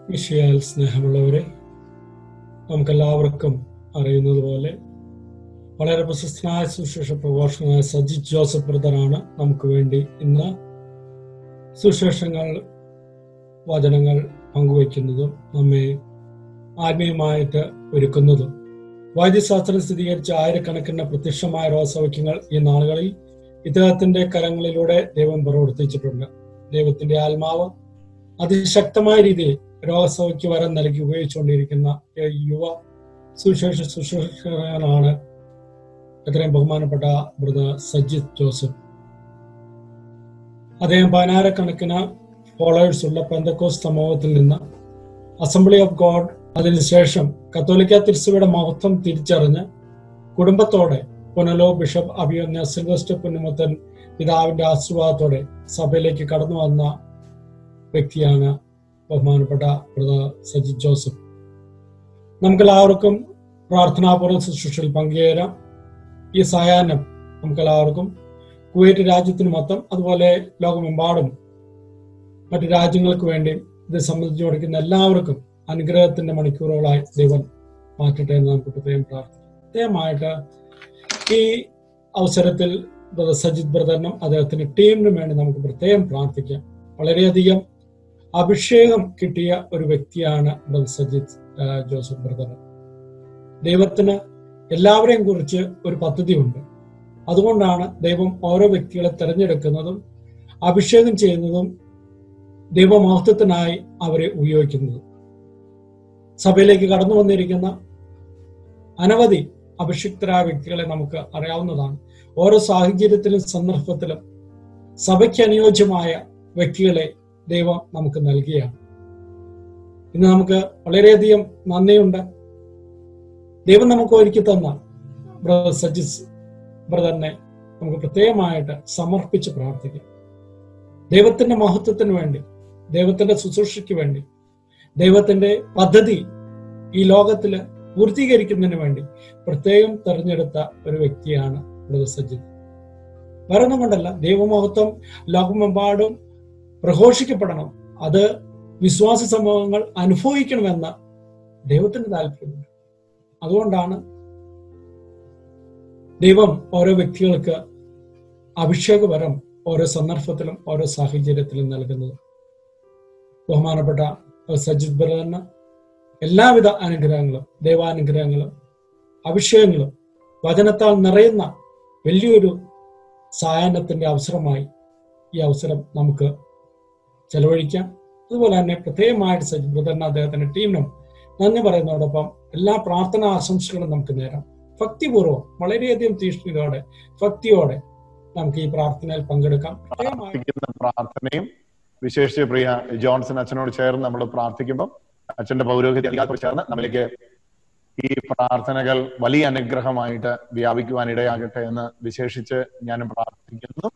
വിഷയാൽ സ്നേഹമുള്ളവരെ നമുക്കെല്ലാവർക്കും അറിയുന്നത് പോലെ വളരെ പ്രശസ്തനായ സുശേഷ പ്രഭാഷകനായ സജിത് ജോസഫ് ബ്രദറാണ് നമുക്ക് വേണ്ടി ഇന്ന് സുശേഷങ്ങൾ വചനങ്ങൾ പങ്കുവയ്ക്കുന്നതും നമ്മെ ആത്മീയമായിട്ട് ഒരുക്കുന്നതും വൈദ്യശാസ്ത്രം സ്ഥിരീകരിച്ച ആയിരക്കണക്കിന് പ്രത്യക്ഷമായ രോഗസൗഖ്യങ്ങൾ ഈ നാളുകളിൽ ഇദ്ദേഹത്തിന്റെ കരങ്ങളിലൂടെ ദൈവം പ്രവർത്തിച്ചിട്ടുണ്ട് ദൈവത്തിന്റെ ആത്മാവ് അതിശക്തമായ രീതിയിൽ രോഗസൗഖ്യ വരം നൽകി ഉപയോഗിച്ചുകൊണ്ടിരിക്കുന്ന യുവ സുശേഷ സുശേഷകനാണ് എത്രയും ബഹുമാനപ്പെട്ട ബ്രദർ സജിത് ജോസഫ് അദ്ദേഹം പതിനായിരക്കണക്കിന് ഫോളോവേഴ്സ് ഉള്ള പെന്തക്കോസ് സമൂഹത്തിൽ നിന്ന് അസംബ്ലി ഓഫ് ഗോഡ് അതിനുശേഷം കത്തോലിക്ക തിരുസഭയുടെ മഹത്വം തിരിച്ചറിഞ്ഞ് കുടുംബത്തോടെ പുനലോ ബിഷപ്പ് അഭിയന്യ സിൽവസ്റ്റർ പുന്നമുത്തൻ പിതാവിന്റെ ആശീർവാദത്തോടെ സഭയിലേക്ക് കടന്നു വന്ന വ്യക്തിയാണ് ബഹുമാനപ്പെട്ട ബ്രദർ സജിത് ജോസഫ് നമുക്കെല്ലാവർക്കും പ്രാർത്ഥനാപൂർവ്വം ശുശ്രൂഷയിൽ പങ്കുചേരാം ഈ സായാഹ്നം നമുക്കെല്ലാവർക്കും കുവൈറ്റ് രാജ്യത്തിന് മൊത്തം അതുപോലെ ലോകമെമ്പാടും മറ്റു രാജ്യങ്ങൾക്ക് വേണ്ടി ഇത് സംബന്ധിച്ച് കൊടുക്കുന്ന എല്ലാവർക്കും അനുഗ്രഹത്തിന്റെ മണിക്കൂറുകളായി ദൈവം മാറ്റട്ടെ എന്ന് നമുക്ക് പ്രത്യേകം പ്രാർത്ഥിക്കാം പ്രത്യേകമായിട്ട് ഈ അവസരത്തിൽ ബ്രദർ സജിത് ബ്രദറിനും അദ്ദേഹത്തിന്റെ ടീമിനും വേണ്ടി നമുക്ക് പ്രത്യേകം പ്രാർത്ഥിക്കാം വളരെയധികം അഭിഷേകം കിട്ടിയ ഒരു വ്യക്തിയാണ് ബ്രദർ സജിത് ജോസഫ് ബ്രദർ ദൈവത്തിന് എല്ലാവരെയും കുറിച്ച് ഒരു പദ്ധതിയുണ്ട് അതുകൊണ്ടാണ് ദൈവം ഓരോ വ്യക്തികളെ തിരഞ്ഞെടുക്കുന്നതും അഭിഷേകം ചെയ്യുന്നതും ദൈവമഹത്വത്തിനായി അവരെ ഉപയോഗിക്കുന്നത് സഭയിലേക്ക് കടന്നു വന്നിരിക്കുന്ന അനവധി അഭിഷിക്തരായ വ്യക്തികളെ നമുക്ക് അറിയാവുന്നതാണ് ഓരോ സാഹചര്യത്തിലും സന്ദർഭത്തിലും സഭയ്ക്ക് അനുയോജ്യമായ വ്യക്തികളെ ദൈവം നമുക്ക് നൽകുകയാണ് ഇന്ന് നമുക്ക് വളരെയധികം നന്ദിയുണ്ട് ദൈവം നമുക്ക് ഒരുക്കി തന്ന ബ്രദർ സജിസ് ബ്രദറിനെ നമുക്ക് പ്രത്യേകമായിട്ട് സമർപ്പിച്ച് പ്രാർത്ഥിക്കാം ദൈവത്തിന്റെ മഹത്വത്തിന് വേണ്ടി ദൈവത്തിന്റെ ശുശ്രൂഷയ്ക്ക് വേണ്ടി ദൈവത്തിന്റെ പദ്ധതി ഈ ലോകത്തില് പൂർത്തീകരിക്കുന്നതിന് വേണ്ടി പ്രത്യേകം തെരഞ്ഞെടുത്ത ഒരു വ്യക്തിയാണ് ബ്രദർ സജിത് വേറൊന്നും കൊണ്ടല്ല ദൈവമഹത്വം ലോകമെമ്പാടും പ്രഘോഷിക്കപ്പെടണം അത് വിശ്വാസ സമൂഹങ്ങൾ അനുഭവിക്കണമെന്ന് ദൈവത്തിന് താല്പര്യമുണ്ട് അതുകൊണ്ടാണ് ദൈവം ഓരോ വ്യക്തികൾക്ക് അഭിഷേകവരം ഓരോ സന്ദർഭത്തിലും ഓരോ സാഹചര്യത്തിലും നൽകുന്നത് ബഹുമാനപ്പെട്ട സജിത് ബ്രദറിന് എല്ലാവിധ അനുഗ്രഹങ്ങളും ദൈവാനുഗ്രഹങ്ങളും അഭിഷേകങ്ങളും വചനത്താൽ നിറയുന്ന വലിയൊരു സായാഹ്നത്തിന്റെ അവസരമായി ഈ അവസരം നമുക്ക് ചെലവഴിക്കാം അതുപോലെ തന്നെ പ്രത്യേകമായിട്ട് സജിത് ബ്രദറിന് അദ്ദേഹത്തിന്റെ ടീമിനും നന്ദി പറയുന്നതോടൊപ്പം എല്ലാ പ്രാർത്ഥനാ ആശംസകളും നമുക്ക് നേരാം ഭക്തിപൂർവ്വം വളരെയധികം തീഷ്ണതയോടെ ഭക്തിയോടെ നമുക്ക് ഈ പ്രാർത്ഥനയിൽ പങ്കെടുക്കാം പ്രാർത്ഥിക്കുന്ന പ്രാർത്ഥനയും വിശേഷിച്ച് പ്രിയ ജോൺസൺ അച്ഛനോട് ചേർന്ന് നമ്മൾ പ്രാർത്ഥിക്കുമ്പോൾ അച്ഛന്റെ പൗരോഹിത്യ അധികാരത്തോട് ചേർന്ന് നമ്മളിലേക്ക് ഈ പ്രാർത്ഥനകൾ വലിയ അനുഗ്രഹമായിട്ട് വ്യാപിക്കുവാൻ ഇടയാകട്ടെ എന്ന് വിശേഷിച്ച് ഞാൻ പ്രാർത്ഥിക്കുന്നു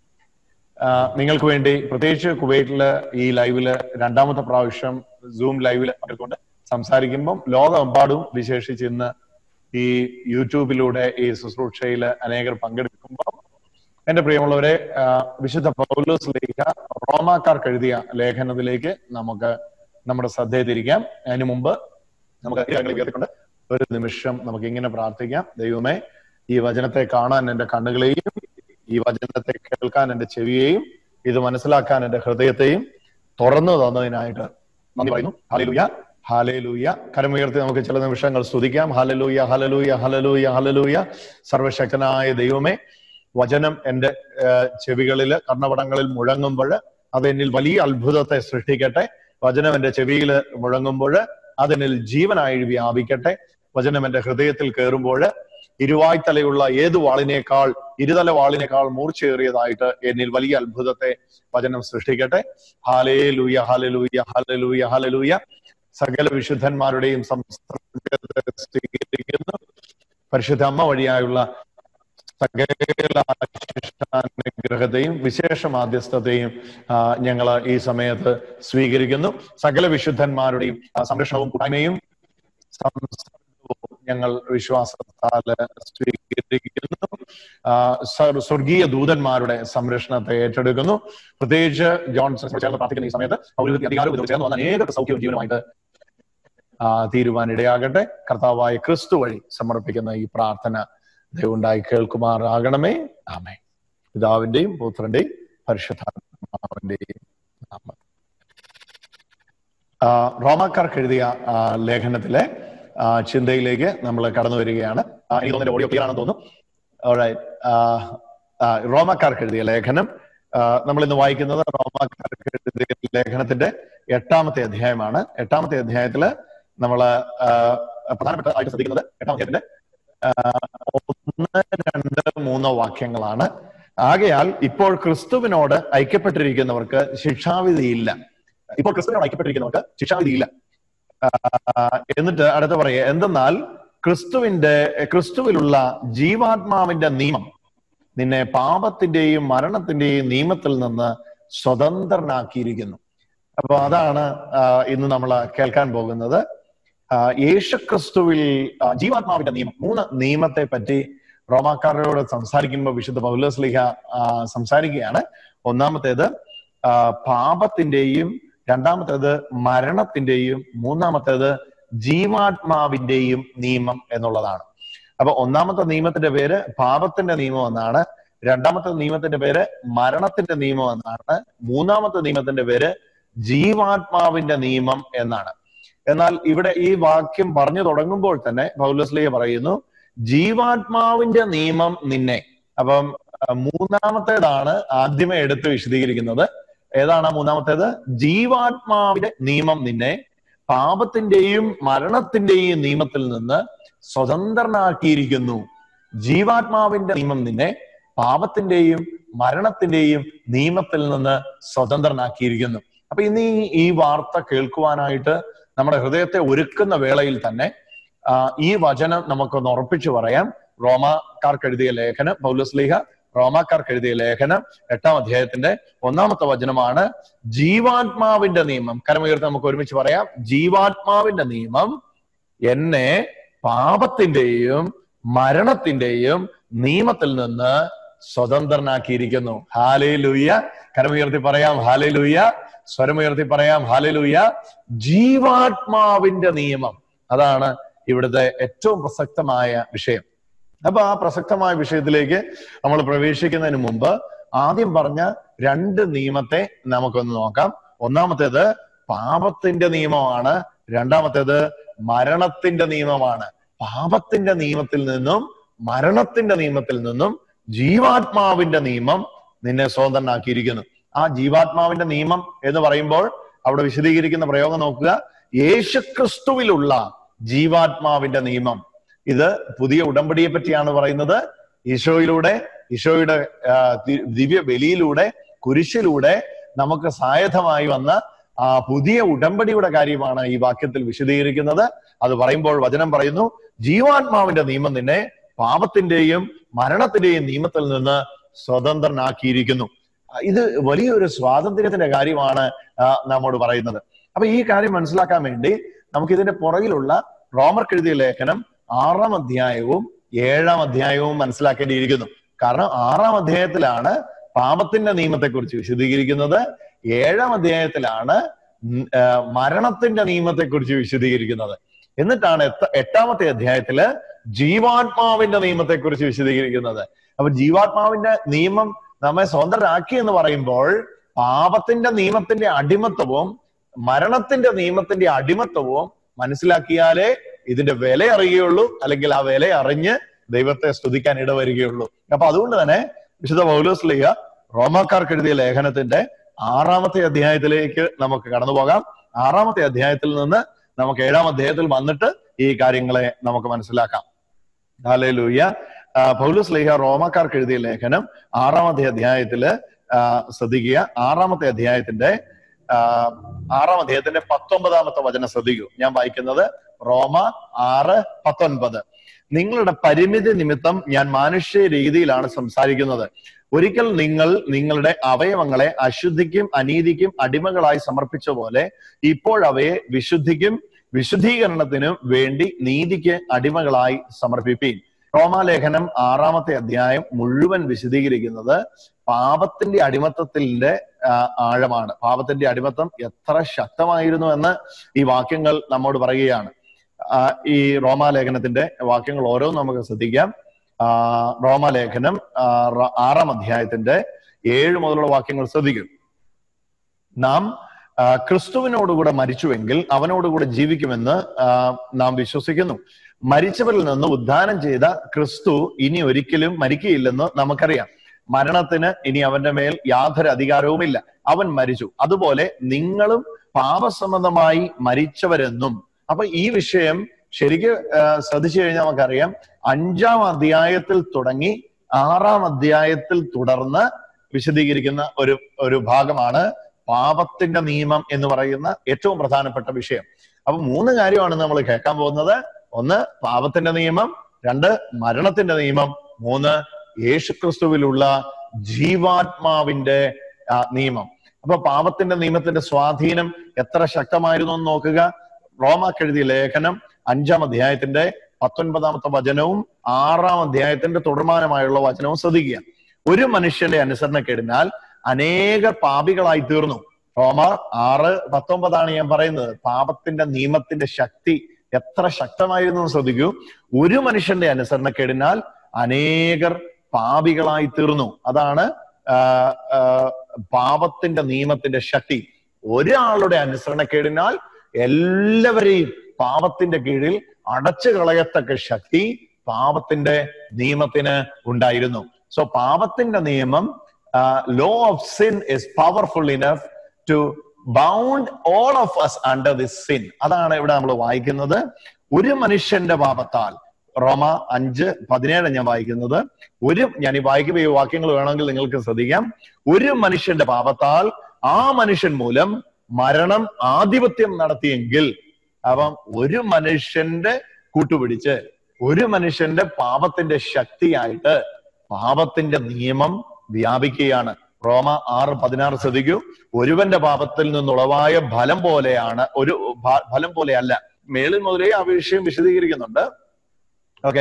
നിങ്ങൾക്ക് വേണ്ടി പ്രത്യേകിച്ച് കുവൈറ്റില് ഈ ലൈവില് രണ്ടാമത്തെ പ്രാവശ്യം സൂം ലൈവില് പങ്കെടുക്കൊണ്ട് സംസാരിക്കുമ്പം ലോകമെമ്പാടും വിശേഷിച്ച് ഇന്ന് ഈ യൂട്യൂബിലൂടെ ഈ ശുശ്രൂഷയിൽ അനേകർ പങ്കെടുക്കുമ്പോൾ എന്റെ പ്രിയമുള്ളവരെ വിശുദ്ധ പൗലോസ് ലേഖ റോമാക്കാർക്ക് എഴുതിയ ലേഖനത്തിലേക്ക് നമുക്ക് നമ്മുടെ ശ്രദ്ധയെ തിരിക്കാം അതിനു മുമ്പ് നമുക്ക് ഉയർത്തിക്കൊണ്ട് ഒരു നിമിഷം നമുക്ക് ഇങ്ങനെ പ്രാർത്ഥിക്കാം ദൈവമേ ഈ വചനത്തെ കാണാൻ എന്റെ കണ്ണുകളെയും ഈ വചനത്തെ കേൾക്കാൻ എന്റെ ചെവിയെയും ഇത് മനസ്സിലാക്കാൻ എന്റെ ഹൃദയത്തെയും തുറന്നു തന്നതിനായിട്ട് നന്ദി പറയുന്നു ഹാലലൂയ ഹാലേലൂയ കരമുയർത്തി നമുക്ക് ചില നിമിഷങ്ങൾ സ്തുതിക്കാം ഹലലൂയ ഹലലൂയ ഹലലൂയ ഹലലൂയ സർവശക്തനായ ദൈവമേ വചനം എന്റെ ചെവികളില് കർണപടങ്ങളിൽ മുഴങ്ങുമ്പോൾ അത് എന്നിൽ വലിയ അത്ഭുതത്തെ സൃഷ്ടിക്കട്ടെ വചനം എന്റെ ചെവിയിൽ മുഴങ്ങുമ്പോൾ അതെന്നിൽ ജീവനായി വ്യാപിക്കട്ടെ വചനം എന്റെ ഹൃദയത്തിൽ കയറുമ്പോൾ ഇരുവായ്ത്തലയുള്ള ഏത് വാളിനേക്കാൾ ഇരുതല വാളിനേക്കാൾ മൂർച്ചയേറിയതായിട്ട് എന്നിൽ വലിയ അത്ഭുതത്തെ വചനം സൃഷ്ടിക്കട്ടെ ഹാലേ ലൂയ ഹാലലൂയ ഹാലലൂയ ഹാലലൂയ സകല വിശുദ്ധന്മാരുടെയും സംസ്കൃതത്തെ സ്വീകരിക്കുന്നു പരിശുദ്ധ അമ്മ വഴിയായുള്ള സകല അനുഗ്രഹത്തെയും വിശേഷ മാധ്യസ്ഥതയും ഞങ്ങൾ ഈ സമയത്ത് സ്വീകരിക്കുന്നു സകല വിശുദ്ധന്മാരുടെയും സംരക്ഷണവും കൂട്ടായ്മയും ഞങ്ങൾ വിശ്വാസത്താൽ സ്വീകരിക്കുന്നു ആ, സ്വ- സ്വർഗീയ ദൂതന്മാരുടെ സംരക്ഷണത്തെ ഏറ്റെടുക്കുന്നു പ്രത്യേകിച്ച് ജോൺസൺ ചേർന്ന് പ്രാർത്ഥിക്കുന്ന ഈ സമയത്ത് പൗരത്വ അധികാരവും ഇതും ചേർന്ന് വന്ന അനേക സൗഖ്യവും ജീവനുമായിട്ട് ആ, തീരുവാനിടയാകട്ടെ കർത്താവായ ക്രിസ്തു വഴി സമർപ്പിക്കുന്ന ഈ പ്രാർത്ഥന ദയവുണ്ടായി കേൾക്കുമാറാകണമേ ആമേ പിതാവിന്റെയും പുത്രന്റെയും പരിശുദ്ധാത്മാവിന്റെയും നാമത്തിൽ ആ, റോമാക്കാർക്ക് എഴുതിയ ആ, ലേഖനത്തിലെ ആ, ചിന്തയിലേക്ക് നമ്മൾ കടന്നു വരികയാണ് ആ, എനിക്ക് തോന്നുന്നു ഓഡിയോ ക്ലിയർ ആണെന്ന് തോന്നുന്നു Alright. ആ, ആ, റോമാക്കാർക്ക് എഴുതിയ ലേഖനം ആ, നമ്മൾ ഇന്ന് വായിക്കുന്നത് റോമാക്കാർക്ക് എഴുതിയ ലേഖനത്തിന്റെ എട്ടാമത്തെ അധ്യായമാണ് എട്ടാമത്തെ അധ്യായത്തില് നമ്മൾ പ്രധാനപ്പെട്ട ആയിട്ട് ശ്രദ്ധിക്കുന്നത് എട്ടാം അധ്യായത്തിന്റെ ആ, ഒന്ന് രണ്ട് മൂന്ന് വാക്യങ്ങളാണ് ആകയാൽ ഇപ്പോൾ ക്രിസ്തുവിനോട് ഐക്യപ്പെട്ടിരിക്കുന്നവർക്ക് ശിക്ഷാവിധിയില്ല ഇപ്പോൾ ക്രിസ്തുവിനോട് ഐക്യപ്പെട്ടിരിക്കുന്നവർക്ക് ശിക്ഷാവിധിയില്ല ആ, എന്നിട്ട് അടുത്ത പറയുക എന്തെന്നാൽ ക്രിസ്തുവിന്റെ ക്രിസ്തുവിലുള്ള ജീവാത്മാവിന്റെ നിയമം നിന്നെ പാപത്തിന്റെയും മരണത്തിന്റെയും നിയമത്തിൽ നിന്ന് സ്വതന്ത്രനാക്കിയിരിക്കുന്നു അപ്പൊ അതാണ് ആ, ഇന്ന് നമ്മൾ കേൾക്കാൻ പോകുന്നത് ആ, യേശുക്രിസ്തുവിൽ ആ, ജീവാത്മാവിന്റെ നിയമം മൂന്ന് നിയമത്തെ പറ്റി റോമാക്കാരോട് സംസാരിക്കുമ്പോൾ വിശുദ്ധ പൗലോസ്ലിഹ ആ, സംസാരിക്കുകയാണ് ഒന്നാമത്തേത് ആ, പാപത്തിന്റെയും രണ്ടാമത്തേത് മരണത്തിന്റെയും മൂന്നാമത്തേത് ജീവാത്മാവിന്റെയും നിയമം എന്നുള്ളതാണ് അപ്പൊ ഒന്നാമത്തെ നിയമത്തിന്റെ പേര് പാപത്തിന്റെ നിയമം എന്നാണ് രണ്ടാമത്തെ നിയമത്തിന്റെ പേര് മരണത്തിന്റെ നിയമം എന്നാണ് മൂന്നാമത്തെ നിയമത്തിന്റെ പേര് ജീവാത്മാവിന്റെ നിയമം എന്നാണ് എന്നാൽ ഇവിടെ ഈ വാക്യം പറഞ്ഞു തുടങ്ങുമ്പോൾ തന്നെ പൗലസ്ലിയ പറയുന്നു ജീവാത്മാവിന്റെ നിയമം നിന്നെ അപ്പം ആ, മൂന്നാമത്തേതാണ് ആദ്യമേ എടുത്ത് വിശദീകരിക്കുന്നത് ഏതാണ് ആ മൂന്നാമത്തേത് ജീവാത്മാവിന്റെ നിയമം നിന്നെ പാപത്തിന്റെയും മരണത്തിന്റെയും നിയമത്തിൽ നിന്ന് സ്വതന്ത്രനാക്കിയിരിക്കുന്നു ജീവാത്മാവിന്റെ നിയമം നിന്നെ പാപത്തിന്റെയും മരണത്തിന്റെയും നിയമത്തിൽ നിന്ന് സ്വതന്ത്രനാക്കിയിരിക്കുന്നു അപ്പൊ ഇന്ന് ഈ- ഈ വാർത്ത കേൾക്കുവാനായിട്ട് നമ്മുടെ ഹൃദയത്തെ ഒരുക്കുന്ന വേളയിൽ തന്നെ ആ, ഈ വചനം നമുക്കൊന്ന് ഉറപ്പിച്ചു പറയാം റോമാക്കാർക്ക് എഴുതിയ ലേഖനം പൗലസ്ലീഹ റോമാക്കാർക്ക് എഴുതിയ ലേഖനം എട്ടാം അധ്യായത്തിന്റെ ഒന്നാമത്തെ വചനമാണ് ജീവാത്മാവിന്റെ നിയമം കരമുയർത്തി നമുക്ക് ഒരുമിച്ച് പറയാം ജീവാത്മാവിന്റെ നിയമം എന്നെ പാപത്തിന്റെയും മരണത്തിന്റെയും നിയമത്തിൽ നിന്ന് സ്വതന്ത്രനാക്കിയിരിക്കുന്നു ഹാലേ ലൂയ്യ കരമുയർത്തി പറയാം ഹാലേ ലൂയ്യ സ്വരമുയർത്തി പറയാം ഹാലേ ലൂയ്യ ജീവാത്മാവിന്റെ നിയമം അതാണ് ഇവിടുത്തെ ഏറ്റവും പ്രസക്തമായ വിഷയം അപ്പൊ ആ പ്രസക്തമായ വിഷയത്തിലേക്ക് നമ്മൾ പ്രവേശിക്കുന്നതിന് മുമ്പ് ആദ്യം പറഞ്ഞ രണ്ട് നിയമത്തെ നമുക്കൊന്ന് നോക്കാം ഒന്നാമത്തേത് പാപത്തിന്റെ നിയമമാണ് രണ്ടാമത്തേത് മരണത്തിന്റെ നിയമമാണ് പാപത്തിന്റെ നിയമത്തിൽ നിന്നും മരണത്തിന്റെ നിയമത്തിൽ നിന്നും ജീവാത്മാവിന്റെ നിയമം നിന്നെ സ്വതന്ത്രനാക്കിയിരിക്കുന്നു ആ ജീവാത്മാവിന്റെ നിയമം എന്ന് പറയുമ്പോൾ അവിടെ വിശദീകരിക്കുന്ന പ്രയോഗം നോക്കുക യേശുക്രിസ്തുവിലുള്ള ജീവാത്മാവിന്റെ നിയമം ഇത് പുതിയ ഉടമ്പടിയെ പറ്റിയാണ് പറയുന്നത് ഈശോയിലൂടെ ഈശോയുടെ ആ, ദി- ദിവ്യ ബലിയിലൂടെ കുരിശിലൂടെ നമുക്ക് സായധമായി വന്ന ആ പുതിയ ഉടമ്പടിയുടെ കാര്യമാണ് ഈ വാക്യത്തിൽ വിശദീകരിക്കുന്നത് അത് പറയുമ്പോൾ വചനം പറയുന്നു ജീവാത്മാവിന്റെ നിയമം നിന്നെ പാപത്തിന്റെയും മരണത്തിന്റെയും നിയമത്തിൽ നിന്ന് സ്വതന്ത്രനാക്കിയിരിക്കുന്നു ആ, ഇത് വലിയൊരു സ്വാതന്ത്ര്യത്തിന്റെ കാര്യമാണ് ആ, നമ്മോട് പറയുന്നത് അപ്പൊ ഈ കാര്യം മനസ്സിലാക്കാൻ വേണ്ടി നമുക്ക് ഇതിന്റെ പുറകിലുള്ള റോമർക്ക് എഴുതിയ ലേഖനം ആറാം അധ്യായവും ഏഴാം അധ്യായവും മനസ്സിലാക്കേണ്ടിയിരിക്കുന്നു കാരണം ആറാം അധ്യായത്തിലാണ് പാപത്തിന്റെ നിയമത്തെക്കുറിച്ച് വിശദീകരിക്കുന്നത് ഏഴാം അധ്യായത്തിലാണ് ഉം, ആ, മരണത്തിന്റെ നിയമത്തെക്കുറിച്ച് വിശദീകരിക്കുന്നത് എന്നിട്ടാണ് എത്ത- എട്ടാമത്തെ അധ്യായത്തില് ജീവാത്മാവിന്റെ നിയമത്തെക്കുറിച്ച് വിശദീകരിക്കുന്നത് അപ്പൊ ജീവാത്മാവിന്റെ നിയമം നമ്മെ സ്വതന്ത്രരാക്കി എന്ന് പറയുമ്പോൾ പാപത്തിന്റെ നിയമത്തിന്റെ അടിമത്വവും മരണത്തിന്റെ നിയമത്തിന്റെ അടിമത്വവും മനസ്സിലാക്കിയാലേ ഇതിന്റെ വില അറിയുകയുള്ളൂ അല്ലെങ്കിൽ ആ വില അറിഞ്ഞ് ദൈവത്തെ സ്തുതിക്കാൻ ഇടവരികയുള്ളൂ അപ്പൊ അതുകൊണ്ട് തന്നെ വിശുദ്ധ പൗലോസ് ലിയ റോമാക്കാർക്ക് എഴുതിയ ലേഖനത്തിന്റെ ആറാമത്തെ അധ്യായത്തിലേക്ക് നമുക്ക് കടന്നു പോകാം ആറാമത്തെ അധ്യായത്തിൽ നിന്ന് നമുക്ക് ഏഴാം അധ്യായത്തിൽ വന്നിട്ട് ഈ കാര്യങ്ങളെ നമുക്ക് മനസ്സിലാക്കാം ഹാലൂയ പൗലോസ് ലേഖ റോമാക്കാർക്ക് എഴുതിയ ലേഖനം ആറാമത്തെ അധ്യായത്തില് ആ, ശ്രദ്ധിക്കുക ആറാമത്തെ അധ്യായത്തിന്റെ ആ, ആറാം അധ്യായത്തിന്റെ പത്തൊമ്പതാമത്തെ വചനം ശ്രദ്ധിക്കൂ ഞാൻ വായിക്കുന്നത് റോമ ആറ് പത്തൊൻപത് നിങ്ങളുടെ പരിമിതി നിമിത്തം ഞാൻ മാനുഷ്യ രീതിയിലാണ് സംസാരിക്കുന്നത് ഒരിക്കൽ നിങ്ങൾ നിങ്ങളുടെ അവയവങ്ങളെ അശുദ്ധിക്കും അനീതിക്കും അടിമകളായി സമർപ്പിച്ച പോലെ ഇപ്പോഴവയെ വിശുദ്ധിക്കും വിശുദ്ധീകരണത്തിനു വേണ്ടി നീതിക്ക് അടിമകളായി സമർപ്പിപ്പീൻ റോമാലേഖനം ആറാമത്തെ അധ്യായം മുഴുവൻ വിശദീകരിക്കുന്നത് പാപത്തിന്റെ അടിമത്തത്തിന്റെ ആ, ആഴമാണ് പാപത്തിന്റെ അടിമത്തം എത്ര ശക്തമായിരുന്നു എന്ന് ഈ വാക്യങ്ങൾ നമ്മോട് പറയുകയാണ് ആ, ഈ റോമാലേഖനത്തിന്റെ വാക്യങ്ങൾ ഓരോന്നും നമുക്ക് ശ്രദ്ധിക്കാം ആ, റോമാലേഖനം ആ, റ- ആറാം അധ്യായത്തിന്റെ ഏഴ് മുതലുള്ള വാക്യങ്ങൾ ശ്രദ്ധിക്കും നാം ആ, ക്രിസ്തുവിനോടുകൂടെ മരിച്ചുവെങ്കിൽ അവനോടുകൂടെ ജീവിക്കുമെന്ന് ആ, നാം വിശ്വസിക്കുന്നു മരിച്ചവരിൽ നിന്ന് ഉദ്ധാനം ചെയ്ത ക്രിസ്തു ഇനി ഒരിക്കലും മരിക്കുകയില്ലെന്ന് നമുക്കറിയാം മരണത്തിന് ഇനി അവന്റെ മേൽ യാതൊരു അധികാരവുമില്ല അവൻ മരിച്ചു അതുപോലെ നിങ്ങളും പാപസംബന്ധമായി മരിച്ചവരെന്നും അപ്പൊ ഈ വിഷയം ശരിക്ക് ആ, ശ്രദ്ധിച്ചു കഴിഞ്ഞാൽ നമുക്കറിയാം അഞ്ചാം അധ്യായത്തിൽ തുടങ്ങി ആറാം അധ്യായത്തിൽ തുടർന്ന് വിശദീകരിക്കുന്ന ഒരു ഒരു ഭാഗമാണ് പാപത്തിന്റെ നിയമം എന്ന് പറയുന്ന ഏറ്റവും പ്രധാനപ്പെട്ട വിഷയം അപ്പൊ മൂന്ന് കാര്യമാണ് നമ്മൾ കേൾക്കാൻ പോകുന്നത് ഒന്ന് പാപത്തിന്റെ നിയമം രണ്ട് മരണത്തിന്റെ നിയമം മൂന്ന് യേശുക്രിസ്തുവിലുള്ള ജീവാത്മാവിന്റെ ആ, നിയമം അപ്പൊ പാപത്തിന്റെ നിയമത്തിന്റെ സ്വാധീനം എത്ര ശക്തമായിരുന്നു എന്ന് നോക്കുക റോമാക്കെഴുതിയ ലേഖനം അഞ്ചാം അധ്യായത്തിന്റെ പത്തൊൻപതാമത്തെ വചനവും ആറാം അധ്യായത്തിന്റെ തുടർമാനമായുള്ള വചനവും ശ്രദ്ധിക്കുക ഒരു മനുഷ്യന്റെ അനുസരണക്കേടിനാൽ അനേക പാപികളായി തീർന്നു റോമ ആറ് പത്തൊമ്പതാണ് ഞാൻ പറയുന്നത് പാപത്തിന്റെ നിയമത്തിന്റെ ശക്തി എത്ര ശക്തമായിരുന്നു എന്ന് ശ്രദ്ധിക്കൂ ഒരു മനുഷ്യന്റെ അനുസരണക്കേടിനാൽ അനേകർ പാപികളായി തീർന്നു അതാണ് ആ, ആ, പാപത്തിന്റെ നിയമത്തിന്റെ ശക്തി ഒരാളുടെ അനുസരണക്കേടിനാൽ എല്ലാവരെയും പാപത്തിന്റെ കീഴിൽ അടച്ചു കളയത്തക്ക ശക്തി പാപത്തിന്റെ നിയമത്തിന് ഉണ്ടായിരുന്നു സോ പാപത്തിന്റെ നിയമം law of sin is powerful enough to bound all of us under this sin അതാണ് ഇവിടെ നമ്മൾ വായിക്കുന്നത് ഒരു മനുഷ്യന്റെ പാപത്താൽ റോമ അഞ്ച് പതിനേഴ് ഞാൻ വായിക്കുന്നത് ഒരു ഞാൻ ഈ വായിക്കുമ്പോൾ ഈ വാക്യങ്ങൾ വേണമെങ്കിൽ നിങ്ങൾക്ക് ശ്രദ്ധിക്കാം ഒരു മനുഷ്യന്റെ പാപത്താൽ ആ മനുഷ്യൻ മൂലം മരണം ആധിപത്യം നടത്തിയെങ്കിൽ അപ്പം ഒരു മനുഷ്യന്റെ കൂട്ടുപിടിച്ച് ഒരു മനുഷ്യന്റെ പാപത്തിന്റെ ശക്തിയായിട്ട് പാപത്തിന്റെ നിയമം വ്യാപിക്കുകയാണ് റോമ ആറ് പതിനാറ് ശ്രദ്ധിക്കൂ ഒരുവന്റെ പാപത്തിൽ നിന്നുളവായ ഫലം പോലെയാണ് ഒരു ഭ- ഫലം പോലെയല്ല മേളിൽ മുതലേ ആ വിഷയം വിശദീകരിക്കുന്നുണ്ട് ഓക്കെ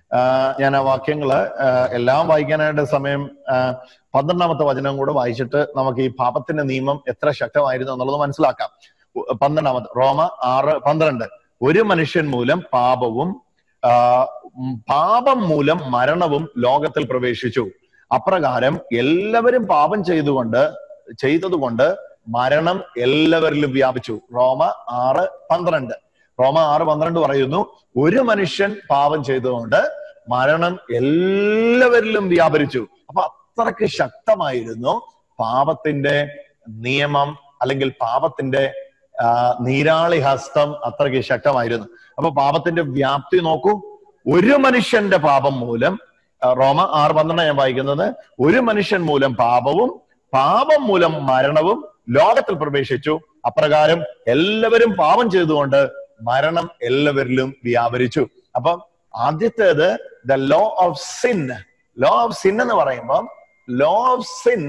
ഞാൻ ആ വാക്യങ്ങള് ആ, എല്ലാം വായിക്കാനായിട്ട് സമയം ആ, പന്ത്രണ്ടാമത്തെ വചനം കൂടെ വായിച്ചിട്ട് നമുക്ക് ഈ പാപത്തിന്റെ നിയമം എത്ര ശക്തമായിരുന്നു എന്നുള്ളത് മനസ്സിലാക്കാം ഉ- പന്ത്രണ്ടാമത്തെ റോമ ആറ് പന്ത്രണ്ട് ഒരു മനുഷ്യൻ മൂലം പാപവും ആ, ഉം, പാപം മൂലം മരണവും ലോകത്തിൽ പ്രവേശിച്ചു അപ്രകാരം എല്ലാവരും പാപം ചെയ്തുകൊണ്ട് ചെയ്തതുകൊണ്ട് മരണം എല്ലാവരിലും വ്യാപിച്ചു റോമ ആറ് പന്ത്രണ്ട് റോമ ആറ് പന്ത്രണ്ട് പറയുന്നു ഒരു മനുഷ്യൻ പാപം ചെയ്തുകൊണ്ട് മരണം എല്ലാവരിലും വ്യാപരിച്ചു അപ്പൊ അത്രയ്ക്ക് ശക്തമായിരുന്നു പാപത്തിന്റെ നിയമം അല്ലെങ്കിൽ പാപത്തിന്റെ ആ, നീരാളി ഹസ്തം അത്രയ്ക്ക് ശക്തമായിരുന്നു അപ്പൊ പാപത്തിന്റെ വ്യാപ്തി നോക്കൂ ഒരു മനുഷ്യന്റെ പാപം മൂലം ആ, റോമ ആറ് പന്ത്രണ്ട് ഞാൻ വായിക്കുന്നത് ഒരു മനുഷ്യൻ മൂലം പാപവും പാപം മൂലം മരണവും ലോകത്തിൽ പ്രവേശിച്ചു അപ്രകാരം എല്ലാവരും പാപം ചെയ്തുകൊണ്ട് മരണം എല്ലാവരിലും വ്യാപരിച്ചു അപ്പം ആദ്യത്തേത് the law of sin law of sin എന്ന് പറയുമ്പോൾ ലോ ഓഫ് സിൻ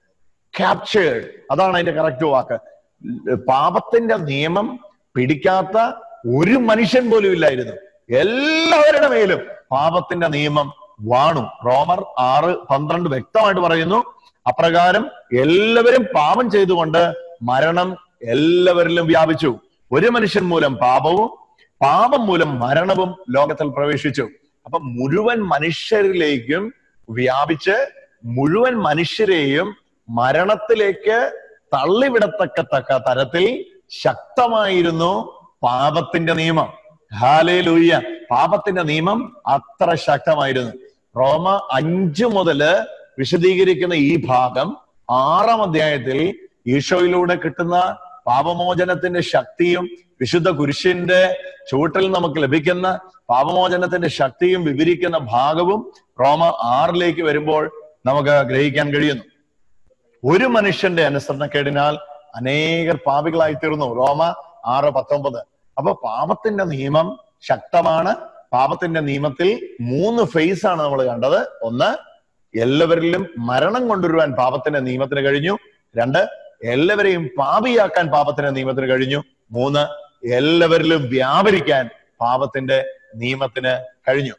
ക്യാപ്ചേർഡ് അതാണ് അതിന്റെ കറക്റ്റ് വാക്ക് പാപത്തിന്റെ നിയമം പിടിക്കാത്ത ഒരു മനുഷ്യൻ പോലും ഇല്ലായിരുന്നു എല്ലാവരുടെ മേലും പാപത്തിന്റെ നിയമം വാണു റോമർ ആറ് പന്ത്രണ്ട് വ്യക്തമായിട്ട് പറയുന്നു അപ്രകാരം എല്ലാവരും പാപം ചെയ്തുകൊണ്ട് മരണം എല്ലാവരിലും വ്യാപിച്ചു ഒരു മനുഷ്യൻ മൂലം പാപവും പാപം മൂലം മരണവും ലോകത്തിൽ പ്രവേശിച്ചു അപ്പൊ മുഴുവൻ മനുഷ്യരിലേക്കും വ്യാപിച്ച് മുഴുവൻ മനുഷ്യരെയും മരണത്തിലേക്ക് തള്ളിവിടത്തക്കത്തക്ക തരത്തിൽ ശക്തമായിരുന്നു പാപത്തിന്റെ നിയമം ഹാലേ ലൂയ്യ പാപത്തിന്റെ നിയമം അത്ര ശക്തമായിരുന്നു റോമ അഞ്ചു മുതല് വിശദീകരിക്കുന്ന ഈ ഭാഗം ആറാം അധ്യായത്തിൽ ഈശോയിലൂടെ കിട്ടുന്ന പാപമോചനത്തിന്റെ ശക്തിയും വിശുദ്ധ കുരിശിന്റെ ചൂട്ടിൽ നമുക്ക് ലഭിക്കുന്ന പാപമോചനത്തിന്റെ ശക്തിയും വിവരിക്കുന്ന ഭാഗവും റോമ ആറിലേക്ക് വരുമ്പോൾ നമുക്ക് ഗ്രഹിക്കാൻ കഴിയുന്നു ഒരു മനുഷ്യന്റെ അനുസരണക്കേടിനാൽ അനേകർ പാപികളായി തീർന്നു റോമ ആറ് പത്തൊമ്പത് അപ്പൊ പാപത്തിന്റെ നിയമം ശക്തമാണ് പാപത്തിന്റെ നിയമത്തിൽ മൂന്ന് ഫേസ് ആണ് നമ്മൾ കണ്ടത് ഒന്ന് എല്ലാവരിലും മരണം കൊണ്ടുവരുവാൻ പാപത്തിന്റെ നിയമത്തിന് കഴിഞ്ഞു രണ്ട് എല്ലാവരെയും പാപിയാക്കാൻ പാപത്തിന്റെ നിയമത്തിന് കഴിഞ്ഞു മൂന്ന് എല്ലാവരിലും വ്യാപരിക്കാൻ പാപത്തിന്റെ നിയമത്തിന് കഴിഞ്ഞു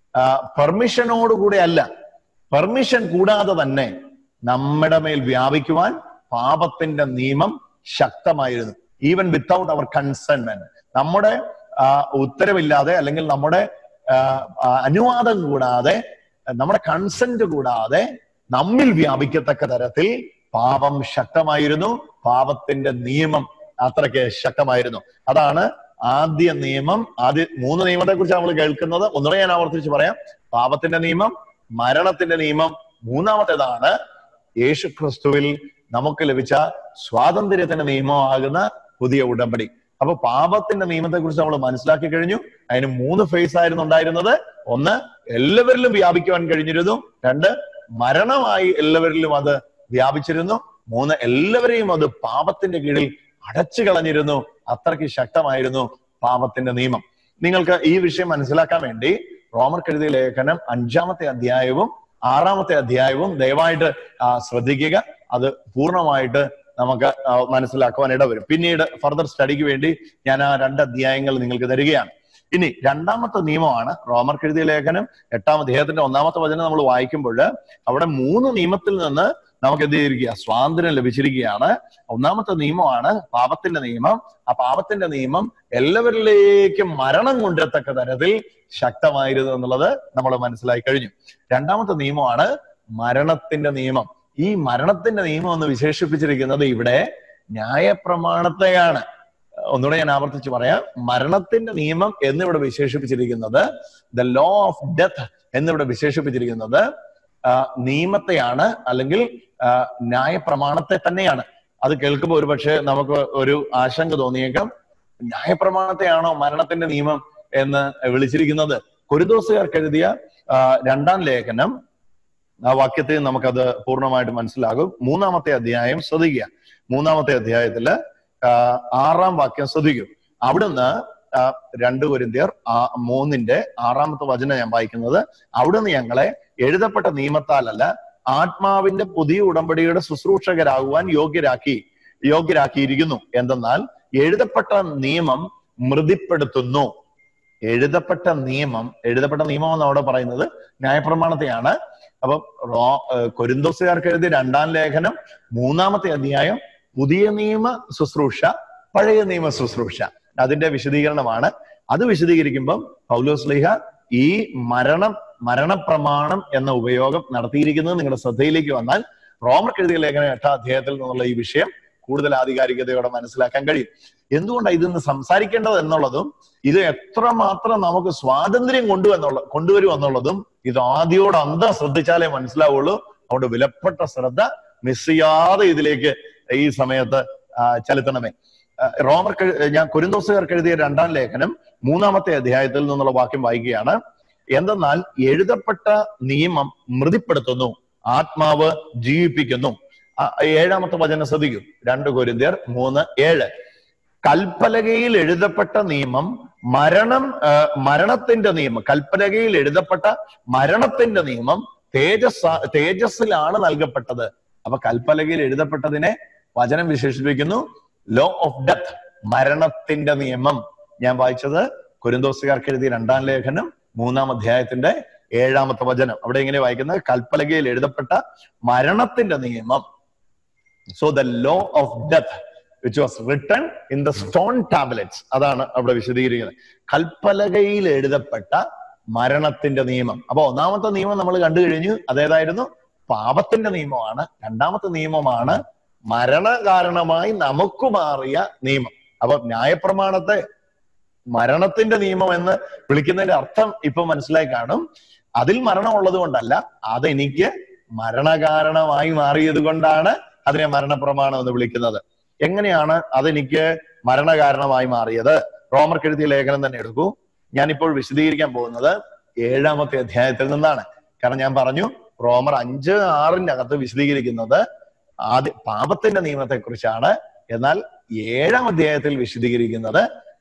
പെർമിഷനോടുകൂടെ അല്ല പെർമിഷൻ കൂടാതെ തന്നെ നമ്മുടെ മേൽ വ്യാപിക്കുവാൻ പാപത്തിന്റെ നിയമം ശക്തമായിരുന്നു ഈവൻ വിത്തൗട്ട് അവർ കൺസെൻമെന്റ് നമ്മുടെ ആ, ഉത്തരവില്ലാതെ അല്ലെങ്കിൽ നമ്മുടെ ആ, ആ, അനുവാദം കൂടാതെ നമ്മുടെ കൺസെന്റ് കൂടാതെ നമ്മിൽ വ്യാപിക്കത്തക്ക തരത്തിൽ പാപം ശക്തമായിരുന്നു പാപത്തിന്റെ നിയമം അത്രയ്ക്ക് ശക്തമായിരുന്നു അതാണ് ആദ്യ നിയമം ആദ്യ മൂന്ന് നിയമത്തെ കുറിച്ച് നമ്മൾ കേൾക്കുന്നത് ഒന്നുകൂടെ ഞാൻ ആവർത്തിച്ച് പറയാം പാപത്തിന്റെ നിയമം മരണത്തിന്റെ നിയമം മൂന്നാമത്തേതാണ് യേശു ക്രിസ്തുവിൽ നമുക്ക് ലഭിച്ച സ്വാതന്ത്ര്യത്തിന്റെ നിയമമാകുന്ന പുതിയ ഉടമ്പടി അപ്പൊ പാപത്തിന്റെ നിയമത്തെ കുറിച്ച് നമ്മൾ മനസ്സിലാക്കി കഴിഞ്ഞു അതിന് മൂന്ന് ഫേസ് ആയിരുന്നു ഉണ്ടായിരുന്നത് ഒന്ന് എല്ലാവരിലും വ്യാപിക്കുവാൻ കഴിഞ്ഞിരുന്നു രണ്ട് മരണമായി എല്ലാവരിലും അത് വ്യാപിച്ചിരുന്നു മൂന്ന് എല്ലാവരെയും അത് പാപത്തിന്റെ കീഴിൽ അടച്ചു കളഞ്ഞിരുന്നു അത്രയ്ക്ക് ശക്തമായിരുന്നു പാപത്തിന്റെ നിയമം നിങ്ങൾക്ക് ഈ വിഷയം മനസ്സിലാക്കാൻ വേണ്ടി റോമർ എഴുതിയ ലേഖനം അഞ്ചാമത്തെ അധ്യായവും ആറാമത്തെ അധ്യായവും ദയവായിട്ട് ആ, ശ്രദ്ധിക്കുക അത് പൂർണ്ണമായിട്ട് നമുക്ക് ആ, മനസ്സിലാക്കുവാൻ ഇടവരും പിന്നീട് ഫർദർ സ്റ്റഡിക്ക് വേണ്ടി ഞാൻ ആ രണ്ട് അധ്യായങ്ങൾ നിങ്ങൾക്ക് തരികയാണ് ഇനി രണ്ടാമത്തെ നിയമമാണ് റോമർ എഴുതിയ ലേഖനം എട്ടാം അധ്യായത്തിന്റെ ഒന്നാമത്തെ വചനം നമ്മൾ വായിക്കുമ്പോൾ അവിടെ മൂന്ന് നിയമത്തിൽ നിന്ന് നമുക്ക് എന്ത് ചെയ്തിരിക്കുക സ്വാതന്ത്ര്യം ലഭിച്ചിരിക്കുകയാണ് ഒന്നാമത്തെ നിയമമാണ് പാപത്തിന്റെ നിയമം ആ പാപത്തിന്റെ നിയമം എല്ലാവരിലേക്കും മരണം കൊണ്ടെത്തക്ക തരത്തിൽ ശക്തമായിരുന്നു എന്നുള്ളത് നമ്മൾ മനസ്സിലായി കഴിഞ്ഞു രണ്ടാമത്തെ നിയമമാണ് മരണത്തിന്റെ നിയമം ഈ മരണത്തിന്റെ നിയമം എന്ന് വിശേഷിപ്പിച്ചിരിക്കുന്നത് ഇവിടെ ന്യായപ്രമാണത്തെയാണ് ഒന്നുകൂടെ ഞാൻ ആവർത്തിച്ച് പറയാം മരണത്തിന്റെ നിയമം എന്നിവിടെ വിശേഷിപ്പിച്ചിരിക്കുന്നത് ദ ലോ ഓഫ് ഡെത്ത് എന്നിവിടെ വിശേഷിപ്പിച്ചിരിക്കുന്നത് ആ, നിയമത്തെയാണ് അല്ലെങ്കിൽ ആ, ന്യായപ്രമാണത്തെ തന്നെയാണ് അത് കേൾക്കുമ്പോൾ ഒരു പക്ഷേ നമുക്ക് ഒരു ആശങ്ക തോന്നിയേക്കാം ന്യായപ്രമാണത്തെയാണോ മരണത്തിന്റെ നിയമം എന്ന് വിളിച്ചിരിക്കുന്നത് കൊരിദോസുകാർക്ക് എഴുതിയ ആ, രണ്ടാം ലേഖനം ആ വാക്യത്തിൽ നമുക്കത് പൂർണ്ണമായിട്ട് മനസ്സിലാകും മൂന്നാമത്തെ അധ്യായം ശ്രദ്ധിക്കുക മൂന്നാമത്തെ അധ്യായത്തില് ആ, ആറാം വാക്യം ശ്രദ്ധിക്കും അവിടുന്ന് ആ, രണ്ട് കൊരിന്ത്യർ ആ മൂന്നിന്റെ ആറാമത്തെ വചനം ഞാൻ വായിക്കുന്നത് അവിടുന്ന് ഞങ്ങളെ എഴുതപ്പെട്ട നിയമത്താലല്ല ആത്മാവിന്റെ പുതിയ ഉടമ്പടിയുടെ ശുശ്രൂഷകരാകുവാൻ യോഗ്യരാക്കി യോഗ്യരാക്കിയിരിക്കുന്നു എന്തെന്നാൽ എഴുതപ്പെട്ട നിയമം മൃതിപ്പെടുത്തുന്നു എഴുതപ്പെട്ട നിയമം എഴുതപ്പെട്ട നിയമം എന്ന് അവിടെ പറയുന്നത് ന്യായപ്രമാണത്തെയാണ് അപ്പം റോ ഏഹ് കൊരിന്തോസുകാർക്ക് എഴുതിയ രണ്ടാം ലേഖനം മൂന്നാമത്തെ അധ്യായം പുതിയ നിയമ ശുശ്രൂഷ പഴയ നിയമ ശുശ്രൂഷ അതിന്റെ വിശദീകരണമാണ് അത് വിശദീകരിക്കുമ്പം പൗലോസ് ലീഹ ഈ മരണം മരണപ്രമാണം എന്ന ഉപയോഗം നടത്തിയിരിക്കുന്നത് നിങ്ങളുടെ ശ്രദ്ധയിലേക്ക് വന്നാൽ റോമർക്ക് എഴുതിയ ലേഖനം എട്ടാം അധ്യായത്തിൽ നിന്നുള്ള ഈ വിഷയം കൂടുതൽ ആധികാരികതയോടെ മനസ്സിലാക്കാൻ കഴിയും എന്തുകൊണ്ടാണ് ഇതിന്ന് സംസാരിക്കേണ്ടത് എന്നുള്ളതും ഇത് എത്രമാത്രം നമുക്ക് സ്വാതന്ത്ര്യം കൊണ്ടുവന്നുള്ള കൊണ്ടുവരും എന്നുള്ളതും ഇത് ആദ്യോട് അന്തം ശ്രദ്ധിച്ചാലേ മനസ്സിലാവുള്ളൂ അതുകൊണ്ട് വിലപ്പെട്ട ശ്രദ്ധ മിസ് ചെയ്യാതെ ഇതിലേക്ക് ഈ സമയത്ത് ആ, ചെലുത്തണമേ ആ, റോമർ ഞാൻ കുരുന്തോസുകാർക്ക് എഴുതിയ രണ്ടാം ലേഖനം മൂന്നാമത്തെ അധ്യായത്തിൽ നിന്നുള്ള വാക്യം വായിക്കുകയാണ് എന്തെന്നാൽ എഴുതപ്പെട്ട നിയമം മൃതിപ്പെടുത്തുന്നു ആത്മാവ് ജീവിപ്പിക്കുന്നു ആ, ഏഴാമത്തെ വചനം ശ്രദ്ധിക്കും രണ്ട് കൊരിന്ത്യർ മൂന്ന് ഏഴ് കൽപ്പലകയിൽ എഴുതപ്പെട്ട നിയമം മരണം ആ, മരണത്തിന്റെ നിയമം കൽപ്പലകയിൽ എഴുതപ്പെട്ട മരണത്തിന്റെ നിയമം തേജസ് തേജസ്സിലാണ് നൽകപ്പെട്ടത് അപ്പൊ കൽപ്പലകയിൽ എഴുതപ്പെട്ടതിനെ വചനം വിശേഷിപ്പിക്കുന്നു ലോ ഓഫ് ഡെത്ത് മരണത്തിന്റെ നിയമം ഞാൻ വായിച്ചത് കുരുന്തോസുകാർക്ക് എഴുതിയ രണ്ടാം ലേഖനം മൂന്നാം അധ്യായത്തിന്റെ ഏഴാമത്തെ വചനം അവിടെ ഇങ്ങനെ വായിക്കുന്നത് കൽപ്പലകയിൽ എഴുതപ്പെട്ട മരണത്തിന്റെ നിയമം so the law of death which was written in the stone tablets അതാണ് അവിടെ വിശദീകരിക്കുന്നത് കൽപ്പലകയിൽ എഴുതപ്പെട്ട മരണത്തിന്റെ നിയമം അപ്പൊ ഒന്നാമത്തെ നിയമം നമ്മൾ കണ്ടു കഴിഞ്ഞു അതേതായിരുന്നു പാപത്തിന്റെ നിയമമാണ് രണ്ടാമത്തെ നിയമമാണ് മരണകാരണമായി നമുക്ക് മാറിയ നിയമം അപ്പൊ ന്യായപ്രമാണത്തെ മരണത്തിന്റെ നിയമം എന്ന് വിളിക്കുന്നതിന്റെ അർത്ഥം ഇപ്പൊ മനസ്സിലായി കാണും അതിൽ മരണമുള്ളത് കൊണ്ടല്ല അതെനിക്ക് മരണകാരണമായി മാറിയത് കൊണ്ടാണ് അതിനെ മരണപ്രമാണം എന്ന് വിളിക്കുന്നത് എങ്ങനെയാണ് അതെനിക്ക് മരണകാരണമായി മാറിയത് റോമർക്ക് എഴുതിയ ലേഖനം തന്നെ എടുക്കൂ ഞാനിപ്പോൾ വിശദീകരിക്കാൻ പോകുന്നത് ഏഴാമത്തെ അധ്യായത്തിൽ നിന്നാണ് കാരണം ഞാൻ പറഞ്ഞു റോമർ അഞ്ച് ആറിന്റെ അകത്ത് വിശദീകരിക്കുന്നത് ആദ്യ പാപത്തിന്റെ നിയമത്തെ കുറിച്ചാണ് എന്നാൽ ഏഴാം അധ്യായത്തിൽ വിശദീകരിക്കുന്നത്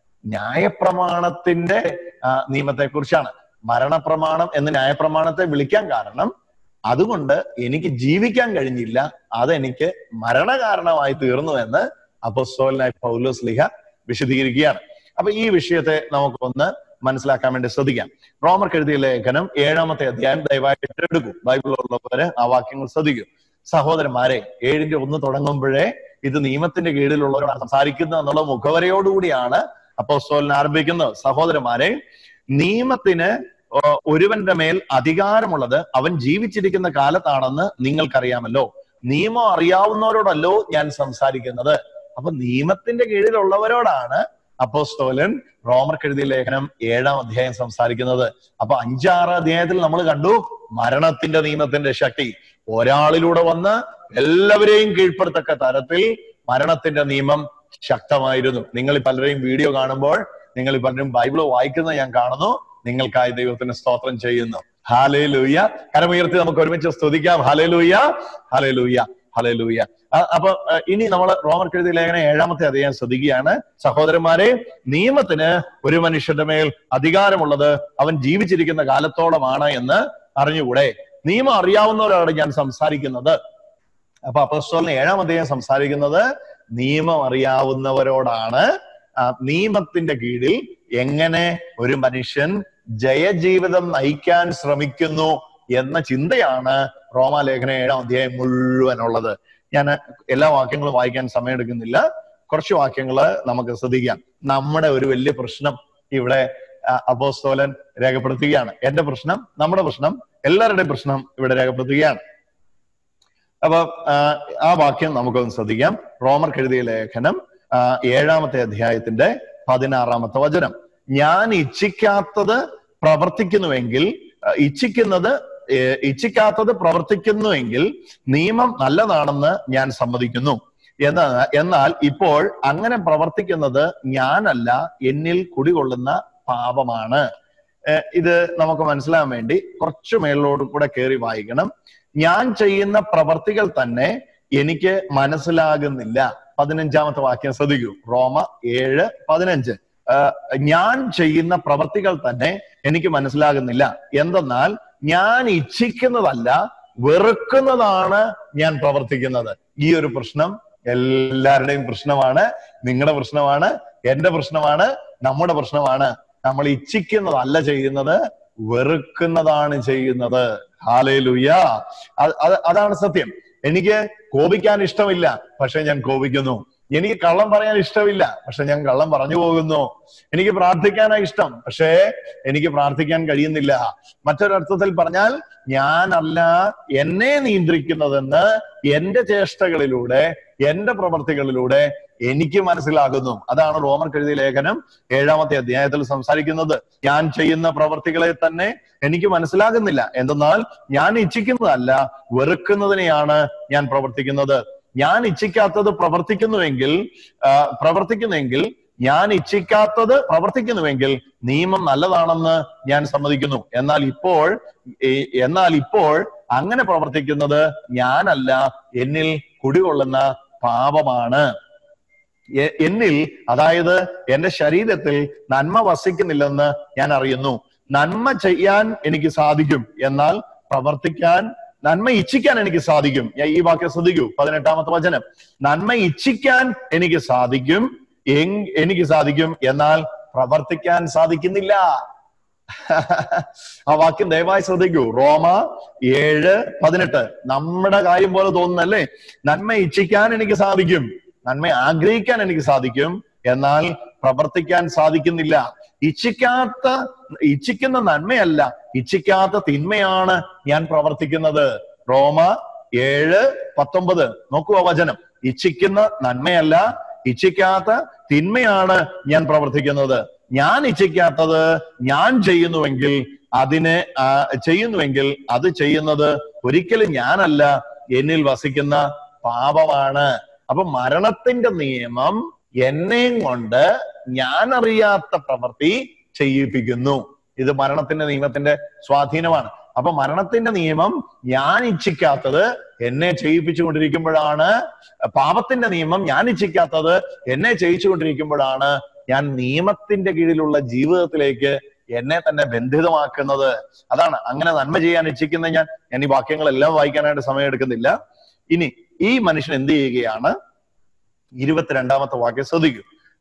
ന്യായപ്രമാണത്തിന്റെ നിയമത്തെ കുറിച്ചാണ് മരണപ്രമാണം എന്ന് ന്യായപ്രമാണത്തെ വിളിക്കാൻ കാരണം അതുകൊണ്ട് എനിക്ക് ജീവിക്കാൻ കഴിഞ്ഞില്ല അതെനിക്ക് മരണകാരണമായി തീർന്നു എന്ന് അപ്പസ്തോലനായ പൗലോസ് ലിഹ വിശദീകരിക്കുകയാണ് അപ്പൊ ഈ വിഷയത്തെ നമുക്കൊന്ന് മനസ്സിലാക്കാൻ വേണ്ടി ശ്രദ്ധിക്കാം റോമർക്ക് എഴുതിയ ലേഖനം ഏഴാമത്തെ അധ്യായം ദയവായിട്ട് എടുക്കൂ ബൈബിളിലുള്ളവര് ആ വാക്യങ്ങൾ ശ്രദ്ധിക്കൂ സഹോദരന്മാരെ ഏഴിന്റെ ഒന്ന് തുടങ്ങുമ്പോഴേ ഇത് നിയമത്തിന്റെ കീഴിലുള്ളവരോടാണ് സംസാരിക്കുന്നത് എന്നുള്ള മുഖവരയോടുകൂടിയാണ് അപ്പോസ്തോലൻ ആരംഭിക്കുന്നത് സഹോദരന്മാരെ നിയമത്തിന് ഏർ ഒരുവന്റെ മേൽ അധികാരമുള്ളത് അവൻ ജീവിച്ചിരിക്കുന്ന കാലത്താണെന്ന് നിങ്ങൾക്കറിയാമല്ലോ നിയമം അറിയാവുന്നവരോടല്ലോ ഞാൻ സംസാരിക്കുന്നത് അപ്പൊ നിയമത്തിന്റെ കീഴിലുള്ളവരോടാണ് അപ്പോസ്തോലൻ റോമർക്ക് എഴുതിയ ലേഖനം ഏഴാം അധ്യായം സംസാരിക്കുന്നത് അപ്പൊ അഞ്ചാറ് അധ്യായത്തിൽ നമ്മൾ കണ്ടു മരണത്തിന്റെ നിയമത്തിന്റെ ശക്തി ഒരാളിലൂടെ വന്ന് എല്ലാവരെയും കീഴ്പ്പെടുത്തക്ക തരത്തിൽ മരണത്തിന്റെ നിയമം ശക്തമായിരുന്നു നിങ്ങൾ പലരെയും വീഡിയോ കാണുമ്പോൾ നിങ്ങൾ പലരും ബൈബിൾ വായിക്കുന്നത് ഞാൻ കാണുന്നു നിങ്ങൾക്കായി ദൈവത്തിന് സ്തോത്രം ചെയ്യുന്നു ഹാലേ ലൂയ കരമുയർത്തി നമുക്ക് ഒരുമിച്ച് സ്തുതിക്കാം ഹലേ ലൂയ ഹലേ ലൂയ ഹലേ ലൂയ അപ്പൊ അഹ് ഇനി നമ്മൾ റോമർ എഴുതിയ ലേഖനം ഏഴാമത്തെ അധ്യായം ശ്രദ്ധിക്കുകയാണ് സഹോദരന്മാരെ നിയമത്തിന് ഒരു മനുഷ്യന്റെ മേൽ അധികാരമുള്ളത് അവൻ ജീവിച്ചിരിക്കുന്ന കാലത്തോളമാണ് എന്ന് അറിഞ്ഞുകൂടെ നിയമം അറിയാവുന്നവരോട് ഞാൻ സംസാരിക്കുന്നത് അപ്പൊ അപ്പസ്തോലിന് ഏഴാം അധ്യായം സംസാരിക്കുന്നത് നിയമം അറിയാവുന്നവരോടാണ് ആ, നിയമത്തിന്റെ കീഴിൽ എങ്ങനെ ഒരു മനുഷ്യൻ ജയജീവിതം നയിക്കാൻ ശ്രമിക്കുന്നു എന്ന ചിന്തയാണ് റോമാലേഖന ഏഴാം അധ്യായം മുഴുവനുള്ളത് ഞാൻ എല്ലാ വാക്യങ്ങളും വായിക്കാൻ സമയമെടുക്കുന്നില്ല കുറച്ച് വാക്യങ്ങള് നമുക്ക് ശ്രദ്ധിക്കാം നമ്മുടെ ഒരു വലിയ പ്രശ്നം ഇവിടെ ആ, അപ്പോസ്തോലൻ രേഖപ്പെടുത്തുകയാണ് എന്റെ പ്രശ്നം നമ്മുടെ പ്രശ്നം എല്ലാവരുടെയും പ്രശ്നം ഇവിടെ രേഖപ്പെടുത്തുകയാണ് അപ്പൊ ആ, ആ വാക്യം നമുക്കൊന്ന് ശ്രദ്ധിക്കാം റോമർ എഴുതിയ ലേഖനം ആ, ഏഴാമത്തെ അധ്യായത്തിന്റെ പതിനാറാമത്തെ വചനം ഞാൻ ഇച്ഛിക്കാത്തത് പ്രവർത്തിക്കുന്നുവെങ്കിൽ ആ, ഇച്ഛിക്കുന്നത് ഏ, ഇച്ഛിക്കാത്തത് പ്രവർത്തിക്കുന്നുവെങ്കിൽ നിയമം നല്ലതാണെന്ന് ഞാൻ സമ്മതിക്കുന്നു എന്നാൽ എന്നാൽ ഇപ്പോൾ അങ്ങനെ പ്രവർത്തിക്കുന്നത് ഞാനല്ല എന്നിൽ കുടികൊള്ളുന്ന പാപമാണ് ഏ, ഇത് നമുക്ക് മനസ്സിലാകാൻ വേണ്ടി കുറച്ച് മേളിലോട്ട് കൂടെ കയറി വായിക്കണം ഞാൻ ചെയ്യുന്ന പ്രവർത്തികൾ തന്നെ എനിക്ക് മനസ്സിലാകുന്നില്ല പതിനഞ്ചാമത്തെ വാക്യം ശ്രദ്ധിക്കൂ റോമ ഏഴ് പതിനഞ്ച് ആ, ഞാൻ ചെയ്യുന്ന പ്രവർത്തികൾ തന്നെ എനിക്ക് മനസ്സിലാകുന്നില്ല എന്തെന്നാൽ ഞാൻ ഇച്ഛിക്കുന്നതല്ല വെറുക്കുന്നതാണ് ഞാൻ പ്രവർത്തിക്കുന്നത് ഈ ഒരു പ്രശ്നം എല്ലാവരുടെയും പ്രശ്നമാണ് നിങ്ങളുടെ പ്രശ്നമാണ് എന്റെ പ്രശ്നമാണ് നമ്മുടെ പ്രശ്നമാണ് നമ്മൾ ഇച്ഛിക്കുന്നതല്ല ചെയ്യുന്നത് വെറുക്കുന്നതാണ് ചെയ്യുന്നത് ഹാലേലുയ്യ അത് അത് അതാണ് സത്യം എനിക്ക് കോപിക്കാൻ ഇഷ്ടമില്ല പക്ഷെ ഞാൻ കോപിക്കുന്നു എനിക്ക് കള്ളം പറയാൻ ഇഷ്ടമില്ല പക്ഷെ ഞാൻ കള്ളം പറഞ്ഞു പോകുന്നു എനിക്ക് പ്രാർത്ഥിക്കാനാ ഇഷ്ടം പക്ഷേ എനിക്ക് പ്രാർത്ഥിക്കാൻ കഴിയുന്നില്ല മറ്റൊരർത്ഥത്തിൽ പറഞ്ഞാൽ ഞാനല്ല എന്നെ നിയന്ത്രിക്കുന്നതെന്ന് എന്റെ ചേഷ്ടകളിലൂടെ എന്റെ പ്രവർത്തികളിലൂടെ എനിക്ക് മനസ്സിലാകുന്നു അതാണ് റോമർ എഴുതിയ ലേഖനം ഏഴാമത്തെ അധ്യായത്തിൽ സംസാരിക്കുന്നത് ഞാൻ ചെയ്യുന്ന പ്രവർത്തികളെ തന്നെ എനിക്ക് മനസ്സിലാകുന്നില്ല എന്തെന്നാൽ ഞാൻ ഇച്ഛിക്കുന്നതല്ല വെറുക്കുന്നതിനെയാണ് ഞാൻ പ്രവർത്തിക്കുന്നത് ഞാൻ ഇച്ഛിക്കാത്തത് പ്രവർത്തിക്കുന്നുവെങ്കിൽ ആ, പ്രവർത്തിക്കുന്നെങ്കിൽ ഞാൻ ഇച്ഛിക്കാത്തത് പ്രവർത്തിക്കുന്നുവെങ്കിൽ നിയമം നല്ലതാണെന്ന് ഞാൻ സമ്മതിക്കുന്നു എന്നാൽ ഇപ്പോൾ ഈ- എന്നാൽ ഇപ്പോൾ അങ്ങനെ പ്രവർത്തിക്കുന്നത് ഞാനല്ല എന്നിൽ കുടികൊള്ളുന്ന പാപമാണ് എ- എന്നിൽ അതായത് എന്റെ ശരീരത്തിൽ നന്മ വസിക്കുന്നില്ലെന്ന് ഞാൻ അറിയുന്നു നന്മ ചെയ്യാൻ എനിക്ക് സാധിക്കും എന്നാൽ പ്രവർത്തിക്കാൻ നന്മ ഇച്ഛിക്കാൻ എനിക്ക് സാധിക്കും ഞാൻ ഈ വാക്യം ശ്രദ്ധിക്കൂ പതിനെട്ടാമത്തെ വചനം നന്മ ഇച്ഛിക്കാൻ എനിക്ക് സാധിക്കും എങ്- എനിക്ക് സാധിക്കും എന്നാൽ പ്രവർത്തിക്കാൻ സാധിക്കുന്നില്ല ആ വാക്യം ദയവായി ശ്രദ്ധിക്കൂ റോമ ഏഴ് പതിനെട്ട് നമ്മുടെ കാര്യം പോലെ തോന്നുന്നല്ലേ നന്മ ഇച്ഛിക്കാൻ എനിക്ക് സാധിക്കും നന്മ ആഗ്രഹിക്കാൻ എനിക്ക് സാധിക്കും എന്നാൽ പ്രവർത്തിക്കാൻ സാധിക്കുന്നില്ല ഇച്ഛിക്കാത്ത ഇച്ഛിക്കുന്ന നന്മയല്ല ഇച്ഛിക്കാത്ത തിന്മയാണ് ഞാൻ പ്രവർത്തിക്കുന്നത് റോമ ഏഴ് പത്തൊമ്പത് നോക്കൂ ആ വചനം ഇച്ഛിക്കുന്ന നന്മയല്ല ഇച്ഛിക്കാത്ത തിന്മയാണ് ഞാൻ പ്രവർത്തിക്കുന്നത് ഞാൻ ഇച്ഛിക്കാത്തത് ഞാൻ ചെയ്യുന്നുവെങ്കിൽ അതിനെ ആ, ചെയ്യുന്നുവെങ്കിൽ അത് ചെയ്യുന്നത് ഒരിക്കലും ഞാനല്ല എന്നിൽ വസിക്കുന്ന പാപമാണ് അപ്പൊ മരണത്തിന്റെ നിയമം എന്നെയും കൊണ്ട് ഞാൻ അറിയാത്ത പ്രവൃത്തി ചെയ്യിപ്പിക്കുന്നു ഇത് മരണത്തിന്റെ നിയമത്തിന്റെ സ്വാധീനമാണ് അപ്പൊ മരണത്തിന്റെ നിയമം ഞാൻ ഇച്ഛിക്കാത്തത് എന്നെ ചെയ്യിപ്പിച്ചുകൊണ്ടിരിക്കുമ്പോഴാണ് പാപത്തിന്റെ നിയമം ഞാൻ ഇച്ഛിക്കാത്തത് എന്നെ ചെയ്യിച്ചുകൊണ്ടിരിക്കുമ്പോഴാണ് ഞാൻ നിയമത്തിന്റെ കീഴിലുള്ള ജീവിതത്തിലേക്ക് എന്നെ തന്നെ ബന്ധിതമാക്കുന്നത് അതാണ് അങ്ങനെ നന്മ ചെയ്യാൻ ഇച്ഛിക്കുന്ന ഞാൻ ഞാൻ ഈ വാക്യങ്ങളെല്ലാം വായിക്കാനായിട്ട് സമയം എടുക്കുന്നില്ല ഇനി ഈ മനുഷ്യൻ എന്ത് ചെയ്യുകയാണ് ഇരുപത്തിരണ്ടാമത്തെ വാക്യം ശ്രദ്ധിക്കൂ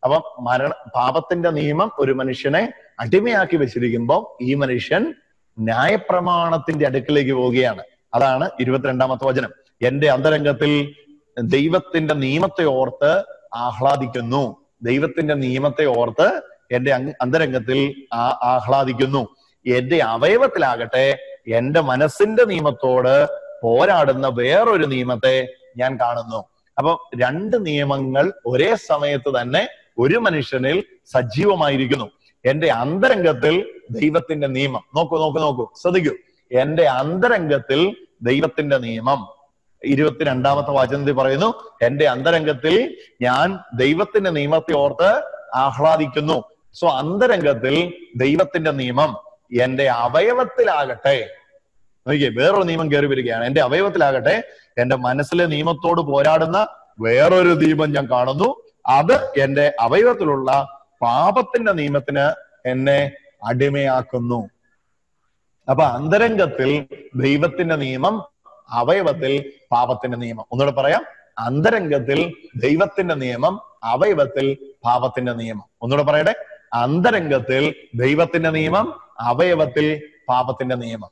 അപ്പം മരണ പാപത്തിന്റെ നിയമം ഒരു മനുഷ്യനെ അടിമയാക്കി വെച്ചിരിക്കുമ്പോൾ ഈ മനുഷ്യൻ ന്യായപ്രമാണത്തിന്റെ അടുക്കിലേക്ക് പോവുകയാണ് അതാണ് ഇരുപത്തിരണ്ടാമത്തെ വചനം എന്റെ അന്തരംഗത്തിൽ ദൈവത്തിന്റെ നിയമത്തെ ഓർത്ത് ആഹ്ലാദിക്കുന്നു ദൈവത്തിന്റെ നിയമത്തെ ഓർത്ത് എന്റെ അങ് അന്തരംഗത്തിൽ ആ ആഹ്ലാദിക്കുന്നു എന്റെ അവയവത്തിലാകട്ടെ എന്റെ മനസ്സിന്റെ നിയമത്തോട് പോരാടുന്ന വേറൊരു നിയമത്തെ ഞാൻ കാണുന്നു അപ്പൊ രണ്ട് നിയമങ്ങൾ ഒരേ സമയത്ത് തന്നെ ഒരു മനുഷ്യനിൽ സജീവമായിരിക്കുന്നു എന്റെ അന്തരംഗത്തിൽ ദൈവത്തിന്റെ നിയമം നോക്കൂ നോക്കൂ നോക്കൂ ശ്രദ്ധിക്കൂ എന്റെ അന്തരംഗത്തിൽ ദൈവത്തിന്റെ നിയമം ഇരുപത്തിരണ്ടാമത്തെ വചനത്തിൽ പറയുന്നു എന്റെ അന്തരംഗത്തിൽ ഞാൻ ദൈവത്തിന്റെ നിയമത്തെ ഓർത്ത് ആഹ്ലാദിക്കുന്നു സോ അന്തരംഗത്തിൽ ദൈവത്തിന്റെ നിയമം എന്റെ അവയവത്തിലാകട്ടെ നോക്കിയേ വേറൊരു നിയമം കയറി വരികയാണ് എന്റെ അവയവത്തിലാകട്ടെ എന്റെ മനസ്സിലെ നിയമത്തോട് പോരാടുന്ന വേറൊരു നിയമം ഞാൻ കാണുന്നു അത് എന്റെ അവയവത്തിലുള്ള പാപത്തിന്റെ നിയമത്തിന് എന്നെ അടിമയാക്കുന്നു അപ്പൊ അന്തരംഗത്തിൽ ദൈവത്തിന്റെ നിയമം അവയവത്തിൽ പാപത്തിന്റെ നിയമം ഒന്നുകൂടെ പറയാം അന്തരംഗത്തിൽ ദൈവത്തിന്റെ നിയമം അവയവത്തിൽ പാപത്തിന്റെ നിയമം ഒന്നുകൂടെ പറയട്ടെ അന്തരംഗത്തിൽ ദൈവത്തിന്റെ നിയമം അവയവത്തിൽ പാപത്തിന്റെ നിയമം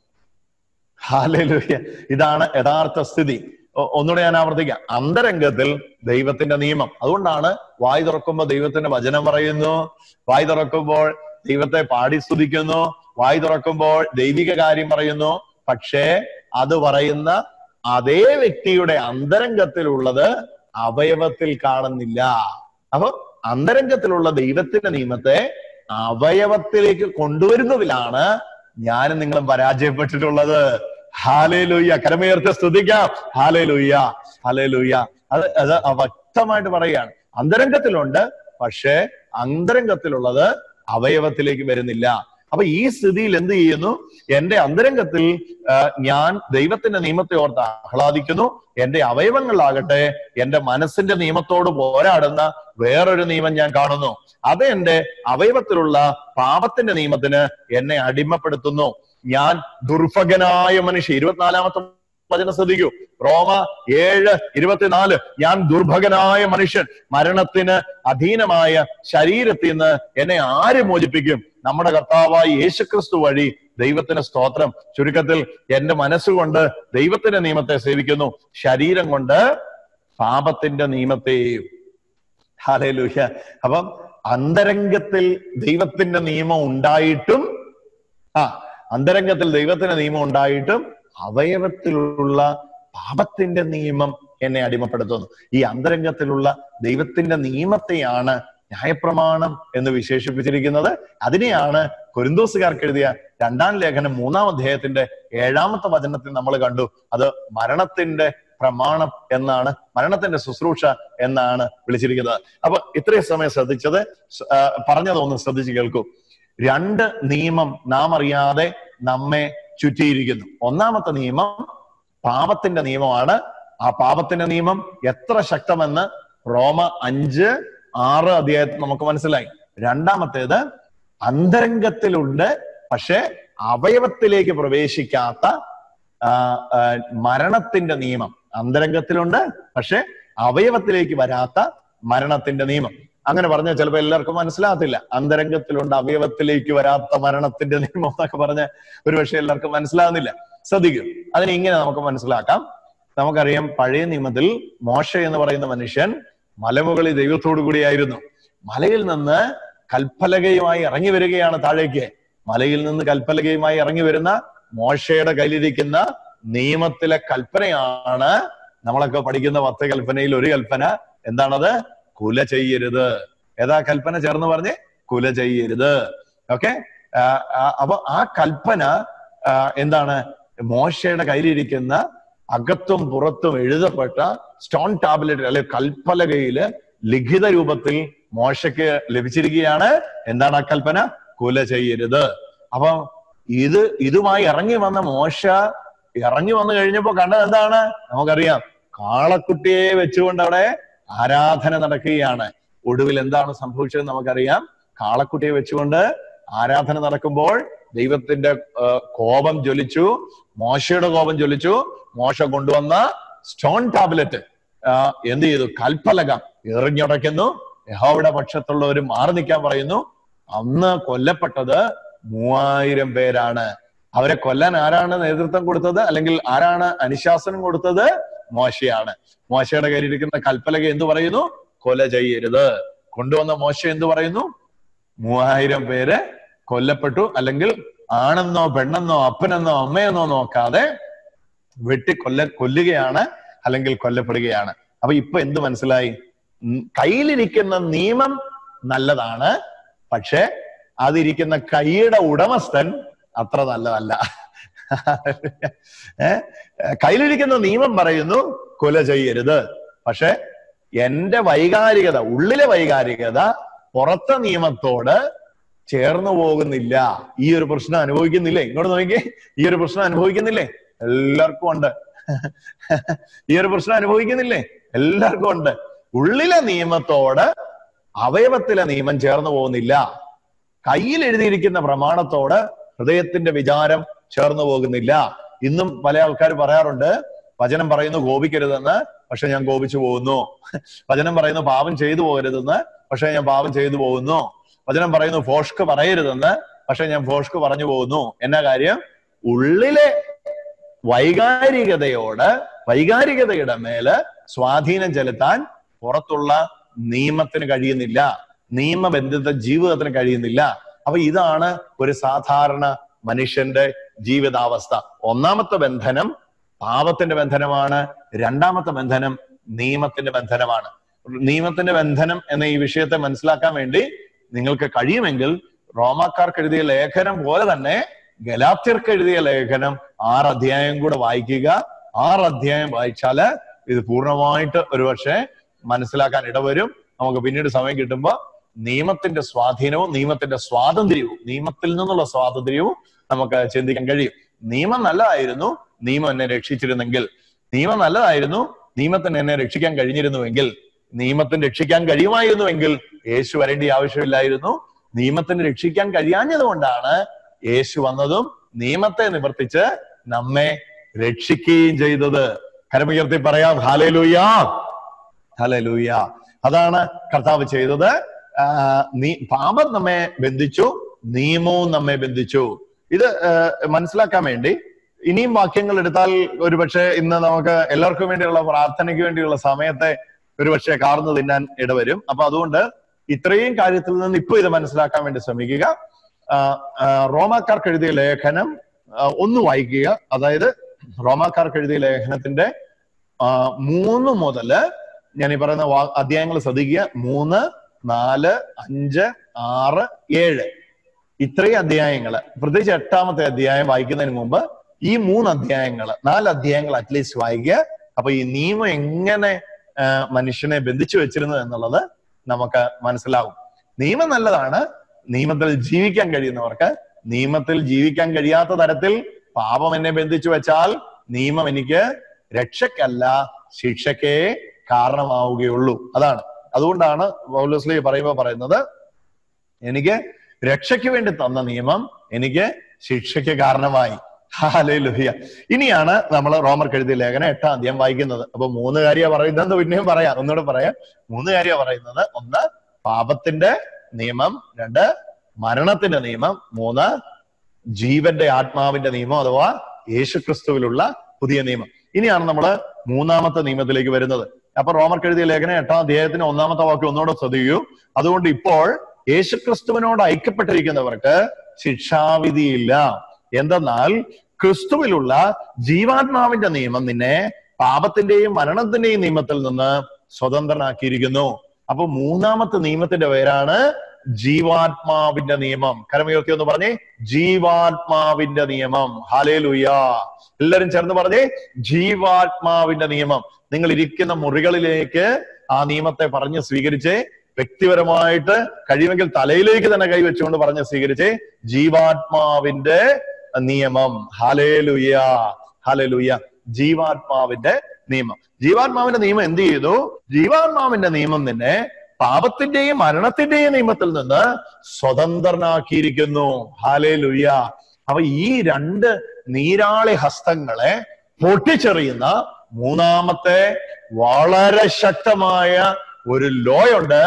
ഹാലൂയ ഇതാണ് യഥാർത്ഥ സ്ഥിതി ഒ- ഒന്നുകൂടെ ഞാൻ ആവർത്തിക്കാം അന്തരംഗത്തിൽ ദൈവത്തിന്റെ നിയമം അതുകൊണ്ടാണ് വായി തുറക്കുമ്പോൾ ദൈവത്തിന്റെ വചനം പറയുന്നു വായി തുറക്കുമ്പോൾ ദൈവത്തെ പാടി സ്തുതിക്കുന്നു വായി തുറക്കുമ്പോൾ ദൈവിക കാര്യം പറയുന്നു പക്ഷേ അത് പറയുന്ന അതേ വ്യക്തിയുടെ അന്തരംഗത്തിലുള്ളത് അവയവത്തിൽ കാണുന്നില്ല അപ്പൊ അന്തരംഗത്തിലുള്ള ദൈവത്തിന്റെ നിയമത്തെ അവയവത്തിലേക്ക് കൊണ്ടുവരുന്നതിലാണ് ഞാനും നിങ്ങളും പരാജയപ്പെട്ടിട്ടുള്ളത് ഹാലേ ലൂയ്യ കരമേർത്ത് സ്തുതിക്കാം ഹാലേ ലൂയ്യ ഹാലേ ലൂയ്യ അത് അത് വ്യക്തമായിട്ട് പറയുകയാണ് അന്തരംഗത്തിലുണ്ട് പക്ഷേ അന്തരംഗത്തിലുള്ളത് അവയവത്തിലേക്ക് വരുന്നില്ല അപ്പൊ ഈ സ്ഥിതിയിൽ എന്ത് ചെയ്യുന്നു എന്റെ അന്തരംഗത്തിൽ ആ, ഞാൻ ദൈവത്തിന്റെ നിയമത്തെ ഓർത്ത് ആഹ്ലാദിക്കുന്നു എന്റെ അവയവങ്ങളിലാകട്ടെ എന്റെ മനസ്സിന്റെ നിയമത്തോട് പോരാടുന്ന വേറൊരു നിയമം ഞാൻ കാണുന്നു അത് എന്റെ അവയവത്തിലുള്ള പാപത്തിന്റെ നിയമത്തിന് എന്നെ അടിമപ്പെടുത്തുന്നു ഞാൻ ദുർഭകനായ മനുഷ്യ ഇരുപത്തിനാലാമത്തെ വചനം ശ്രദ്ധിക്കൂ റോമ ഏഴ് ഇരുപത്തിനാല് ഞാൻ ദുർഭകനായ മനുഷ്യൻ മരണത്തിന് അധീനമായ ശരീരത്തിൽ നിന്ന് എന്നെ ആര് മോചിപ്പിക്കും നമ്മുടെ കർത്താവായ യേശുക്രിസ്തു വഴി ദൈവത്തിന് സ്തോത്രം ചുരുക്കത്തിൽ എന്റെ മനസ്സുകൊണ്ട് ദൈവത്തിന്റെ നിയമത്തെ സേവിക്കുന്നു ശരീരം കൊണ്ട് പാപത്തിന്റെ നിയമത്തെയും ഹാലൂഹ്യ അപ്പം അന്തരംഗത്തിൽ ദൈവത്തിന്റെ നിയമം ഉണ്ടായിട്ടും ആ അന്തരംഗത്തിൽ ദൈവത്തിന്റെ നിയമം ഉണ്ടായിട്ടും അവയവത്തിലുള്ള പാപത്തിന്റെ നിയമം എന്നെ അടിമപ്പെടുത്തുന്നു ഈ അന്തരംഗത്തിലുള്ള ദൈവത്തിന്റെ നിയമത്തെയാണ് ന്യായപ്രമാണം എന്ന് വിശേഷിപ്പിച്ചിരിക്കുന്നത് അതിനെയാണ് കൊരിന്തോസുകാർക്ക് എഴുതിയ രണ്ടാം ലേഖനം മൂന്നാം അധ്യായത്തിന്റെ ഏഴാമത്തെ വചനത്തിൽ നമ്മൾ കണ്ടു അത് മരണത്തിന്റെ പ്രമാണം എന്നാണ് മരണത്തിന്റെ ശുശ്രൂഷ എന്നാണ് വിളിച്ചിരിക്കുന്നത് അപ്പൊ ഇത്രയും സമയം ശ്രദ്ധിച്ചത് സ- ആ, പറഞ്ഞത് ഒന്ന് ശ്രദ്ധിച്ച് കേൾക്കൂ രണ്ട് നിയമം നാം അറിയാതെ നമ്മെ ചുറ്റിയിരിക്കുന്നു ഒന്നാമത്തെ നിയമം പാപത്തിന്റെ നിയമമാണ് ആ പാപത്തിന്റെ നിയമം എത്ര ശക്തമെന്ന് റോമ അഞ്ച് ആറ് അധ്യായത്തിൽ നമുക്ക് മനസ്സിലായി രണ്ടാമത്തേത് അന്തരംഗത്തിലുണ്ട് പക്ഷെ അവയവത്തിലേക്ക് പ്രവേശിക്കാത്ത ആ, ആ, മരണത്തിന്റെ നിയമം അന്തരംഗത്തിലുണ്ട് പക്ഷെ അവയവത്തിലേക്ക് വരാത്ത മരണത്തിന്റെ നിയമം അങ്ങനെ പറഞ്ഞാൽ ചിലപ്പോൾ എല്ലാവർക്കും മനസ്സിലാകത്തില്ല അന്തരംഗത്തിലുണ്ട് അവയവത്തിലേക്ക് വരാത്ത മരണത്തിന്റെ നിയമം എന്നൊക്കെ പറഞ്ഞ് ഒരുപക്ഷെ എല്ലാവർക്കും മനസ്സിലാകുന്നില്ല ശ്രദ്ധിക്കും അതിനെ ഇങ്ങനെ നമുക്ക് മനസ്സിലാക്കാം നമുക്കറിയാം പഴയ നിയമത്തിൽ മോശ എന്ന് പറയുന്ന മനുഷ്യൻ മലമുകളിൽ ദൈവത്തോടു കൂടിയായിരുന്നു മലയിൽ നിന്ന് കൽപ്പലകയുമായി ഇറങ്ങി വരികയാണ് താഴേക്ക് മലയിൽ നിന്ന് കൽപ്പലകയുമായി ഇറങ്ങി വരുന്ന മോശയുടെ കയ്യിലിരിക്കുന്ന നിയമത്തിലെ കൽപ്പനയാണ് നമ്മളൊക്കെ പഠിക്കുന്ന പത്ത് കൽപ്പനയിൽ ഒരു കൽപ്പന എന്താണത് കുല ചെയ്യരുത് ഏതാ കൽപ്പന ചേർന്ന് പറഞ്ഞ് കുല ചെയ്യരുത് ഓക്കെ അപ്പൊ ആ കൽപ്പന ആ, എന്താണ് മോശയുടെ കയ്യിലിരിക്കുന്ന അകത്തും പുറത്തും എഴുതപ്പെട്ട സ്റ്റോൺ ടാബ്ലറ്റ് അല്ലെ കൽപ്പലകയില് ലിഖിത രൂപത്തിൽ മോശയ്ക്ക് ലഭിച്ചിരിക്കുകയാണ് എന്താണ് ആ കൽപ്പന കുല ചെയ്യരുത് അപ്പൊ ഇത് ഇതുമായി ഇറങ്ങി വന്ന മോശ ഇറങ്ങി വന്നു കഴിഞ്ഞപ്പോ കണ്ടത് എന്താണ് നമുക്കറിയാം കാളക്കുട്ടിയെ വെച്ചുകൊണ്ട് അവിടെ ആരാധന നടക്കുകയാണ് ഒടുവിൽ എന്താണ് സംഭവിച്ചത് നമുക്കറിയാം കാളക്കുട്ടിയെ വെച്ചുകൊണ്ട് ആരാധന നടക്കുമ്പോൾ ദൈവത്തിന്റെ ആ, കോപം ജ്വലിച്ചു മോശയുടെ കോപം ജ്വലിച്ചു മോശ കൊണ്ടുവന്ന സ്റ്റോൺ ടാബ്ലറ്റ് എന്ത് ചെയ്തു കൽപ്പലകം എറിഞ്ഞുടയ്ക്കുന്നു യഹോവയുടെ പക്ഷത്തുള്ളവർ മാറി നിൽക്കാൻ പറയുന്നു അന്ന് കൊല്ലപ്പെട്ടത് മൂവായിരം പേരാണ് അവരെ കൊല്ലാൻ ആരാണ് നേതൃത്വം കൊടുത്തത് അല്ലെങ്കിൽ ആരാണ് അനുശാസനം കൊടുത്തത് മോശയാണ് മോശയുടെ കയ്യിലിരിക്കുന്ന കൽപ്പലക എന്തു പറയുന്നു കൊല ചെയ്യരുത് കൊണ്ടുവന്ന മോശ എന്തു പറയുന്നു മൂവായിരം പേര് കൊല്ലപ്പെട്ടു അല്ലെങ്കിൽ ആണെന്നോ പെണ്ണെന്നോ അപ്പനെന്നോ അമ്മയെന്നോ നോക്കാതെ വെട്ടി കൊല്ല കൊല്ലുകയാണ് അല്ലെങ്കിൽ കൊല്ലപ്പെടുകയാണ് അപ്പൊ ഇപ്പൊ എന്ത് മനസ്സിലായി ഉം, കയ്യിലിരിക്കുന്ന നിയമം നല്ലതാണ് പക്ഷെ അതിരിക്കുന്ന കൈയുടെ ഉടമസ്ഥൻ അത്ര നല്ലതല്ല ഏ കയ്യിലിരിക്കുന്ന നിയമം പറയുന്നു കൊല ചെയ്യരുത് പക്ഷെ എന്റെ വൈകാരികത ഉള്ളിലെ വൈകാരികത പുറത്തെ നിയമത്തോട് ചേർന്നു പോകുന്നില്ല ഈ ഒരു പ്രശ്നം അനുഭവിക്കുന്നില്ലേ ഇങ്ങോട്ട് നോക്കിയേ ഈ ഒരു പ്രശ്നം അനുഭവിക്കുന്നില്ലേ എല്ലാവർക്കും ഉണ്ട് ഈ ഒരു പ്രശ്നം അനുഭവിക്കുന്നില്ലേ എല്ലാവർക്കും ഉണ്ട് ഉള്ളിലെ നിയമത്തോട് അവയവത്തിലെ നിയമം ചേർന്നു പോകുന്നില്ല കയ്യിൽ എഴുതിയിരിക്കുന്ന പ്രമാണത്തോട് ഹൃദയത്തിന്റെ വിചാരം ചേർന്നു പോകുന്നില്ല ഇന്നും പല ആൾക്കാർ പറയാറുണ്ട് വചനം പറയുന്നു കോപിക്കരുതെന്ന് പക്ഷെ ഞാൻ കോപിച്ചു പോകുന്നു വചനം പറയുന്നു പാപം ചെയ്തു പോകരുതെന്ന് പക്ഷെ ഞാൻ പാപം ചെയ്തു പോകുന്നു വചനം പറയുന്നു ഫോഷ്ക്ക് പറയരുതെന്ന് പക്ഷെ ഞാൻ ഫോഷ്ക്ക് പറഞ്ഞു പോകുന്നു എന്നാ കാര്യം ഉള്ളിലെ വൈകാരികതയോട് വൈകാരികതയുടെ മേല് സ്വാധീനം ചെലുത്താൻ പുറത്തുള്ള നിയമത്തിന് കഴിയുന്നില്ല നിയമബന്ധിത ജീവിതത്തിന് കഴിയുന്നില്ല അപ്പൊ ഇതാണ് ഒരു സാധാരണ മനുഷ്യന്റെ ജീവിതാവസ്ഥ ഒന്നാമത്തെ ബന്ധനം പാപത്തിന്റെ ബന്ധനമാണ് രണ്ടാമത്തെ ബന്ധനം നിയമത്തിന്റെ ബന്ധനമാണ് നിയമത്തിന്റെ ബന്ധനം എന്ന ഈ വിഷയത്തെ മനസ്സിലാക്കാൻ വേണ്ടി നിങ്ങൾക്ക് കഴിയുമെങ്കിൽ റോമാക്കാർക്ക് എഴുതിയ ലേഖനം പോലെ തന്നെ ഗലാത്യർക്ക് എഴുതിയ ലേഖനം ആറ് അധ്യായം കൂടെ വായിക്കുക ആറ് അധ്യായം വായിച്ചാല് ഇത് പൂർണ്ണമായിട്ട് ഒരുപക്ഷെ മനസ്സിലാക്കാൻ ഇടവരും നമുക്ക് പിന്നീട് സമയം കിട്ടുമ്പോ നിയമത്തിന്റെ സ്വാധീനവും നിയമത്തിന്റെ സ്വാതന്ത്ര്യവും നിയമത്തിൽ നിന്നുള്ള സ്വാതന്ത്ര്യവും നമുക്ക് ചിന്തിക്കാൻ കഴിയും നിയമം നല്ലതായിരുന്നു നിയമം എന്നെ രക്ഷിച്ചിരുന്നെങ്കിൽ നിയമം നല്ലതായിരുന്നു നിയമത്തിന് എന്നെ രക്ഷിക്കാൻ കഴിഞ്ഞിരുന്നുവെങ്കിൽ നിയമത്തിന് രക്ഷിക്കാൻ കഴിയുമായിരുന്നുവെങ്കിൽ യേശു വരേണ്ട ആവശ്യമില്ലായിരുന്നു നിയമത്തിന് രക്ഷിക്കാൻ കഴിയാഞ്ഞത് കൊണ്ടാണ് യേശു വന്നതും നിയമത്തെ നിവർത്തിച്ച് നമ്മെ രക്ഷിക്കുകയും ചെയ്തത് കരമുയർത്തി പറയാം ഹാലലൂയാ ഹലലൂയ അതാണ് കർത്താവ് ചെയ്തത് ആ, നീ പാപം നമ്മെ ബന്ധിച്ചു നിയമവും നമ്മെ ബന്ധിച്ചു ഇത് ആ, മനസ്സിലാക്കാൻ വേണ്ടി ഇനിയും വാക്യങ്ങൾ എടുത്താൽ ഒരുപക്ഷെ ഇന്ന് നമുക്ക് എല്ലാവർക്കും വേണ്ടിയുള്ള പ്രാർത്ഥനയ്ക്ക് വേണ്ടിയുള്ള സമയത്തെ ഒരുപക്ഷെ കാർന്നു തിന്നാൻ ഇടവരും അപ്പൊ അതുകൊണ്ട് ഇത്രയും കാര്യത്തിൽ നിന്ന് ഇപ്പൊ ഇത് മനസ്സിലാക്കാൻ വേണ്ടി ശ്രമിക്കുക ആ, ആ, റോമാക്കാർക്ക് എഴുതിയ ലേഖനം ആ, ഒന്ന് വായിക്കുക അതായത് റോമാക്കാർക്ക് എഴുതിയ ലേഖനത്തിന്റെ ആ, മൂന്ന് മുതല് ഞാൻ ഈ പറയുന്ന വാ- അധ്യായങ്ങൾ ശ്രദ്ധിക്കുക മൂന്ന് നാല് അഞ്ച് ആറ് ഏഴ് ഇത്രയും അധ്യായങ്ങള് പ്രത്യേകിച്ച് എട്ടാമത്തെ അധ്യായം വായിക്കുന്നതിന് മുമ്പ് ഈ മൂന്ന് അധ്യായങ്ങള് നാല് അധ്യായങ്ങൾ അറ്റ്ലീസ്റ്റ് വായിക്കുക അപ്പൊ ഈ നിയമം എങ്ങനെ ആ, മനുഷ്യനെ ബന്ധിച്ചു വെച്ചിരുന്നു എന്നുള്ളത് നമുക്ക് മനസ്സിലാകും നിയമം നല്ലതാണ് നിയമത്തിൽ ജീവിക്കാൻ കഴിയുന്നവർക്ക് നിയമത്തിൽ ജീവിക്കാൻ കഴിയാത്ത തരത്തിൽ പാപം എന്നെ ബന്ധിച്ചു വെച്ചാൽ നിയമം എനിക്ക് രക്ഷക്കല്ല ശിക്ഷക്കേ കാരണമാവുകയുള്ളൂ അതാണ് അതുകൊണ്ടാണ് പൗലോസ്ലി പറയുമ്പോൾ പറയുന്നത് എനിക്ക് രക്ഷയ്ക്ക് വേണ്ടി തന്ന നിയമം എനിക്ക് ശിക്ഷയ്ക്ക് കാരണമായി ഹാലലുഹിയ ഇനിയാണ് നമ്മൾ റോമർക്ക് എഴുതിയ ലേഖനം എട്ടാം അധ്യായം വായിക്കുന്നത് അപ്പൊ മൂന്ന് കാര്യ പറയുന്നത് പിന്നെയും പറയാം ഒന്നുകൂടെ പറയാം മൂന്ന് കാര്യ പറയുന്നത് ഒന്ന് പാപത്തിന്റെ നിയമം രണ്ട് മരണത്തിന്റെ നിയമം മൂന്ന് ജീവന്റെ ആത്മാവിന്റെ നിയമം അഥവാ യേശുക്രിസ്തുവിലുള്ള പുതിയ നിയമം ഇനിയാണ് നമ്മൾ മൂന്നാമത്തെ നിയമത്തിലേക്ക് വരുന്നത് അപ്പൊ റോമർക്ക് എഴുതിയ ലേഖനം എട്ടാം അധ്യായത്തിന് ഒന്നാമത്തെ വാക്യം ഒന്നുകൂടെ ശ്രദ്ധിക്കൂ അതുകൊണ്ട് ഇപ്പോൾ യേശുക്രിസ്തുവിനോട് ഐക്യപ്പെട്ടിരിക്കുന്നവർക്ക് ശിക്ഷാവിധിയില്ല എന്തെന്നാൽ ക്രിസ്തുവിലുള്ള ജീവാത്മാവിന്റെ നിയമം നിന്നെ പാപത്തിന്റെയും മരണത്തിന്റെയും നിയമത്തിൽ നിന്ന് സ്വതന്ത്രനാക്കിയിരിക്കുന്നു അപ്പൊ മൂന്നാമത്തെ നിയമത്തിന്റെ പേരാണ് ജീവാത്മാവിന്റെ നിയമം കരമുയർത്തി ഒന്ന് പറഞ്ഞേ ജീവാത്മാവിന്റെ നിയമം ഹാലേ ലുയാ എല്ലാരും ചേർന്ന് പറഞ്ഞേ ജീവാത്മാവിന്റെ നിയമം നിങ്ങൾ ഇരിക്കുന്ന മുറികളിലേക്ക് ആ നിയമത്തെ പറഞ്ഞ് സ്വീകരിച്ച് വ്യക്തിപരമായിട്ട് കഴിയുമെങ്കിൽ തലയിലേക്ക് തന്നെ കൈവച്ചുകൊണ്ട് പറഞ്ഞ് സ്വീകരിച്ച് ജീവാത്മാവിന്റെ നിയമം ഹാലേലുയ ഹാലേലുയ ജീവാത്മാവിന്റെ നിയമം ജീവാത്മാവിന്റെ നിയമം എന്ത് ചെയ്തു ജീവാത്മാവിന്റെ നിയമം തന്നെ പാപത്തിന്റെയും മരണത്തിന്റെയും നിയമത്തിൽ നിന്ന് സ്വതന്ത്രനാക്കിയിരിക്കുന്നു ഹാലേ ലുയ്യ അപ്പൊ ഈ രണ്ട് നീരാളി ഹസ്തങ്ങളെ പൊട്ടിച്ചെറിയുന്ന മൂന്നാമത്തെ വളരെ ശക്തമായ ഒരു ലോയുണ്ട്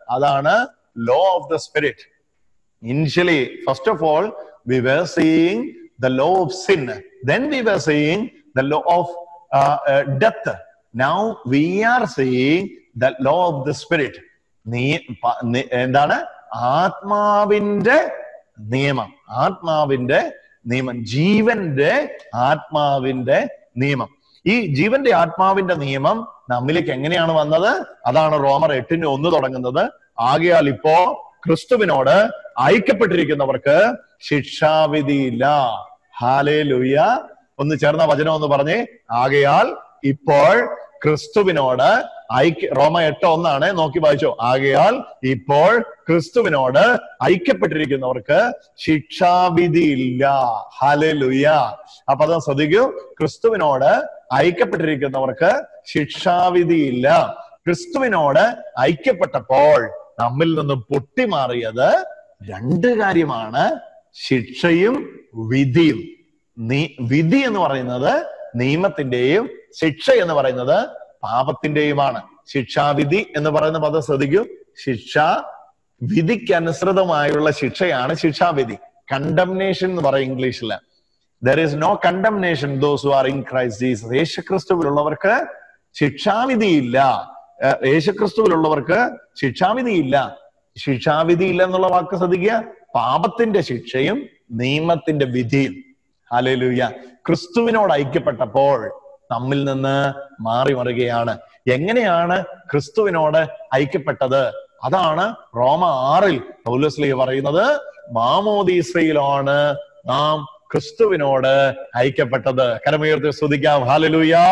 അതാണ് law of the spirit initially first of all we were seeing the law of sin then we were seeing the law of uh, uh, death now we are seeing the law of the spirit നീ പ- നി- എന്താണ് ആത്മാവിന്റെ നിയമം ആത്മാവിന്റെ നിയമം ജീവന്റെ ആത്മാവിന്റെ നിയമം ഈ ജീവന്റെ ആത്മാവിന്റെ നിയമം നമ്മിലേക്ക് എങ്ങനെയാണ് വന്നത് അതാണ് റോമർ എട്ടിന് ഒന്ന് തുടങ്ങുന്നത് ആകയാൽ ഇപ്പോ ക്രിസ്തുവിനോട് ഐക്യപ്പെട്ടിരിക്കുന്നവർക്ക് ശിക്ഷാവിധിയില്ല ഹാലേ ലുയ്യ ഒന്ന് ചേർന്ന വചനം ഒന്ന് പറഞ്ഞേ ആകയാൽ ഇപ്പോൾ ക്രിസ്തുവിനോട് ഐക്യ റോമ എട്ട് ഒന്നാണ് നോക്കി വായിച്ചോ ആകയാൽ ഇപ്പോൾ ക്രിസ്തുവിനോട് ഐക്യപ്പെട്ടിരിക്കുന്നവർക്ക് ശിക്ഷാവിധിയില്ല ഹാലേ ലുയ്യ അപ്പൊ അത് ശ്രദ്ധിക്കൂ ക്രിസ്തുവിനോട് ഐക്യപ്പെട്ടിരിക്കുന്നവർക്ക് ശിക്ഷാവിധിയില്ല ക്രിസ്തുവിനോട് ഐക്യപ്പെട്ടപ്പോൾ നമ്മിൽ നിന്ന് പൊട്ടിമാറിയത് രണ്ട് കാര്യമാണ് ശിക്ഷയും വിധിയും നീ വിധി എന്ന് പറയുന്നത് നിയമത്തിന്റെയും ശിക്ഷ എന്ന് പറയുന്നത് പാപത്തിന്റെയുമാണ് ശിക്ഷാവിധി എന്ന് പറയുന്ന പദം ശ്രദ്ധിക്കൂ ശിക്ഷ വിധിക്ക് അനുസൃതമായുള്ള ശിക്ഷയാണ് ശിക്ഷാവിധി കണ്ടംനേഷൻ എന്ന് പറയും ഇംഗ്ലീഷിൽ there is no condemnation those who are in Christ Jesus യേശുക്രിസ്തുവിലുള്ളവർക്ക് ശിക്ഷാവിധിയില്ല ഏഹ് യേശുക്രിസ്തുവിലുള്ളവർക്ക് ശിക്ഷാവിധിയില്ല ശിക്ഷാവിധി ഇല്ല എന്നുള്ള വാക്ക് ശ്രദ്ധിക്കുക പാപത്തിന്റെ ശിക്ഷയും നിയമത്തിന്റെ വിധിയും ഹല്ലേലൂയ ക്രിസ്തുവിനോട് ഐക്യപ്പെട്ടപ്പോൾ നമ്മിൽ നിന്ന് മാറി മറുകയാണ് എങ്ങനെയാണ് ക്രിസ്തുവിനോട് ഐക്യപ്പെട്ടത് അതാണ് റോമ ആറിൽ പൗലോസ്ലി പറയുന്നത് മാമോദീസയിലാണ് നാം ക്രിസ്തുവിനോട് ഐക്യപ്പെട്ടത് കരമുയർത്തി സ്തുതിക്കാം ഹലലുയാ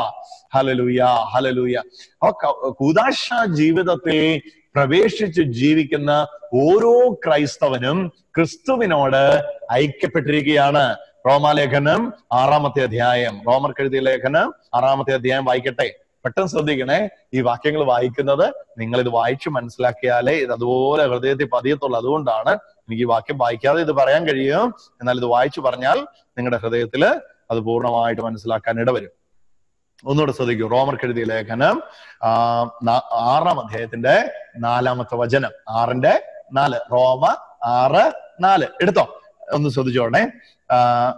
ഹലലുയ ഹലലുയ അപ്പൊ കൂതാശ ജീവിതത്തിൽ പ്രവേശിച്ച് ജീവിക്കുന്ന ഓരോ ക്രൈസ്തവനും ക്രിസ്തുവിനോട് ഐക്യപ്പെട്ടിരിക്കുകയാണ് റോമാലേഖനം ആറാമത്തെ അധ്യായം റോമർ എഴുതിയ ലേഖനം ആറാമത്തെ അധ്യായം വായിക്കട്ടെ പെട്ടെന്ന് ശ്രദ്ധിക്കണേ ഈ വാക്യങ്ങൾ വായിക്കുന്നത് നിങ്ങൾ ഇത് വായിച്ചു മനസ്സിലാക്കിയാലേ ഇത് അതുപോലെ ഹൃദയത്തിൽ പതിയത്തുള്ളൂ അതുകൊണ്ടാണ് എനിക്ക് ഈ വാക്യം വായിക്കാതെ ഇത് പറയാൻ കഴിയും എന്നാൽ ഇത് വായിച്ചു പറഞ്ഞാൽ നിങ്ങളുടെ ഹൃദയത്തിൽ അത് പൂർണ്ണമായിട്ട് മനസ്സിലാക്കാൻ ഇടവരും ഒന്നുകൂടെ ശ്രദ്ധിക്കൂ റോമർ എഴുതിയ ലേഖനം ആ, നാ- ആറാം അധ്യായത്തിന്റെ നാലാമത്തെ വചനം ആറിന്റെ നാല് റോമ ആറ് നാല് എടുത്തോ ഒന്ന് ശ്രദ്ധിച്ചോണേ ആ,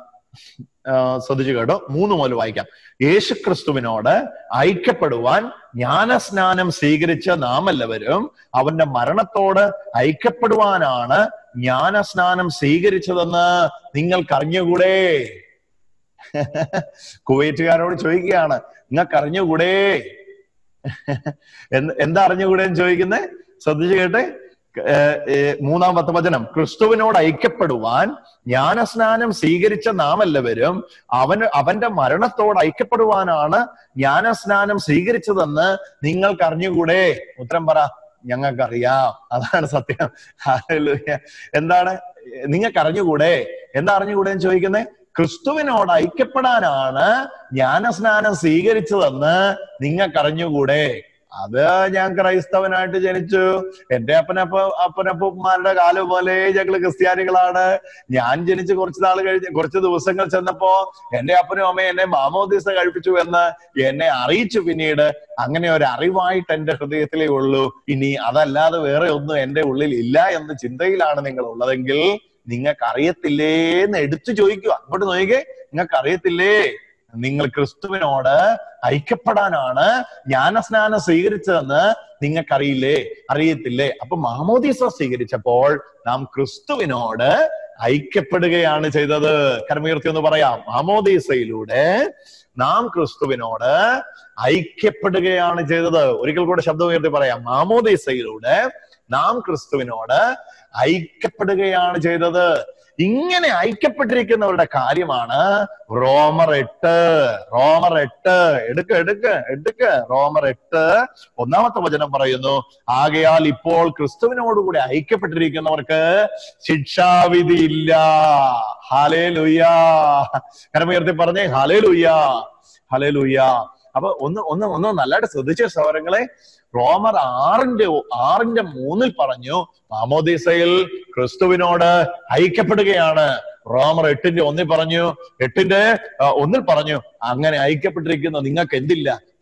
ആ, ശ്രദ്ധിച്ചു കേട്ടോ മൂന്ന് മുതൽ വായിക്കാം യേശുക്രിസ്തുവിനോട് ഐക്യപ്പെടുവാൻ ജ്ഞാനസ്നാനം സ്വീകരിച്ച നാം എല്ലാവരും അവന്റെ മരണത്തോട് ഐക്യപ്പെടുവാനാണ് ജ്ഞാനസ്നാനം സ്വീകരിച്ചതെന്ന് നിങ്ങൾക്ക് അറിഞ്ഞുകൂടെ കുവൈറ്റുകാരോട് ചോദിക്കുകയാണ് നിങ്ങൾക്ക് അറിഞ്ഞുകൂടെ എന്ത് എന്താ അറിഞ്ഞുകൂടെ എന്ന് ചോദിക്കുന്നേ ശ്രദ്ധിച്ചു കേട്ടെ ഏർ, ഏർ, മൂന്നാമത്തെ വചനം ക്രിസ്തുവിനോട് ഐക്യപ്പെടുവാൻ ജ്ഞാനസ്നാനം സ്വീകരിച്ച നാം എല്ലാവരും അവന് അവന്റെ മരണത്തോട് ഐക്യപ്പെടുവാനാണ് ജ്ഞാനസ്നാനം സ്വീകരിച്ചതെന്ന് നിങ്ങൾക്ക് അറിഞ്ഞുകൂടെ ഉത്തരം പറ ഞങ്ങൾക്കറിയാം അതാണ് സത്യം ഹല്ലേലൂയ. എന്താണ് നിങ്ങൾക്ക് അറിഞ്ഞുകൂടെ എന്താ അറിഞ്ഞുകൂടെ എന്ന് ചോദിക്കുന്നേ ക്രിസ്തുവിനോട് ഐക്യപ്പെടാനാണ് ജ്ഞാനസ്നാനം സ്വീകരിച്ചതെന്ന് നിങ്ങൾക്ക് അറിഞ്ഞുകൂടെ അത് ഞാൻ ക്രൈസ്തവനായിട്ട് ജനിച്ചു എന്റെ അപ്പനപ്പ അപ്പനപ്പന്മാരുടെ കാലം പോലെ ഞങ്ങള് ക്രിസ്ത്യാനികളാണ് ഞാൻ ജനിച്ച് കുറച്ച് നാൾ കഴിഞ്ഞ് കുറച്ച് ദിവസങ്ങൾ ചെന്നപ്പോ എന്റെ അപ്പനും അമ്മയും എന്നെ മാമോദീസ കഴിപ്പിച്ചു എന്ന് എന്നെ അറിയിച്ചു പിന്നീട് അങ്ങനെ ഒരു അറിവായിട്ട് എന്റെ ഹൃദയത്തിലേ ഉള്ളൂ ഇനി അതല്ലാതെ വേറെ ഒന്നും എന്റെ ഉള്ളിൽ ഇല്ല എന്ന ചിന്തയിലാണ് നിങ്ങൾ ഉള്ളതെങ്കിൽ നിങ്ങൾക്ക് അറിയത്തില്ലേ എന്ന് എടുത്തു ചോദിക്കുക അങ്ങോട്ട് നോക്കിക്കേ നിങ്ങൾക്ക് അറിയത്തില്ലേ നിങ്ങൾ ക്രിസ്തുവിനോട് ഐക്യപ്പെടാനാണ് ജ്ഞാനസ്നാനം സ്വീകരിച്ചതെന്ന് നിങ്ങൾക്കറിയില്ലേ അറിയത്തില്ലേ അപ്പൊ മാമോദീസ സ്വീകരിച്ചപ്പോൾ നാം ക്രിസ്തുവിനോട് ഐക്യപ്പെടുകയാണ് ചെയ്തത് കർമ്മീർത്തി എന്ന് പറയാം മാമോദീസയിലൂടെ നാം ക്രിസ്തുവിനോട് ഐക്യപ്പെടുകയാണ് ചെയ്തത് ഒരിക്കൽ കൂടെ ശബ്ദം ഉയർത്തി പറയാം മാമോദീസയിലൂടെ നാം ക്രിസ്തുവിനോട് ഐക്യപ്പെടുകയാണ് ചെയ്തത് ഇങ്ങനെ ഐക്യപ്പെട്ടിരിക്കുന്നവരുടെ കാര്യമാണ് റോമർ എട്ട് റോമർ എട്ട് എടുക്ക എടുക്ക എടുക്ക റോമർ എട്ട് ഒന്നാമത്തെ വചനം പറയുന്നു ആകയാൽ ഇപ്പോൾ ക്രിസ്തുവിനോടുകൂടി ഐക്യപ്പെട്ടിരിക്കുന്നവർക്ക് ശിക്ഷാവിധി ഇല്ല ഹാലേ ലുയ്യാ കരമുയർത്തി പറഞ്ഞേ ഹാലേ ലുയ്യാ ഹലേ ലുയ്യാ അപ്പൊ ഒന്ന് ഒന്ന് ഒന്ന് നല്ലതായിട്ട് ശ്രദ്ധിച്ച സൗരങ്ങളെ റോമർ ആറിന്റെ ആറിന്റെ മൂന്നിൽ പറഞ്ഞു മാമോദീസയിൽ ക്രിസ്തുവിനോട് ഐക്യപ്പെടുകയാണ് റോമർ എട്ടിന്റെ ഒന്നിൽ പറഞ്ഞു എട്ടിന്റെ ആ, ഒന്നിൽ പറഞ്ഞു അങ്ങനെ ഐക്യപ്പെട്ടിരിക്കുന്ന നിങ്ങൾക്ക് എന്തില്ല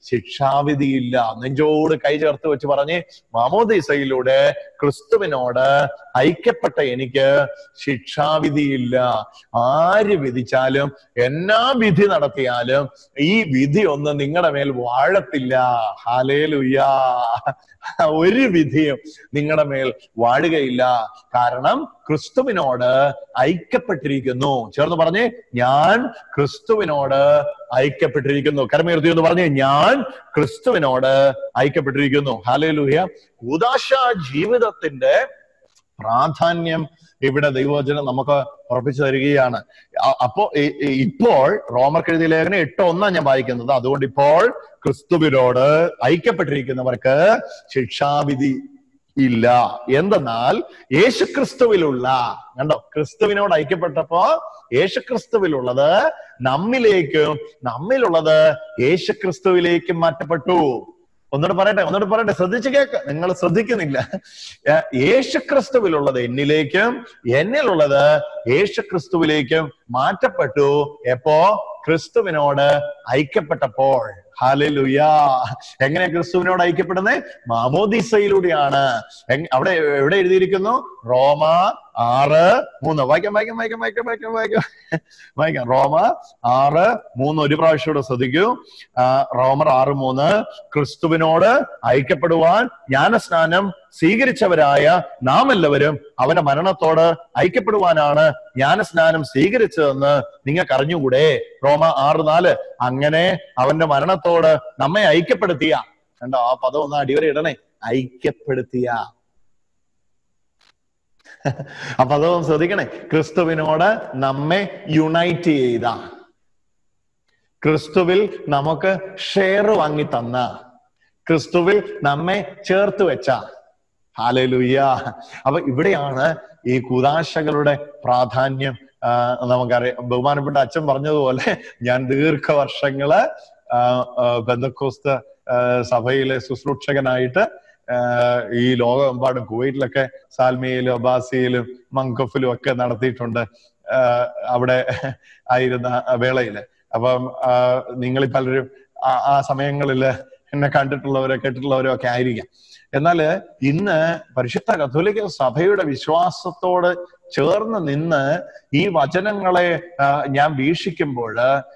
ശിക്ഷാവിധിയില്ല നെഞ്ചോട് കൈ ചേർത്ത് വെച്ച് പറഞ്ഞ് മാമോദീസയിലൂടെ ക്രിസ്തുവിനോട് ഐക്യപ്പെട്ട എനിക്ക് ശിക്ഷാവിധിയില്ല ആര് വിധിച്ചാലും എന്നാ വിധി നടത്തിയാലും ഈ വിധി ഒന്നും നിങ്ങളുടെ മേൽ വാഴത്തില്ല ഹാലേലുയ്യ ഒരു വിധിയും നിങ്ങളുടെ മേൽ വാഴുകയില്ല കാരണം ക്രിസ്തുവിനോട് ഐക്യപ്പെട്ടിരിക്കുന്നു ചേർന്ന് പറഞ്ഞേ ഞാൻ ക്രിസ്തുവിനോട് ഐക്യപ്പെട്ടിരിക്കുന്നു കരമേർത്തി എന്ന് പറഞ്ഞേ ഞാൻ ക്രിസ്തുവിനോട് ഐക്യപ്പെട്ടിരിക്കുന്നു ഹാലേലുഹ്യ ഉദാശ ജീവിതത്തിന്റെ പ്രാധാന്യം ഇവിടെ ദൈവവചനം നമുക്ക് ഉറപ്പിച്ചു തരികയാണ് അ- അപ്പോ ഇ- ഇ- ഇപ്പോൾ റോമർക്ക് എഴുതിയ ലേഖനം എട്ട് ഒന്നാണ് ഞാൻ വായിക്കുന്നത് അതുകൊണ്ട് ഇപ്പോൾ ക്രിസ്തുവിനോട് ഐക്യപ്പെട്ടിരിക്കുന്നവർക്ക് ശിക്ഷാവിധി ഇല്ല എന്തെന്നാൽ യേശുക്രിസ്തുവിലുള്ള കണ്ടോ ക്രിസ്തുവിനോട് ഐക്യപ്പെട്ടപ്പോ യേശുക്രിസ്തുവിലുള്ളത് നമ്മിലേക്കും നമ്മിലുള്ളത് യേശുക്രിസ്തുവിലേക്കും മാറ്റപ്പെട്ടു ഒന്നുകൂടെ പറയട്ടെ ഒന്നുകൂടെ പറയട്ടെ ശ്രദ്ധിച്ച് കേക്ക് നിങ്ങൾ ശ്രദ്ധിക്കുന്നില്ല ഏ- യേശുക്രിസ്തുവിലുള്ളത് എന്നിലേക്കും എന്നിലുള്ളത് യേശുക്രിസ്തുവിലേക്കും മാറ്റപ്പെട്ടു എപ്പോ ക്രിസ്തുവിനോട് ഐക്യപ്പെട്ടപ്പോൾ ഹാലലുയാ എങ്ങനെ ക്രിസ്തുവിനോട് ഐക്യപ്പെടുന്നത് മാമോദിസയിലൂടെയാണ് എങ്- അവിടെ എവിടെ എഴുതിയിരിക്കുന്നു റോമ ആറ് മൂന്ന് വായിക്കാം വായിക്കാം വായിക്കാം വായിക്കാം വായിക്കാം വായിക്കാം വായിക്കാം റോമ ആറ് മൂന്ന് ഒരു പ്രാവശ്യം കൂടെ ശ്രദ്ധിക്കൂ ആ, റോമർ ആറ് മൂന്ന് ക്രിസ്തുവിനോട് ഐക്യപ്പെടുവാൻ ജ്ഞാനസ്നാനം സ്വീകരിച്ചവരായ നാം എല്ലാവരും അവന്റെ മരണത്തോട് ഐക്യപ്പെടുവാനാണ് ജ്ഞാനസ്നാനം സ്വീകരിച്ചതെന്ന് നിങ്ങൾക്ക് അറിഞ്ഞുകൂടെ റോമ ആറ് നാല് അങ്ങനെ അവന്റെ മരണത്തോട് നമ്മെ ഐക്യപ്പെടുത്തിയ കണ്ടോ ആ പദം ഒന്ന് അടിവരെ ഇടണേ ഐക്യപ്പെടുത്തിയ അപ്പൊ അതൊന്ന് ശ്രദ്ധിക്കണേ ക്രിസ്തുവിനോട് നമ്മെ യുണൈറ്റ് ചെയ്ത ക്രിസ്തുവിൽ നമുക്ക് ഷെയർ വാങ്ങി തന്ന ക്രിസ്തുവിൽ നമ്മെ ചേർത്ത് വെച്ച ഹാലലുയ്യ അപ്പൊ ഇവിടെയാണ് ഈ കുതാശകളുടെ പ്രാധാന്യം ആ, നമുക്കറിയാം ബഹുമാനപ്പെട്ട അച്ഛൻ പറഞ്ഞതുപോലെ ഞാൻ ദീർഘവർഷങ്ങള് ആ, ആ, ബന്ധക്കോസ്ത് ആ, സഭയിലെ ശുശ്രൂഷകനായിട്ട് ആ, ഈ ലോകമെമ്പാടും കുവൈറ്റിലൊക്കെ സാൽമിയയിലും അബാസിയിലും മങ്കഫിലും ഒക്കെ നടത്തിയിട്ടുണ്ട് ആ, അവിടെ ആയിരുന്ന വേളയില് അപ്പം ആ, നിങ്ങളിൽ പലരും ആ- ആ സമയങ്ങളില് എന്നെ കണ്ടിട്ടുള്ളവരോ കേട്ടിട്ടുള്ളവരോ ഒക്കെ ആയിരിക്കാം എന്നാല് ഇന്ന് പരിശുദ്ധ കത്തോലിക്ക സഭയുടെ വിശ്വാസത്തോട് ചേർന്ന് നിന്ന് ഈ വചനങ്ങളെ ആ, ഞാൻ വീക്ഷിക്കുമ്പോൾ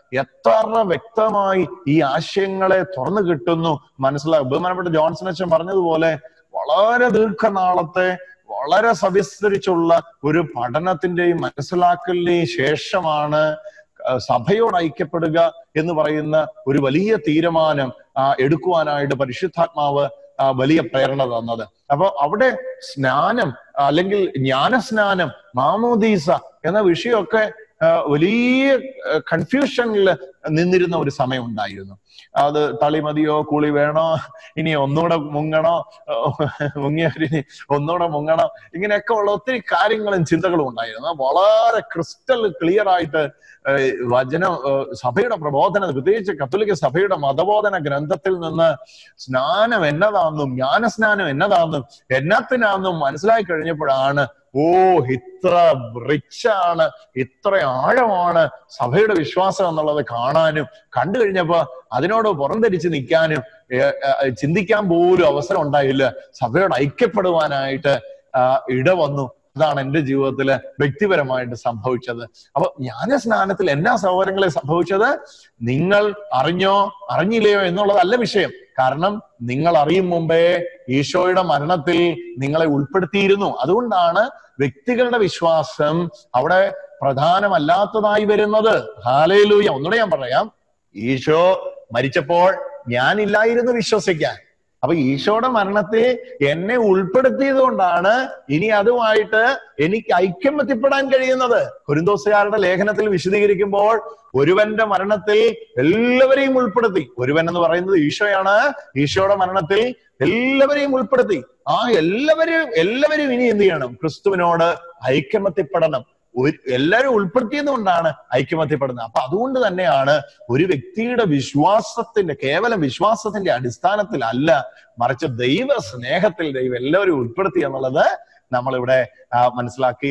എത്ര വ്യക്തമായി ഈ ആശയങ്ങളെ തുറന്നു കിട്ടുന്നു മനസ്സിലാകും ബഹുമാനപ്പെട്ട ജോൺസൺ അച്ഛൻ പറഞ്ഞതുപോലെ വളരെ ദീർഘനാളത്തെ വളരെ സവിസ്തരിച്ചുള്ള ഒരു പഠനത്തിന്റെയും മനസ്സിലാക്കലിന്റെയും ശേഷമാണ് ആ, സഭയോട് ഐക്യപ്പെടുക എന്ന് പറയുന്ന ഒരു വലിയ തീരുമാനം ആ, എടുക്കുവാനായിട്ട് പരിശുദ്ധാത്മാവ് ആ, വലിയ പ്രേരണ തന്നത് അപ്പൊ അവിടെ സ്നാനം അല്ലെങ്കിൽ ജ്ഞാനസ്നാനം മാമോദീസ എന്ന വിഷയമൊക്കെ ആ, വലിയ കൺഫ്യൂഷനിൽ നിന്നിരുന്ന ഒരു സമയം ഉണ്ടായിരുന്നു അത് തളി മതിയോ കുളി വേണോ ഇനി ഒന്നുകൂടെ മുങ്ങണോ മുങ്ങിയവരിനി ഒന്നുകൂടെ മുങ്ങണോ ഇങ്ങനെയൊക്കെ ഉള്ള ഒത്തിരി കാര്യങ്ങളും ചിന്തകളും ഉണ്ടായിരുന്നു വളരെ ക്രിസ്റ്റൽ ക്ലിയർ ആയിട്ട് ഏഹ് വചന ഏഹ് സഭയുടെ പ്രബോധന പ്രത്യേകിച്ച് കത്തോലിക്ക സഭയുടെ മതബോധന ഗ്രന്ഥത്തിൽ നിന്ന് സ്നാനം എന്നതാണെന്നും ജ്ഞാനസ്നാനം എന്നതാണെന്നും എന്നത്തിനാണെന്നും മനസ്സിലാക്കി കഴിഞ്ഞപ്പോഴാണ് ഓ ഇത്ര റിച്ചാണ് ഇത്ര ആഴമാണ് സഭയുടെ വിശ്വാസം എന്നുള്ളത് കാണാനും കണ്ടു കഴിഞ്ഞപ്പോ അതിനോട് പുറംതിരിച്ച് നിൽക്കാനും ഏഹ്, ഏഹ്, ചിന്തിക്കാൻ പോലും അവസരം ഉണ്ടായില്ല സഭയോട് ഐക്യപ്പെടുവാനായിട്ട് ആ, ഇടവന്നു അതാണ് എന്റെ ജീവിതത്തില് വ്യക്തിപരമായിട്ട് സംഭവിച്ചത് അപ്പൊ ജ്ഞാനസ്നാനത്തിൽ എന്നാ സഹോദരങ്ങളെ സംഭവിച്ചത് നിങ്ങൾ അറിഞ്ഞോ അറിഞ്ഞില്ലയോ എന്നുള്ളതല്ല വിഷയം കാരണം നിങ്ങൾ അറിയും മുമ്പേ ഈശോയുടെ മരണത്തിൽ നിങ്ങളെ ഉൾപ്പെടുത്തിയിരുന്നു അതുകൊണ്ടാണ് വ്യക്തികളുടെ വിശ്വാസം അവിടെ പ്രധാനമല്ലാത്തതായി വരുന്നത് ഹാലയിലൂയ ഒന്നുകൂടെ ഞാൻ പറയാം ഈശോ മരിച്ചപ്പോൾ ഞാനില്ലായിരുന്നു വിശ്വസിക്കാൻ അപ്പൊ ഈശോയുടെ മരണത്തെ എന്നെ ഉൾപ്പെടുത്തിയത് കൊണ്ടാണ് ഇനി അതുമായിട്ട് എനിക്ക് ഐക്യം എത്തിപ്പെടാൻ കഴിയുന്നത് കുരുന്തോസുകാരുടെ ലേഖനത്തിൽ വിശദീകരിക്കുമ്പോൾ ഒരുവന്റെ മരണത്തിൽ എല്ലാവരെയും ഉൾപ്പെടുത്തി ഒരുവൻ എന്ന് പറയുന്നത് ഈശോയാണ് ഈശോയുടെ മരണത്തിൽ എല്ലാവരെയും ഉൾപ്പെടുത്തി ആ എല്ലാവരും എല്ലാവരും ഇനി എന്ത് ചെയ്യണം ക്രിസ്തുവിനോട് ഐക്യമത്യപ്പെടണം ഒരു എല്ലാവരും ഉൾപ്പെടുത്തിയത് കൊണ്ടാണ് ഐക്യമത്യപ്പെടുന്നത് അപ്പൊ അതുകൊണ്ട് തന്നെയാണ് ഒരു വ്യക്തിയുടെ വിശ്വാസത്തിന്റെ കേവലം വിശ്വാസത്തിന്റെ അടിസ്ഥാനത്തിലല്ല മറിച്ച് ദൈവ സ്നേഹത്തിൽ ദൈവം എല്ലാവരും ഉൾപ്പെടുത്തി എന്നുള്ളത് നമ്മളിവിടെ ആ, മനസ്സിലാക്കുകയാണ്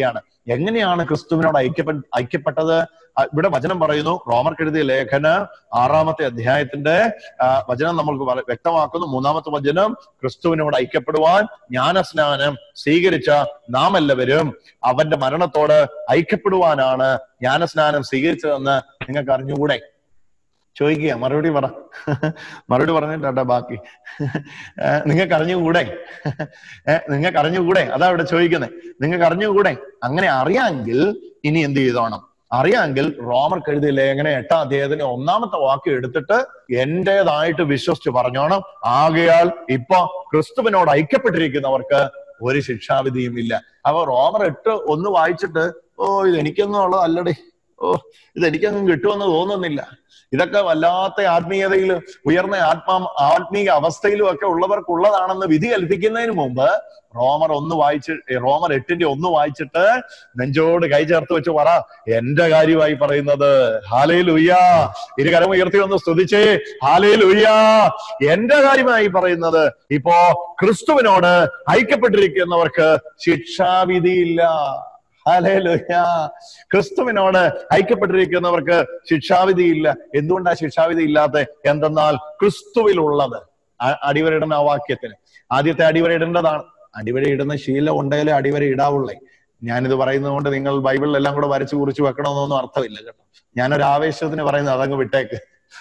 എങ്ങനെയാണ് ക്രിസ്തുവിനോട് ഐക്യപ്പെ ഐക്യപ്പെട്ടത് ആ, ഇവിടെ വചനം പറയുന്നു റോമർക്ക് എഴുതിയ ലേഖന ആറാമത്തെ അധ്യായത്തിന്റെ ആ, വചനം നമ്മൾക്ക് പറ- വ്യക്തമാക്കുന്നു മൂന്നാമത്തെ വചനം ക്രിസ്തുവിനോട് ഐക്യപ്പെടുവാൻ ജ്ഞാനസ്നാനം സ്വീകരിച്ച നാം എല്ലാവരും അവന്റെ മരണത്തോട് ഐക്യപ്പെടുവാനാണ് ജ്ഞാനസ്നാനം സ്വീകരിച്ചതെന്ന് നിങ്ങൾക്ക് അറിഞ്ഞുകൂടെ ചോദിക്കുക മറുപടി പറ മറുപടി പറഞ്ഞിട്ടാ ബാക്കി ഏഹ് നിങ്ങൾക്ക് അറിഞ്ഞുകൂടെ ഏഹ് നിങ്ങൾക്ക് അറിഞ്ഞുകൂടെ അതാ ഇവിടെ ചോദിക്കുന്നത് നിങ്ങൾക്ക് അറിഞ്ഞുകൂടെ അങ്ങനെ അറിയാമെങ്കിൽ ഇനി എന്ത് ചെയ്തോണം അറിയാമെങ്കിൽ റോമർ എഴുതിയ ലേഖന എട്ടാം അധ്യായത്തിന് ഒന്നാമത്തെ വാക്യം എടുത്തിട്ട് എന്റേതായിട്ട് വിശ്വസിച്ച് പറഞ്ഞോണം ആകയാൽ ഇപ്പൊ ക്രിസ്തുവിനോട് ഐക്യപ്പെട്ടിരിക്കുന്നവർക്ക് ഒരു ശിക്ഷാവിധിയും ഇല്ല അപ്പൊ റോമർ എട്ട് ഒന്ന് വായിച്ചിട്ട് ഓ ഇത് എനിക്കൊന്നും ഉള്ളതല്ലടേ ഓ ഇത് എനിക്കൊന്നും കിട്ടുമെന്ന് തോന്നുന്നില്ല ഇതൊക്കെ വല്ലാത്ത ആത്മീയതയിൽ ഉയർന്ന ആത്മാ ആത്മീയ അവസ്ഥയിലും ഒക്കെ ഉള്ളവർക്കുള്ളതാണെന്ന് വിധി കൽപ്പിക്കുന്നതിന് മുമ്പ് റോമർ ഒന്ന് വായിച്ച് ഏ, റോമർ എട്ടിന്റെ ഒന്ന് വായിച്ചിട്ട് നെഞ്ചോട് കൈ ചേർത്ത് വെച്ച് പറ എന്റെ കാര്യമായി പറയുന്നത് ഹാലേ ലുയ്യ ഇരുകരം ഉയർത്തി ഒന്ന് സ്തുതിച്ചേ ഹാലേ ലുയ്യ എന്റെ കാര്യമായി പറയുന്നത് ഇപ്പോ ക്രിസ്തുവിനോട് ഐക്യപ്പെട്ടിരിക്കുന്നവർക്ക് ശിക്ഷാവിധിയില്ല ഹല്ലേലൂയ ക്രിസ്തുവിനോട് ഐക്യപ്പെട്ടിരിക്കുന്നവർക്ക് ശിക്ഷാവിധിയില്ല എന്തുകൊണ്ടാ ശിക്ഷാവിധി ഇല്ലാത്ത എന്തെന്നാൽ ക്രിസ്തുവിലുള്ളത് അ- അടിവരയിടുന്ന ആ വാക്യത്തിന് ആദ്യത്തെ അടിവരയിടേണ്ടതാണ് അടിവരയിടുന്ന ശീലം ഉണ്ടെങ്കിലേ അടിവര ഇടാവുള്ളേ ഞാനിത് പറയുന്നത് കൊണ്ട് നിങ്ങൾ ബൈബിളിലെല്ലാം കൂടെ വരച്ചു കുറിച്ച് വെക്കണമെന്നൊന്നും അർത്ഥമില്ല കേട്ടോ ഞാനൊരു ആവേശത്തിന് പറയുന്നത് അതങ്ങ് വിട്ടേക്ക്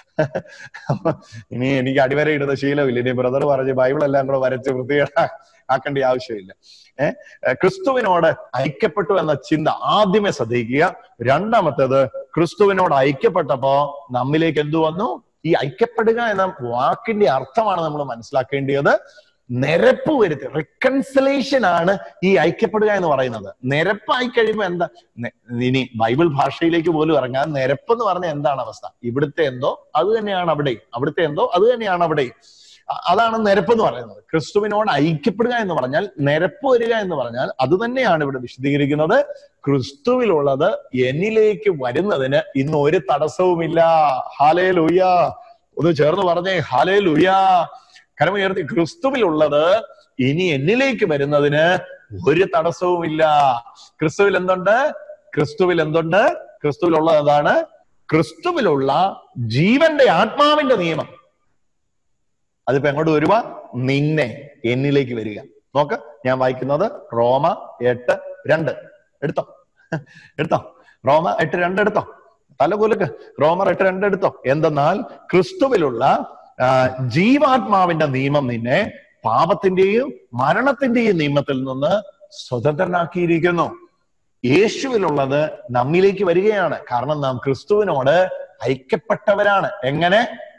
അപ്പൊ ഇനി എനിക്ക് അടിവര ഇടുന്ന ശീലമില്ല ഇനി ബ്രദർ പറഞ്ഞ് ബൈബിളെല്ലാം കൂടെ വരച്ച് വൃത്തികേടാ ആക്കേണ്ട ആവശ്യമില്ല ഏഹ് ക്രിസ്തുവിനോട് ഐക്യപ്പെട്ടു എന്ന ചിന്ത ആദ്യമേ ശ്രദ്ധിക്കുക രണ്ടാമത്തേത് ക്രിസ്തുവിനോട് ഐക്യപ്പെട്ടപ്പോ നമ്മിലേക്ക് എന്തു വന്നു ഈ ഐക്യപ്പെടുക എന്ന വാക്കിന്റെ അർത്ഥമാണ് നമ്മൾ മനസ്സിലാക്കേണ്ടത് നിരപ്പ് വരുത്തി റിക്കൺസിലേഷൻ ആണ് ഈ ഐക്യപ്പെടുക എന്ന് പറയുന്നത് നിരപ്പായി കഴിയുമ്പോൾ എന്താ നെ- ഇനി ബൈബിൾ ഭാഷയിലേക്ക് പോലും ഇറങ്ങാൻ നിരപ്പ് എന്ന് പറഞ്ഞ എന്താണ് അവസ്ഥ ഇവിടുത്തെ എന്തോ അത് തന്നെയാണ് അവിടെ അവിടുത്തെ എന്തോ അത് തന്നെയാണ് അവിടെ അ- അതാണ് നിരപ്പ് എന്ന് പറയുന്നത് ക്രിസ്തുവിനോട് ഐക്യപ്പെടുക എന്ന് പറഞ്ഞാൽ നിരപ്പ് വരിക എന്ന് പറഞ്ഞാൽ അത് തന്നെയാണ് ഇവിടെ വിശദീകരിക്കുന്നത് ക്രിസ്തുവിലുള്ളത് എന്നിലേക്ക് വരുന്നതിന് ഇന്ന് ഒരു തടസ്സവുമില്ല ഹാലേ ലുയ്യ ഒന്ന് ചേർന്ന് പറഞ്ഞേ ഹാലേ ലുയ്യ കരമുയർത്തി ക്രിസ്തുവിലുള്ളത് ഇനി എന്നിലേക്ക് വരുന്നതിന് ഒരു തടസ്സവുമില്ല ക്രിസ്തുവിൽ എന്തുണ്ട് ക്രിസ്തുവിൽ എന്തുണ്ട് ക്രിസ്തുവിലുള്ളത് എന്താണ് ക്രിസ്തുവിലുള്ള ജീവന്റെ ആത്മാവിന്റെ നിയമം അതിപ്പോ എങ്ങോട്ട് വരുക നിന്നെ എന്നിലേക്ക് വരിക നോക്ക് ഞാൻ വായിക്കുന്നത് റോമ എട്ട് രണ്ട് എടുത്തോ എടുത്തോ റോമ എട്ട് രണ്ട് എടുത്തോ തലകുലുക്ക് റോമർ എട്ട് രണ്ട് എടുത്തോ എന്തെന്നാൽ ക്രിസ്തുവിലുള്ള ആ, ജീവാത്മാവിന്റെ നിയമം നിന്നെ പാപത്തിന്റെയും മരണത്തിന്റെയും നിയമത്തിൽ നിന്ന് സ്വതന്ത്രനാക്കിയിരിക്കുന്നു യേശുവിലുള്ളത് നമ്മിലേക്ക് വരികയാണ് കാരണം നാം ക്രിസ്തുവിനോട് ഐക്യപ്പെട്ടവരാണ് എങ്ങനെ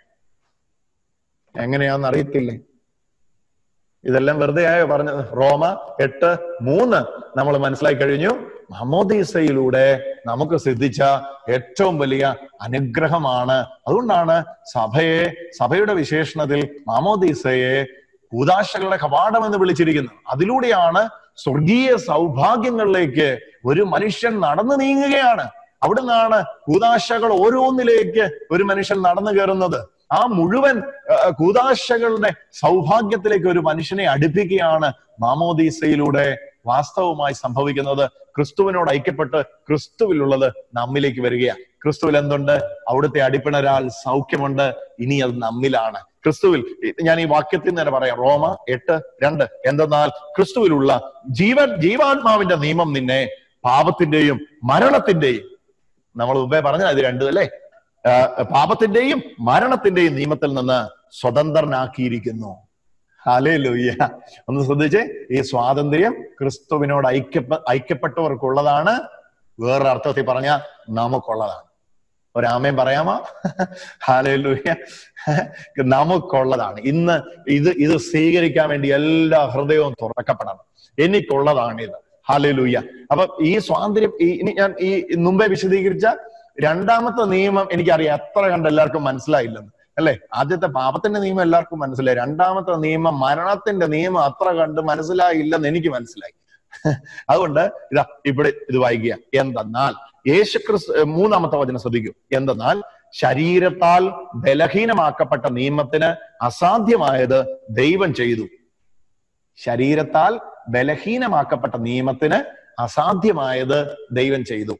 എങ്ങനെയാന്ന് അറിയത്തില്ലേ ഇതെല്ലാം വെറുതെ ആയോ പറഞ്ഞത് റോമ എട്ട് മൂന്ന് നമ്മൾ മനസ്സിലാക്കി കഴിഞ്ഞു മമോദീസയിലൂടെ നമുക്ക് സിദ്ധിച്ച ഏറ്റവും വലിയ അനുഗ്രഹമാണ് അതുകൊണ്ടാണ് സഭയെ സഭയുടെ വിശേഷണത്തിൽ മാമോദീസയെ കൂതാശകളുടെ കവാടം എന്ന് വിളിച്ചിരിക്കുന്നത് അതിലൂടെയാണ് സ്വർഗീയ സൗഭാഗ്യങ്ങളിലേക്ക് ഒരു മനുഷ്യൻ നടന്നു നീങ്ങുകയാണ് അവിടുന്നാണ് കൂതാശകൾ ഓരോന്നിലേക്ക് ഒരു മനുഷ്യൻ നടന്നു കയറുന്നത് ആ മുഴുവൻ ആ, കൂതാശകളുടെ സൗഭാഗ്യത്തിലേക്ക് ഒരു മനുഷ്യനെ അടുപ്പിക്കുകയാണ് മാമോദീസയിലൂടെ വാസ്തവമായി സംഭവിക്കുന്നത് ക്രിസ്തുവിനോട് ഐക്യപ്പെട്ട് ക്രിസ്തുവിലുള്ളത് നമ്മിലേക്ക് വരികയാണ് ക്രിസ്തുവിൽ എന്തുണ്ട് അവിടുത്തെ അടിപ്പിണരാൽ സൗഖ്യമുണ്ട് ഇനി അത് നമ്മിലാണ് ക്രിസ്തുവിൽ ഞാൻ ഈ വാക്യത്തിൽ നിന്ന് തന്നെ പറയാം റോമ എട്ട് രണ്ട് എന്തെന്നാൽ ക്രിസ്തുവിലുള്ള ജീവൻ ജീവാത്മാവിന്റെ നിയമം നിന്നെ പാപത്തിന്റെയും മരണത്തിന്റെയും നമ്മൾ മുമ്പേ പറഞ്ഞ ഇത് രണ്ടും അല്ലേ ആ, പാപത്തിന്റെയും മരണത്തിന്റെയും നിയമത്തിൽ നിന്ന് സ്വതന്ത്രനാക്കിയിരിക്കുന്നു ഹലേ ലൂയ്യ ഒന്ന് ശ്രദ്ധിച്ചേ ഈ സ്വാതന്ത്ര്യം ക്രിസ്തുവിനോട് ഐക്യപ്പെ ഐക്യപ്പെട്ടവർക്കുള്ളതാണ് വേറൊരു അർത്ഥത്തിൽ പറഞ്ഞ നമുക്കുള്ളതാണ് ഒരാമയും പറയാമോ ഹാലേ ലൂയ്യ നമുക്കുള്ളതാണ് ഇന്ന് ഇത് ഇത് സ്വീകരിക്കാൻ വേണ്ടി എല്ലാ ഹൃദയവും തുറക്കപ്പെടണം എനിക്കുള്ളതാണ് ഇത് ഹാലേ ലൂയ്യ അപ്പൊ ഈ സ്വാതന്ത്ര്യം ഈ ഇനി ഞാൻ ഈ മുമ്പേ വിശദീകരിച്ച രണ്ടാമത്തെ നിയമം എനിക്കറിയാം എത്ര കണ്ട് എല്ലാവർക്കും മനസ്സിലായില്ലെന്ന് അല്ലെ ആദ്യത്തെ പാപത്തിന്റെ നിയമം എല്ലാവർക്കും മനസ്സിലായി രണ്ടാമത്തെ നിയമം മരണത്തിന്റെ നിയമം അത്ര കണ്ട് മനസ്സിലായില്ലെന്ന് എനിക്ക് മനസ്സിലായി അതുകൊണ്ട് ഇതാ ഇവിടെ ഇത് വായിക്കുക എന്തെന്നാൽ യേശുക്രിസ്തു മൂന്നാമത്തെ വചനം ശ്രദ്ധിക്കൂ എന്തെന്നാൽ ശരീരത്താൽ ബലഹീനമാക്കപ്പെട്ട നിയമത്തിന് അസാധ്യമായത് ദൈവം ചെയ്തു ശരീരത്താൽ ബലഹീനമാക്കപ്പെട്ട നിയമത്തിന് അസാധ്യമായത് ദൈവം ചെയ്തു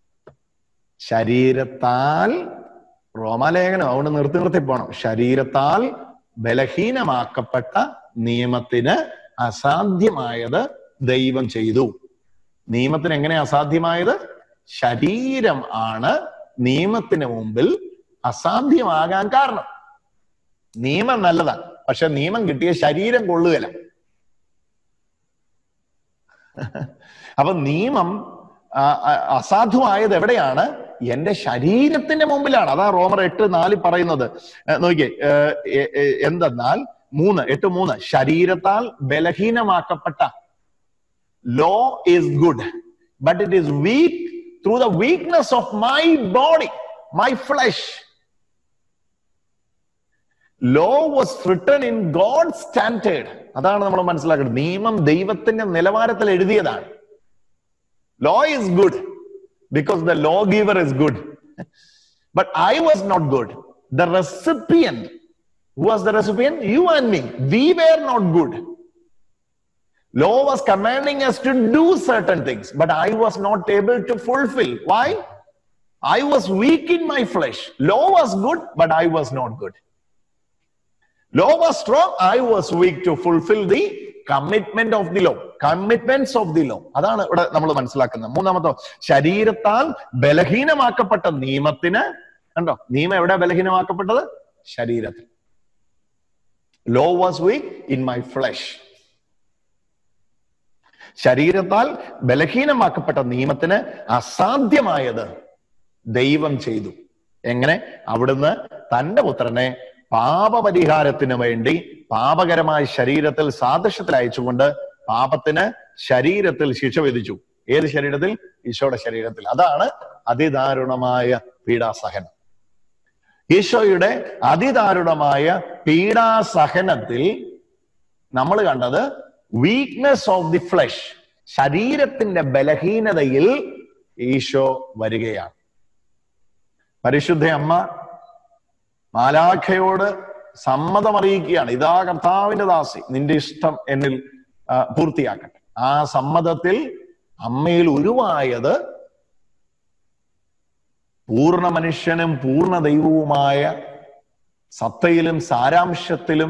ശരീരത്താൽ റോമാലേഖനം അവിടെ നിർത്തി നിർത്തി പോണം ശരീരത്താൽ ബലഹീനമാക്കപ്പെട്ട നിയമത്തിന് അസാധ്യമായത് ദൈവം ചെയ്തു നിയമത്തിന് എങ്ങനെ അസാധ്യമായത് ശരീരം ആണ് നിയമത്തിന് മുമ്പിൽ അസാധ്യമാകാൻ കാരണം നിയമം നല്ലതാണ് പക്ഷെ നിയമം കിട്ടിയ ശരീരം കൊള്ളുകയില്ല അപ്പൊ നിയമം അസാധുവായത് എവിടെയാണ് എന്റെ ശരീരത്തിന്റെ മുമ്പിലാണ് അതാ റോമർ എട്ട് നാലിൽ പറയുന്നത് നോക്കിയേ എന്തെന്നാൽ മൂന്ന് എട്ട് മൂന്ന് ശരീരത്താൽ ബലഹീനമാക്കപ്പെട്ട law is good but it is weak through the weakness of my body my flesh law was written in God standard അതാണ് നമ്മൾ മനസ്സിലാക്കുന്നത് നിയമം ദൈവത്തിന്റെ നിലവാരത്തിൽ എഴുതിയതാണ് law is good because the law giver is good but I was not good the recipient Who was the recipient? You and me. We were not good. Law was commanding us to do certain things, but I was not able to fulfill. Why? I was weak in my flesh. Law was good, but I was not good. Law was strong, I was weak to fulfill the commitment of the law commitments of the law അതാണ് ഇവിടെ നമ്മൾ മനസ്സിലാക്കുന്നത് മൂന്നാമത്തോ ശരീരത്താൽ ബലഹീനമാക്കപ്പെട്ട നിയമത്തിന് കണ്ടോ നിയമം എവിടെ ബലഹീനമാക്കപ്പെട്ടത് ശരീരത്തിൽ law was weak in my flesh ശരീരത്താൽ ബലഹീനമാക്കപ്പെട്ട നിയമത്തിന് അസാധ്യമായത് ദൈവം ചെയ്തു എങ്ങനെ അവിടുന്ന് തന്റെ പുത്രനെ പാപപരിഹാരത്തിന് വേണ്ടി പാപകരമായ ശരീരത്തിൽ സാദൃശ്യത്തിൽ അയച്ചുകൊണ്ട് പാപത്തിന് ശരീരത്തിൽ ശിക്ഷ വിധിച്ചു ഏത് ശരീരത്തിൽ ഈശോയുടെ ശരീരത്തിൽ അതാണ് അതിദാരുണമായ പീഡാസഹനം ഈശോയുടെ അതിദാരുണമായ പീഡാസഹനത്തിൽ നമ്മൾ കണ്ടത് വീക്ക്നെസ് ഓഫ് ദി ഫ്ലഷ് ശരീരത്തിന്റെ ബലഹീനതയിൽ ഈശോ വരികയാണ് പരിശുദ്ധ അമ്മ മാലാഖയോട് സമ്മതം അറിയിക്കുകയാണ് ഇതാ കർത്താവിന്റെ ദാസി നിന്റെ ഇഷ്ടം എന്നിൽ പൂർത്തിയാക്കട്ടെ ആ സമ്മതത്തിൽ അമ്മയിൽ ഉരുവായത് പൂർണ്ണ മനുഷ്യനും പൂർണ്ണ ദൈവവുമായ സത്തയിലും സാരാംശത്തിലും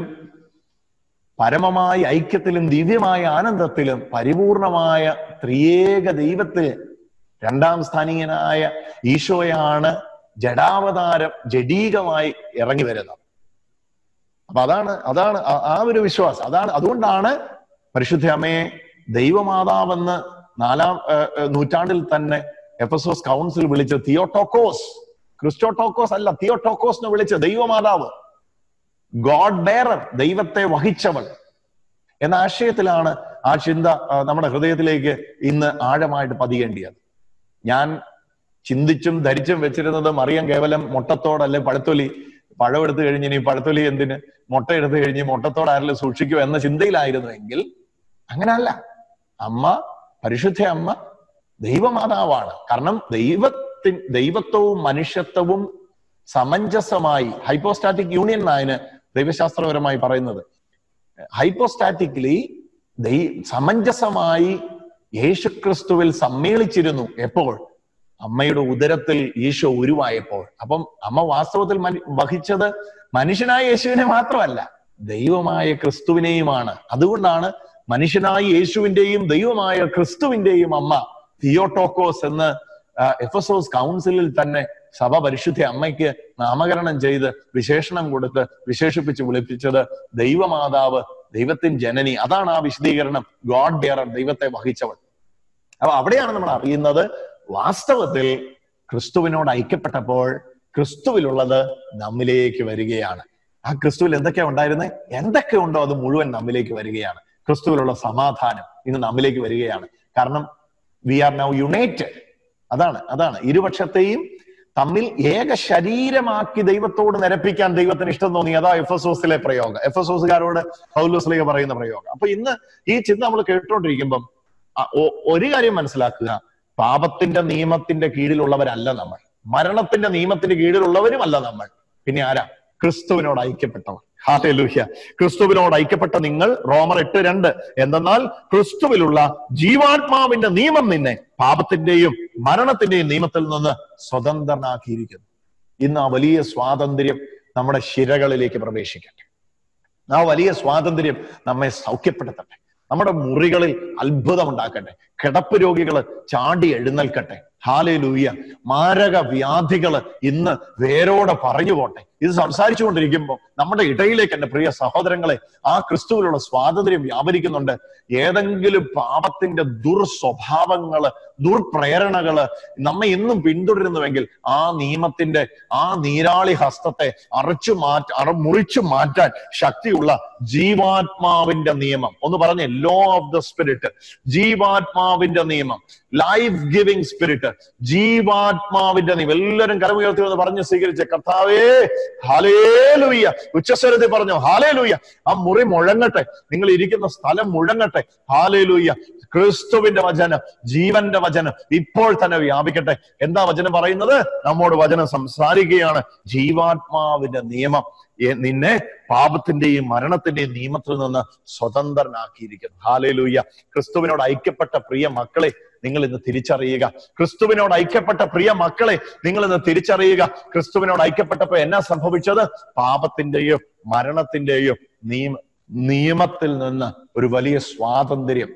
പരമമായ ഐക്യത്തിലും ദിവ്യമായ ആനന്ദത്തിലും പരിപൂർണമായ ത്രിയേക ദൈവത്തിൽ രണ്ടാം സ്ഥാനീയനായ ഈശോയാണ് ജഡാവതാരം ജഡീകമായി ഇറങ്ങി വരുന്നത് അപ്പൊ അതാണ് അതാണ് ആ ഒരു വിശ്വാസം അതാണ് അതുകൊണ്ടാണ് പരിശുദ്ധ അമ്മയെ ദൈവമാതാവെന്ന് നാലാം നൂറ്റാണ്ടിൽ തന്നെ എഫസോസ് കൗൺസിൽ വിളിച്ച തിയോട്ടോക്കോസ് ക്രിസ്റ്റോട്ടോക്കോസ് അല്ല തിയോട്ടോക്കോസ് എന്ന് വിളിച്ച ദൈവമാതാവ് ഗോഡ് ബെയറർ ദൈവത്തെ വഹിച്ചവൾ എന്ന ആശയത്തിലാണ് ആ ചിന്ത നമ്മുടെ ഹൃദയത്തിലേക്ക് ഇന്ന് ആഴമായിട്ട് പതിയേണ്ടിയത് ഞാൻ ചിന്തിച്ചും ധരിച്ചും വെച്ചിരുന്നത് മറിയം കേവലം മുട്ടത്തോടല്ലേ പഴത്തൊലി പഴം എടുത്തു കഴിഞ്ഞ് ഇനി പഴത്തൊലി എന്തിന് മുട്ട എടുത്തു കഴിഞ്ഞ് മുട്ടത്തോട് ആരെങ്കിലും സൂക്ഷിക്കൂ എന്ന ചിന്തയിലായിരുന്നുവെങ്കിൽ അങ്ങനല്ല അമ്മ പരിശുദ്ധ അമ്മ ദൈവമാതാവാണ് കാരണം ദൈവത്തിൻ ദൈവത്വവും മനുഷ്യത്വവും സമഞ്ജസമായി ഹൈപ്പോസ്റ്റാറ്റിക് യൂണിയൻ എന്നാണ് ദൈവശാസ്ത്രപരമായി പറയുന്നത് ഹൈപ്പോസ്റ്റാറ്റിക്കലി ദൈ സമഞ്ജസമായി യേശുക്രിസ്തുവിൽ സമ്മേളിച്ചിരുന്നു എപ്പോൾ അമ്മയുടെ ഉദരത്തിൽ ഈശോ ഉരുവായപ്പോൾ അപ്പം അമ്മ വാസ്തവത്തിൽ വഹിച്ചത് മനുഷ്യനായ യേശുവിനെ മാത്രമല്ല ദൈവമായ ക്രിസ്തുവിനെയുമാണ് അതുകൊണ്ടാണ് മനുഷ്യനായ യേശുവിന്റെയും ദൈവമായ ക്രിസ്തുവിന്റെയും അമ്മ തിയോട്ടോക്കോസ് എന്ന് എഫസോസ് കൗൺസിലിൽ തന്നെ സഭ പരിശുദ്ധ അമ്മയ്ക്ക് നാമകരണം ചെയ്ത് വിശേഷണം കൊടുത്ത് വിശേഷിപ്പിച്ച് വിളിപ്പിച്ചത് ദൈവമാതാവ് ദൈവത്തിൻ ജനനി അതാണ് ആ വിശദീകരണം ഗോഡ് ബിയറർ ദൈവത്തെ വഹിച്ചവൾ അപ്പൊ അവിടെയാണ് നമ്മൾ അറിയുന്നത് വാസ്തവത്തിൽ ക്രിസ്തുവിനോട് ഐക്യപ്പെട്ടപ്പോൾ ക്രിസ്തുവിലുള്ളത് നമ്മിലേക്ക് വരികയാണ് ആ ക്രിസ്തുവിൽ എന്തൊക്കെയാ ഉണ്ടായിരുന്നത് എന്തൊക്കെ ഉണ്ടോ അത് മുഴുവൻ നമ്മിലേക്ക് വരികയാണ് ക്രിസ്തുവിലുള്ള സമാധാനം ഇന്ന് നമ്മിലേക്ക് വരികയാണ് കാരണം വി ആർ നൗ യുണൈറ്റഡ് അതാണ് അതാണ് ഇരുപക്ഷത്തെയും തമ്മിൽ ഏക ശരീരമാക്കി ദൈവത്തോട് നിരപ്പിക്കാൻ ദൈവത്തിന് ഇഷ്ടം തോന്നി അതാ എഫ് എസ് ഓസിലെ പ്രയോഗം എഫ് എസ് ഓസുകാരോട് പൗലോസിലേക്ക് പറയുന്ന പ്രയോഗം അപ്പൊ ഇന്ന് ഈ ചിന്ത നമ്മൾ കേട്ടോണ്ടിരിക്കുമ്പം ഒരു കാര്യം മനസ്സിലാക്കുക പാപത്തിന്റെ നിയമത്തിന്റെ കീഴിലുള്ളവരല്ല നമ്മൾ മരണത്തിന്റെ നിയമത്തിന്റെ കീഴിലുള്ളവരുമല്ല നമ്മൾ പിന്നെ ആരാ ക്രിസ്തുവിനോട് ഐക്യപ്പെട്ടവർ ഹാലൂഹ്യ ക്രിസ്തുവിനോട് ഐക്യപ്പെട്ട നിങ്ങൾ റോമർ എട്ട് രണ്ട് എന്തെന്നാൽ ക്രിസ്തുവിലുള്ള ജീവാത്മാവിന്റെ നിയമം നിന്നെ പാപത്തിന്റെയും മരണത്തിന്റെയും നിയമത്തിൽ നിന്ന് സ്വതന്ത്രനാക്കിയിരിക്കുന്നു ഇന്ന് ആ വലിയ സ്വാതന്ത്ര്യം നമ്മുടെ ശിരകളിലേക്ക് പ്രവേശിക്കട്ടെ ആ വലിയ സ്വാതന്ത്ര്യം നമ്മെ സൗഖ്യപ്പെടുത്തട്ടെ നമ്മുടെ മുറികളിൽ അത്ഭുതം ഉണ്ടാക്കട്ടെ കിടപ്പ് രോഗികള് ചാടി എഴുന്നേൽക്കട്ടെ ഹാലേ ലൂയ്യ മാരക വ്യാധികള് ഇന്ന് വേരോടെ പറഞ്ഞു പോട്ടെ ഇത് സംസാരിച്ചുകൊണ്ടിരിക്കുമ്പോൾ നമ്മുടെ ഇടയിലേക്ക് എന്റെ പ്രിയ സഹോദരങ്ങളെ ആ ക്രിസ്തുവിലുള്ള സ്വാതന്ത്ര്യം വ്യാപരിക്കുന്നുണ്ട് ഏതെങ്കിലും പാപത്തിന്റെ ദുർസ്വഭാവങ്ങള് ദുർപ്രേരണകള് നമ്മെ ഇന്നും പിന്തുടരുന്നുവെങ്കിൽ ആ നിയമത്തിന്റെ ആ നീരാളി ഹസ്തത്തെ അറച്ചു മാറ്റ അറ മുറിച്ചു മാറ്റാൻ ശക്തിയുള്ള ജീവാത്മാവിന്റെ നിയമം ഒന്ന് പറഞ്ഞേ ലോ ഓഫ് ദ സ്പിരിറ്റ് ജീവാത്മാവിന്റെ നിയമം ലൈഫ് ഗിവിംഗ് സ്പിരിറ്റ് ജീവാത്മാവിന്റെ നിയമം എല്ലാവരും കരമുയർത്തി എന്ന് പറഞ്ഞ് സ്വീകരിച്ച കർത്താവേ ഹാലേലുയ്യ ഉച്ചസ്വരത്തിൽ പറഞ്ഞു ഹാലേലുയ്യ ആ മുറി മുഴങ്ങട്ടെ നിങ്ങൾ ഇരിക്കുന്ന സ്ഥലം മുഴങ്ങട്ടെ ഹാലേലുയ്യ ക്രിസ്തുവിന്റെ വചനം ജീവന്റെ വചനം ഇപ്പോൾ തന്നെ വ്യാപിക്കട്ടെ എന്താ വചനം പറയുന്നത് നമ്മോട് വചനം സംസാരിക്കുകയാണ് ജീവാത്മാവിന്റെ നിയമം എ- നിന്നെ പാപത്തിന്റെയും മരണത്തിന്റെയും നിയമത്തിൽ നിന്ന് സ്വതന്ത്രനാക്കിയിരിക്കുന്നു ഹാലേലൂയ്യ ക്രിസ്തുവിനോട് ഐക്യപ്പെട്ട പ്രിയ മക്കളെ നിങ്ങൾ ഇന്ന് തിരിച്ചറിയുക ക്രിസ്തുവിനോട് ഐക്യപ്പെട്ട പ്രിയ മക്കളെ നിങ്ങൾ ഇന്ന് തിരിച്ചറിയുക ക്രിസ്തുവിനോട് ഐക്യപ്പെട്ടപ്പോ എന്നാ സംഭവിച്ചത് പാപത്തിന്റെയും മരണത്തിന്റെയും നിയമ നിയമത്തിൽ നിന്ന് ഒരു വലിയ സ്വാതന്ത്ര്യം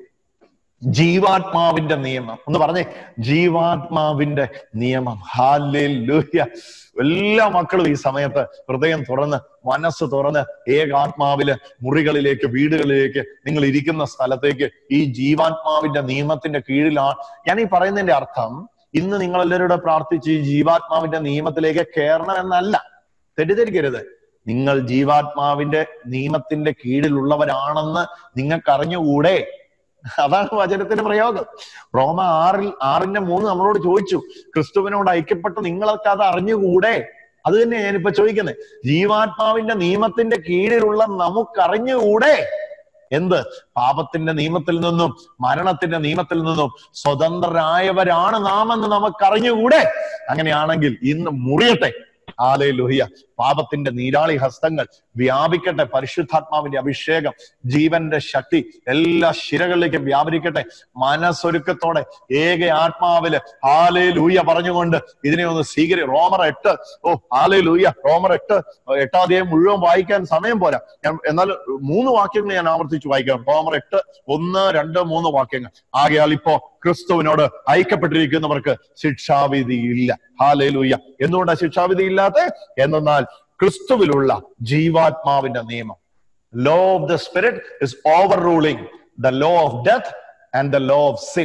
ജീവാത്മാവിന്റെ നിയമം ഒന്ന് പറഞ്ഞേ ജീവാത്മാവിന്റെ നിയമം ഹാലൂഹ്യ എല്ലാ മക്കളും ഈ സമയത്ത് ഹൃദയം തുറന്ന് മനസ്സ് തുറന്ന് ഏകാത്മാവില് മുറികളിലേക്ക് വീടുകളിലേക്ക് നിങ്ങൾ ഇരിക്കുന്ന സ്ഥലത്തേക്ക് ഈ ജീവാത്മാവിന്റെ നിയമത്തിന്റെ കീഴിലാണ് ഞാൻ ഈ പറയുന്നതിന്റെ അർത്ഥം ഇന്ന് നിങ്ങൾ എല്ലാവരോട് പ്രാർത്ഥിച്ച് ഈ ജീവാത്മാവിന്റെ നിയമത്തിലേക്ക് കയറണം എന്നല്ല തെറ്റിദ്ധരിക്കരുത് നിങ്ങൾ ജീവാത്മാവിന്റെ നിയമത്തിന്റെ കീഴിലുള്ളവരാണെന്ന് നിങ്ങൾക്ക് അറിഞ്ഞുകൂടെ അതാണ് വചനത്തിന്റെ പ്രയോഗം റോമ ആറിൽ ആറിന്റെ മൂന്ന് നമ്മളോട് ചോദിച്ചു ക്രിസ്തുവിനോട് ഐക്യപ്പെട്ട് നിങ്ങൾക്ക് അത് അറിഞ്ഞുകൂടെ അത് തന്നെ ഞാനിപ്പോ ചോദിക്കുന്നത് ജീവാത്മാവിന്റെ നിയമത്തിന്റെ കീഴിലുള്ള നമുക്കറിഞ്ഞുകൂടെ എന്ത് പാപത്തിന്റെ നിയമത്തിൽ നിന്നും മരണത്തിന്റെ നിയമത്തിൽ നിന്നും സ്വതന്ത്രരായവരാണ് നാം എന്ന് നമുക്കറിഞ്ഞുകൂടെ അങ്ങനെയാണെങ്കിൽ ഇന്ന് മുറിയട്ടെ ആലേ ലോഹിയ പാപത്തിന്റെ നീരാളി ഹസ്തങ്ങൾ വ്യാപിക്കട്ടെ പരിശുദ്ധാത്മാവിന്റെ അഭിഷേകം ജീവന്റെ ശക്തി എല്ലാ ശിരകളിലേക്കും വ്യാപരിക്കട്ടെ മനസ്സൊരുക്കത്തോടെ ഏക ആത്മാവില് ഹാലേ ലൂയ പറഞ്ഞുകൊണ്ട് ഇതിനെ ഒന്ന് സ്വീകരി റോമർ എട്ട് ഓ ഹാലേ ലൂയ റോമർ എട്ട് എട്ടാം അധ്യായം മുഴുവൻ വായിക്കാൻ സമയം പോരാ ഞാൻ എന്നാൽ മൂന്ന് വാക്യങ്ങൾ ഞാൻ ആവർത്തിച്ച് വായിക്കാം റോമർ എട്ട് ഒന്ന് രണ്ട് മൂന്ന് വാക്യങ്ങൾ ആകയാൽ ഇപ്പോ ക്രിസ്തുവിനോട് ഐക്യപ്പെട്ടിരിക്കുന്നവർക്ക് ശിക്ഷാവിധി ഇല്ല ഹാലേ ലൂയ എന്തുകൊണ്ടാ ശിക്ഷാവിധി ഇല്ലാത്ത എന്നാൽ ക്രിസ്തുവിലുള്ള ജീവാത്മാവിന്റെ നിയമം law of the spirit is overruling the law of death and the law of sin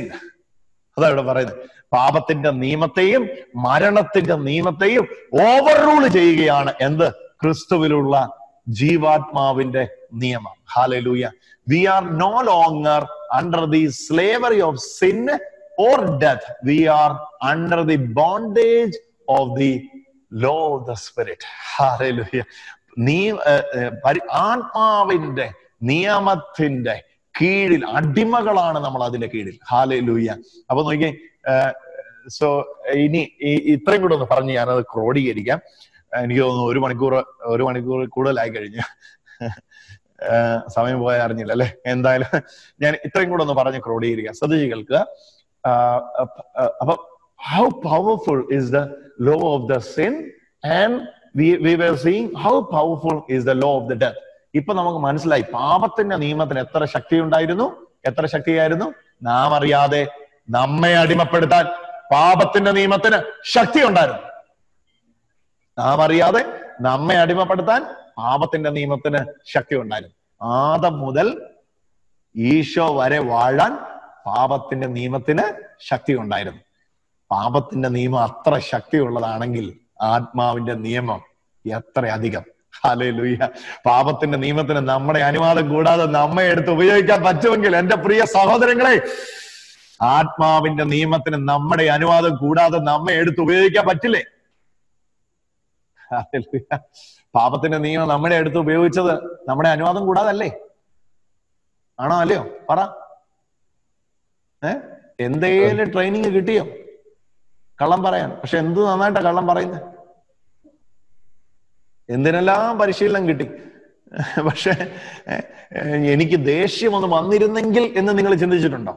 അതാ ഇവിടെ പറയുന്നത് പാപത്തിന്റെ നിയമത്തെയും മരണത്തിന്റെ നിയമത്തെയും ഓവർ റൂൾ ചെയ്യുകയാണ് എന്ത് ക്രിസ്തുവിലുള്ള ജീവാത്മാവിന്റെ നിയമം hallelujah we are no longer under the slavery of sin or death we are under the bondage of the law of the spirit hallelujah നീ ഏർ, ഏർ, പരി- ആത്മാവിന്റെ നിയമത്തിന്റെ കീഴിൽ അടിമകളാണ് നമ്മൾ അതിന്റെ കീഴിൽ ഹാലേ ലൂയ അപ്പൊ നോക്കിയേ സോ ഇനി ഈ- ഇത്രയും കൂടെ ഒന്ന് പറഞ്ഞ് ഞാനത് ക്രോഡീകരിക്കാം എനിക്ക് തോന്നുന്നു ഒരു മണിക്കൂർ ഒരു മണിക്കൂർ കൂടുതലായി കഴിഞ്ഞു ഏഹ് സമയം പോയാൽ അറിഞ്ഞില്ല അല്ലെ എന്തായാലും ഞാൻ ഇത്രയും കൂടെ ഒന്ന് പറഞ്ഞ് ക്രോഡീകരിക്കാം ശ്രദ്ധിച്ച് കേൾക്കുക ആഹ് അപ്പ- അപ്പൊ how powerful is the law of the sin and we we were seeing how powerful is the law of the death ഇപ്പൊ നമുക്ക് മനസ്സിലായി പാപത്തിന്റെ നിയമത്തിന് എത്ര ശക്തി ഉണ്ടായിരുന്നു എത്ര ശക്തിയായിരുന്നു നാം അറിയാതെ നമ്മെ അടിമപ്പെടുത്താൻ പാപത്തിന്റെ നിയമത്തിന് ശക്തി ഉണ്ടായിരുന്നു നാം അറിയാതെ നമ്മെ അടിമപ്പെടുത്താൻ പാപത്തിന്റെ നിയമത്തിന് ശക്തി ഉണ്ടായിരുന്നു ആദം മുതൽ ഈശോ വരെ വാഴാൻ പാപത്തിന്റെ നിയമത്തിന് ശക്തി ഉണ്ടായിരുന്നു പാപത്തിന്റെ നിയമം അത്ര ശക്തിയുള്ളതാണെങ്കിൽ ആത്മാവിന്റെ നിയമം എത്ര അധികം ഹല്ലേലൂയ പാപത്തിന്റെ നിയമത്തിന് നമ്മുടെ അനുവാദം കൂടാതെ നമ്മെ എടുത്ത് ഉപയോഗിക്കാൻ പറ്റുമെങ്കിൽ എന്റെ പ്രിയ സഹോദരങ്ങളെ ആത്മാവിന്റെ നിയമത്തിന് നമ്മുടെ അനുവാദം കൂടാതെ നമ്മെ എടുത്ത് ഉപയോഗിക്കാൻ പറ്റില്ലേ ഹല്ലേലൂയ. പാപത്തിന്റെ നിയമം നമ്മുടെ അടുത്ത് ഉപയോഗിച്ചത് നമ്മുടെ അനുവാദം കൂടാതല്ലേ ആണോ അല്ലയോ പറ ഏ എന്തേലും ട്രെയിനിങ് കിട്ടിയോ കള്ളം പറയാൻ പക്ഷെ എന്ത് നന്നായിട്ടാ കള്ളം പറയുന്നത് എന്തിനെല്ലാം പരിശീലനം കിട്ടി പക്ഷെ ഏഹ്, എനിക്ക് ദേഷ്യം ഒന്ന് വന്നിരുന്നെങ്കിൽ എന്ന് നിങ്ങൾ ചിന്തിച്ചിട്ടുണ്ടോ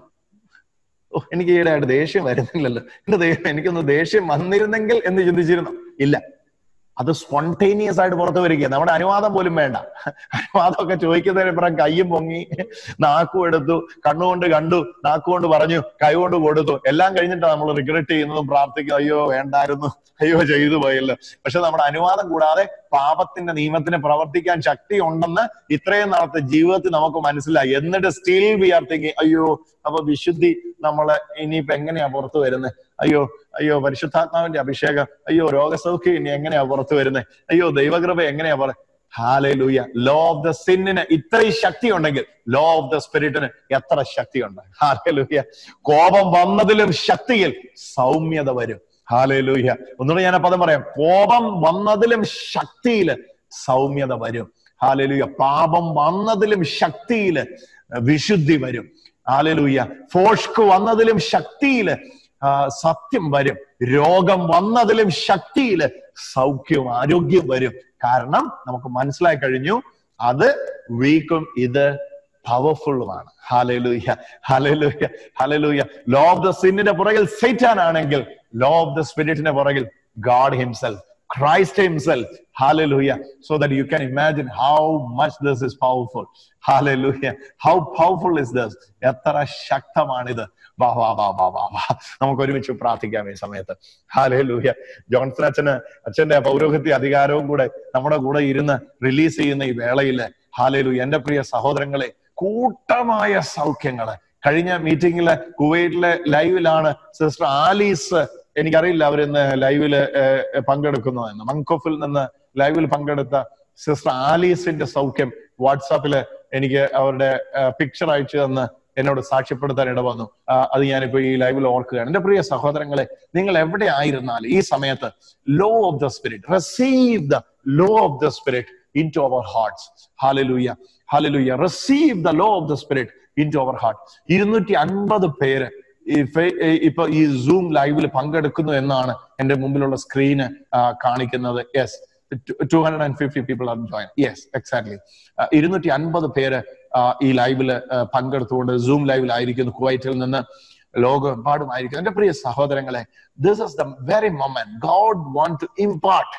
ഓ എനിക്ക് ഈയിടെയായിട്ട് ദേഷ്യം വരുന്നില്ലല്ലോ എന്റെ ദൈവം എനിക്കൊന്ന് ദേഷ്യം വന്നിരുന്നെങ്കിൽ എന്ന് ചിന്തിച്ചിരുന്നു ഇല്ല അത് സ്പോണ്ടേനിയസ് ആയിട്ട് പുറത്തു വരിക നമ്മുടെ അനുവാദം പോലും വേണ്ട അനുവാദമൊക്കെ ചോദിക്കുന്നതിന് ഇപ്പുറം കയ്യും പൊങ്ങി നാക്കും എടുത്തു കണ്ണുകൊണ്ട് കണ്ടു നാക്കുകൊണ്ട് പറഞ്ഞു കൈകൊണ്ട് കൊടുത്തു എല്ലാം കഴിഞ്ഞിട്ടാണ് നമ്മൾ റിഗ്രറ്റ് ചെയ്യുന്നതും പ്രാർത്ഥിക്കും അയ്യോ വേണ്ടായിരുന്നു അയ്യോ ചെയ്തു പോയല്ലോ പക്ഷെ നമ്മുടെ അനുവാദം കൂടാതെ പാപത്തിന്റെ നിയമത്തിന് പ്രവർത്തിക്കാൻ ശക്തി ഉണ്ടെന്ന് ഇത്രയും നാളത്തെ ജീവിതത്തിൽ നമുക്ക് മനസ്സിലായി എന്നിട്ട് സ്റ്റിൽ വി ആർ തിങ്കിങ് അയ്യോ അപ്പൊ വിശുദ്ധി നമ്മള് ഇനിയിപ്പോ എങ്ങനെയാ പുറത്തു വരുന്നത് അയ്യോ അയ്യോ പരിശുദ്ധാത്മാവിന്റെ അഭിഷേകം അയ്യോ രോഗസൗഖ്യം ഇനി എങ്ങനെയാ പുറത്തു വരുന്നത് അയ്യോ ദൈവകൃപ എങ്ങനെയാ പറ ഹാലൂയ ലോ ഓഫ് ദ സിന്നിന് ഇത്രയും ശക്തി ഉണ്ടെങ്കിൽ ലോ ഓഫ് ദ സ്പിരിറ്റിന് എത്ര ശക്തിയുണ്ട് ഹാലൂയ കോപം വന്നതിലും ശക്തിയിൽ സൗമ്യത വരും ഹാലൂയ ഒന്നുകൂടെ ഞാൻ ആ പദം പറയാം കോപം വന്നതിലും ശക്തിയിൽ സൗമ്യത വരും ഹാലലൂയ പാപം വന്നതിലും ശക്തിയില് വിശുദ്ധി വരും ഹാലലൂയ ഫോഷ്ക്ക് വന്നതിലും ശക്തിയില് ആ, സത്യം വരും രോഗം വന്നതിലും ശക്തിയില് സൗഖ്യവും ആരോഗ്യം വരും കാരണം നമുക്ക് മനസ്സിലായി കഴിഞ്ഞു അത് വീക്കും ഇത് പവർഫുള്ളുമാണ് hallelujah hallelujah hallelujah law of the സിന്നിന്റെ പുറകിൽ സൈറ്റാൻ ആണെങ്കിൽ ലോ ഓഫ് ദ സ്പിരിറ്റിന്റെ പുറകിൽ God himself Christ Himself. Hallelujah. So that you can imagine how much this is powerful. Hallelujah. How powerful is this? എത്ര ശക്തമാണിത് വാ വാ വാ വാ വാ വാ നമുക്ക് ഒരുമിച്ച് പ്രാർത്ഥിക്കാം ഈ സമയത്ത് ഹാലൂയ ജോൺസൺ അച്ഛന് അച്ഛന്റെ പൗരോഹിത്യ അധികാരവും കൂടെ നമ്മുടെ കൂടെ ഇരുന്ന് റിലീസ് ചെയ്യുന്ന ഈ വേളയില് ഹാലലു എന്റെ പ്രിയ സഹോദരങ്ങളെ കൂട്ടമായ സൗഖ്യങ്ങള് കഴിഞ്ഞ മീറ്റിംഗില് കുവൈറ്റിലെ ലൈവിലാണ് സിസ്റ്റർ ആലീസ് എനിക്കറിയില്ല അവരിന്ന് ലൈവില് ഏഹ്, പങ്കെടുക്കുന്നു എന്ന് മങ്കോഫിൽ നിന്ന് ലൈവിൽ പങ്കെടുത്ത സിസ്റ്റർ ആലീസിന്റെ സൗഖ്യം വാട്സാപ്പില് എനിക്ക് അവരുടെ പിക്ചർ അയച്ചു തന്ന് എന്നോട് സാക്ഷ്യപ്പെടുത്താൻ ഇട വന്നു ആ, അത് ഞാനിപ്പോ ഈ ലൈവിൽ ഓർക്കുകയാണ് എന്റെ പ്രിയ സഹോദരങ്ങളെ നിങ്ങൾ എവിടെ ആയിരുന്നാലും ഈ സമയത്ത് law of the spirit receive the law of the spirit into our hearts hallelujah hallelujah receive the law of the spirit into our heart ഇരുന്നൂറ്റി അൻപത് പേര് ഈ ഫെ- ഈ ഇപ്പൊ ഈ സൂം ലൈവിൽ പങ്കെടുക്കുന്നു എന്നാണ് എന്റെ മുമ്പിലുള്ള സ്ക്രീന് കാണിക്കുന്നത് yes two hundred and fifty people are join yes exactly ഇരുന്നൂറ്റി അൻപത് പേര് ആ, ഈ ലൈവില് പങ്കെടുത്തുകൊണ്ട് സൂം ലൈവിലായിരിക്കുന്നു കുവൈറ്റിൽ നിന്ന് ലോകമെമ്പാടുമായിരിക്കും എന്റെ പ്രിയ സഹോദരങ്ങളെ this is the very moment God want to impart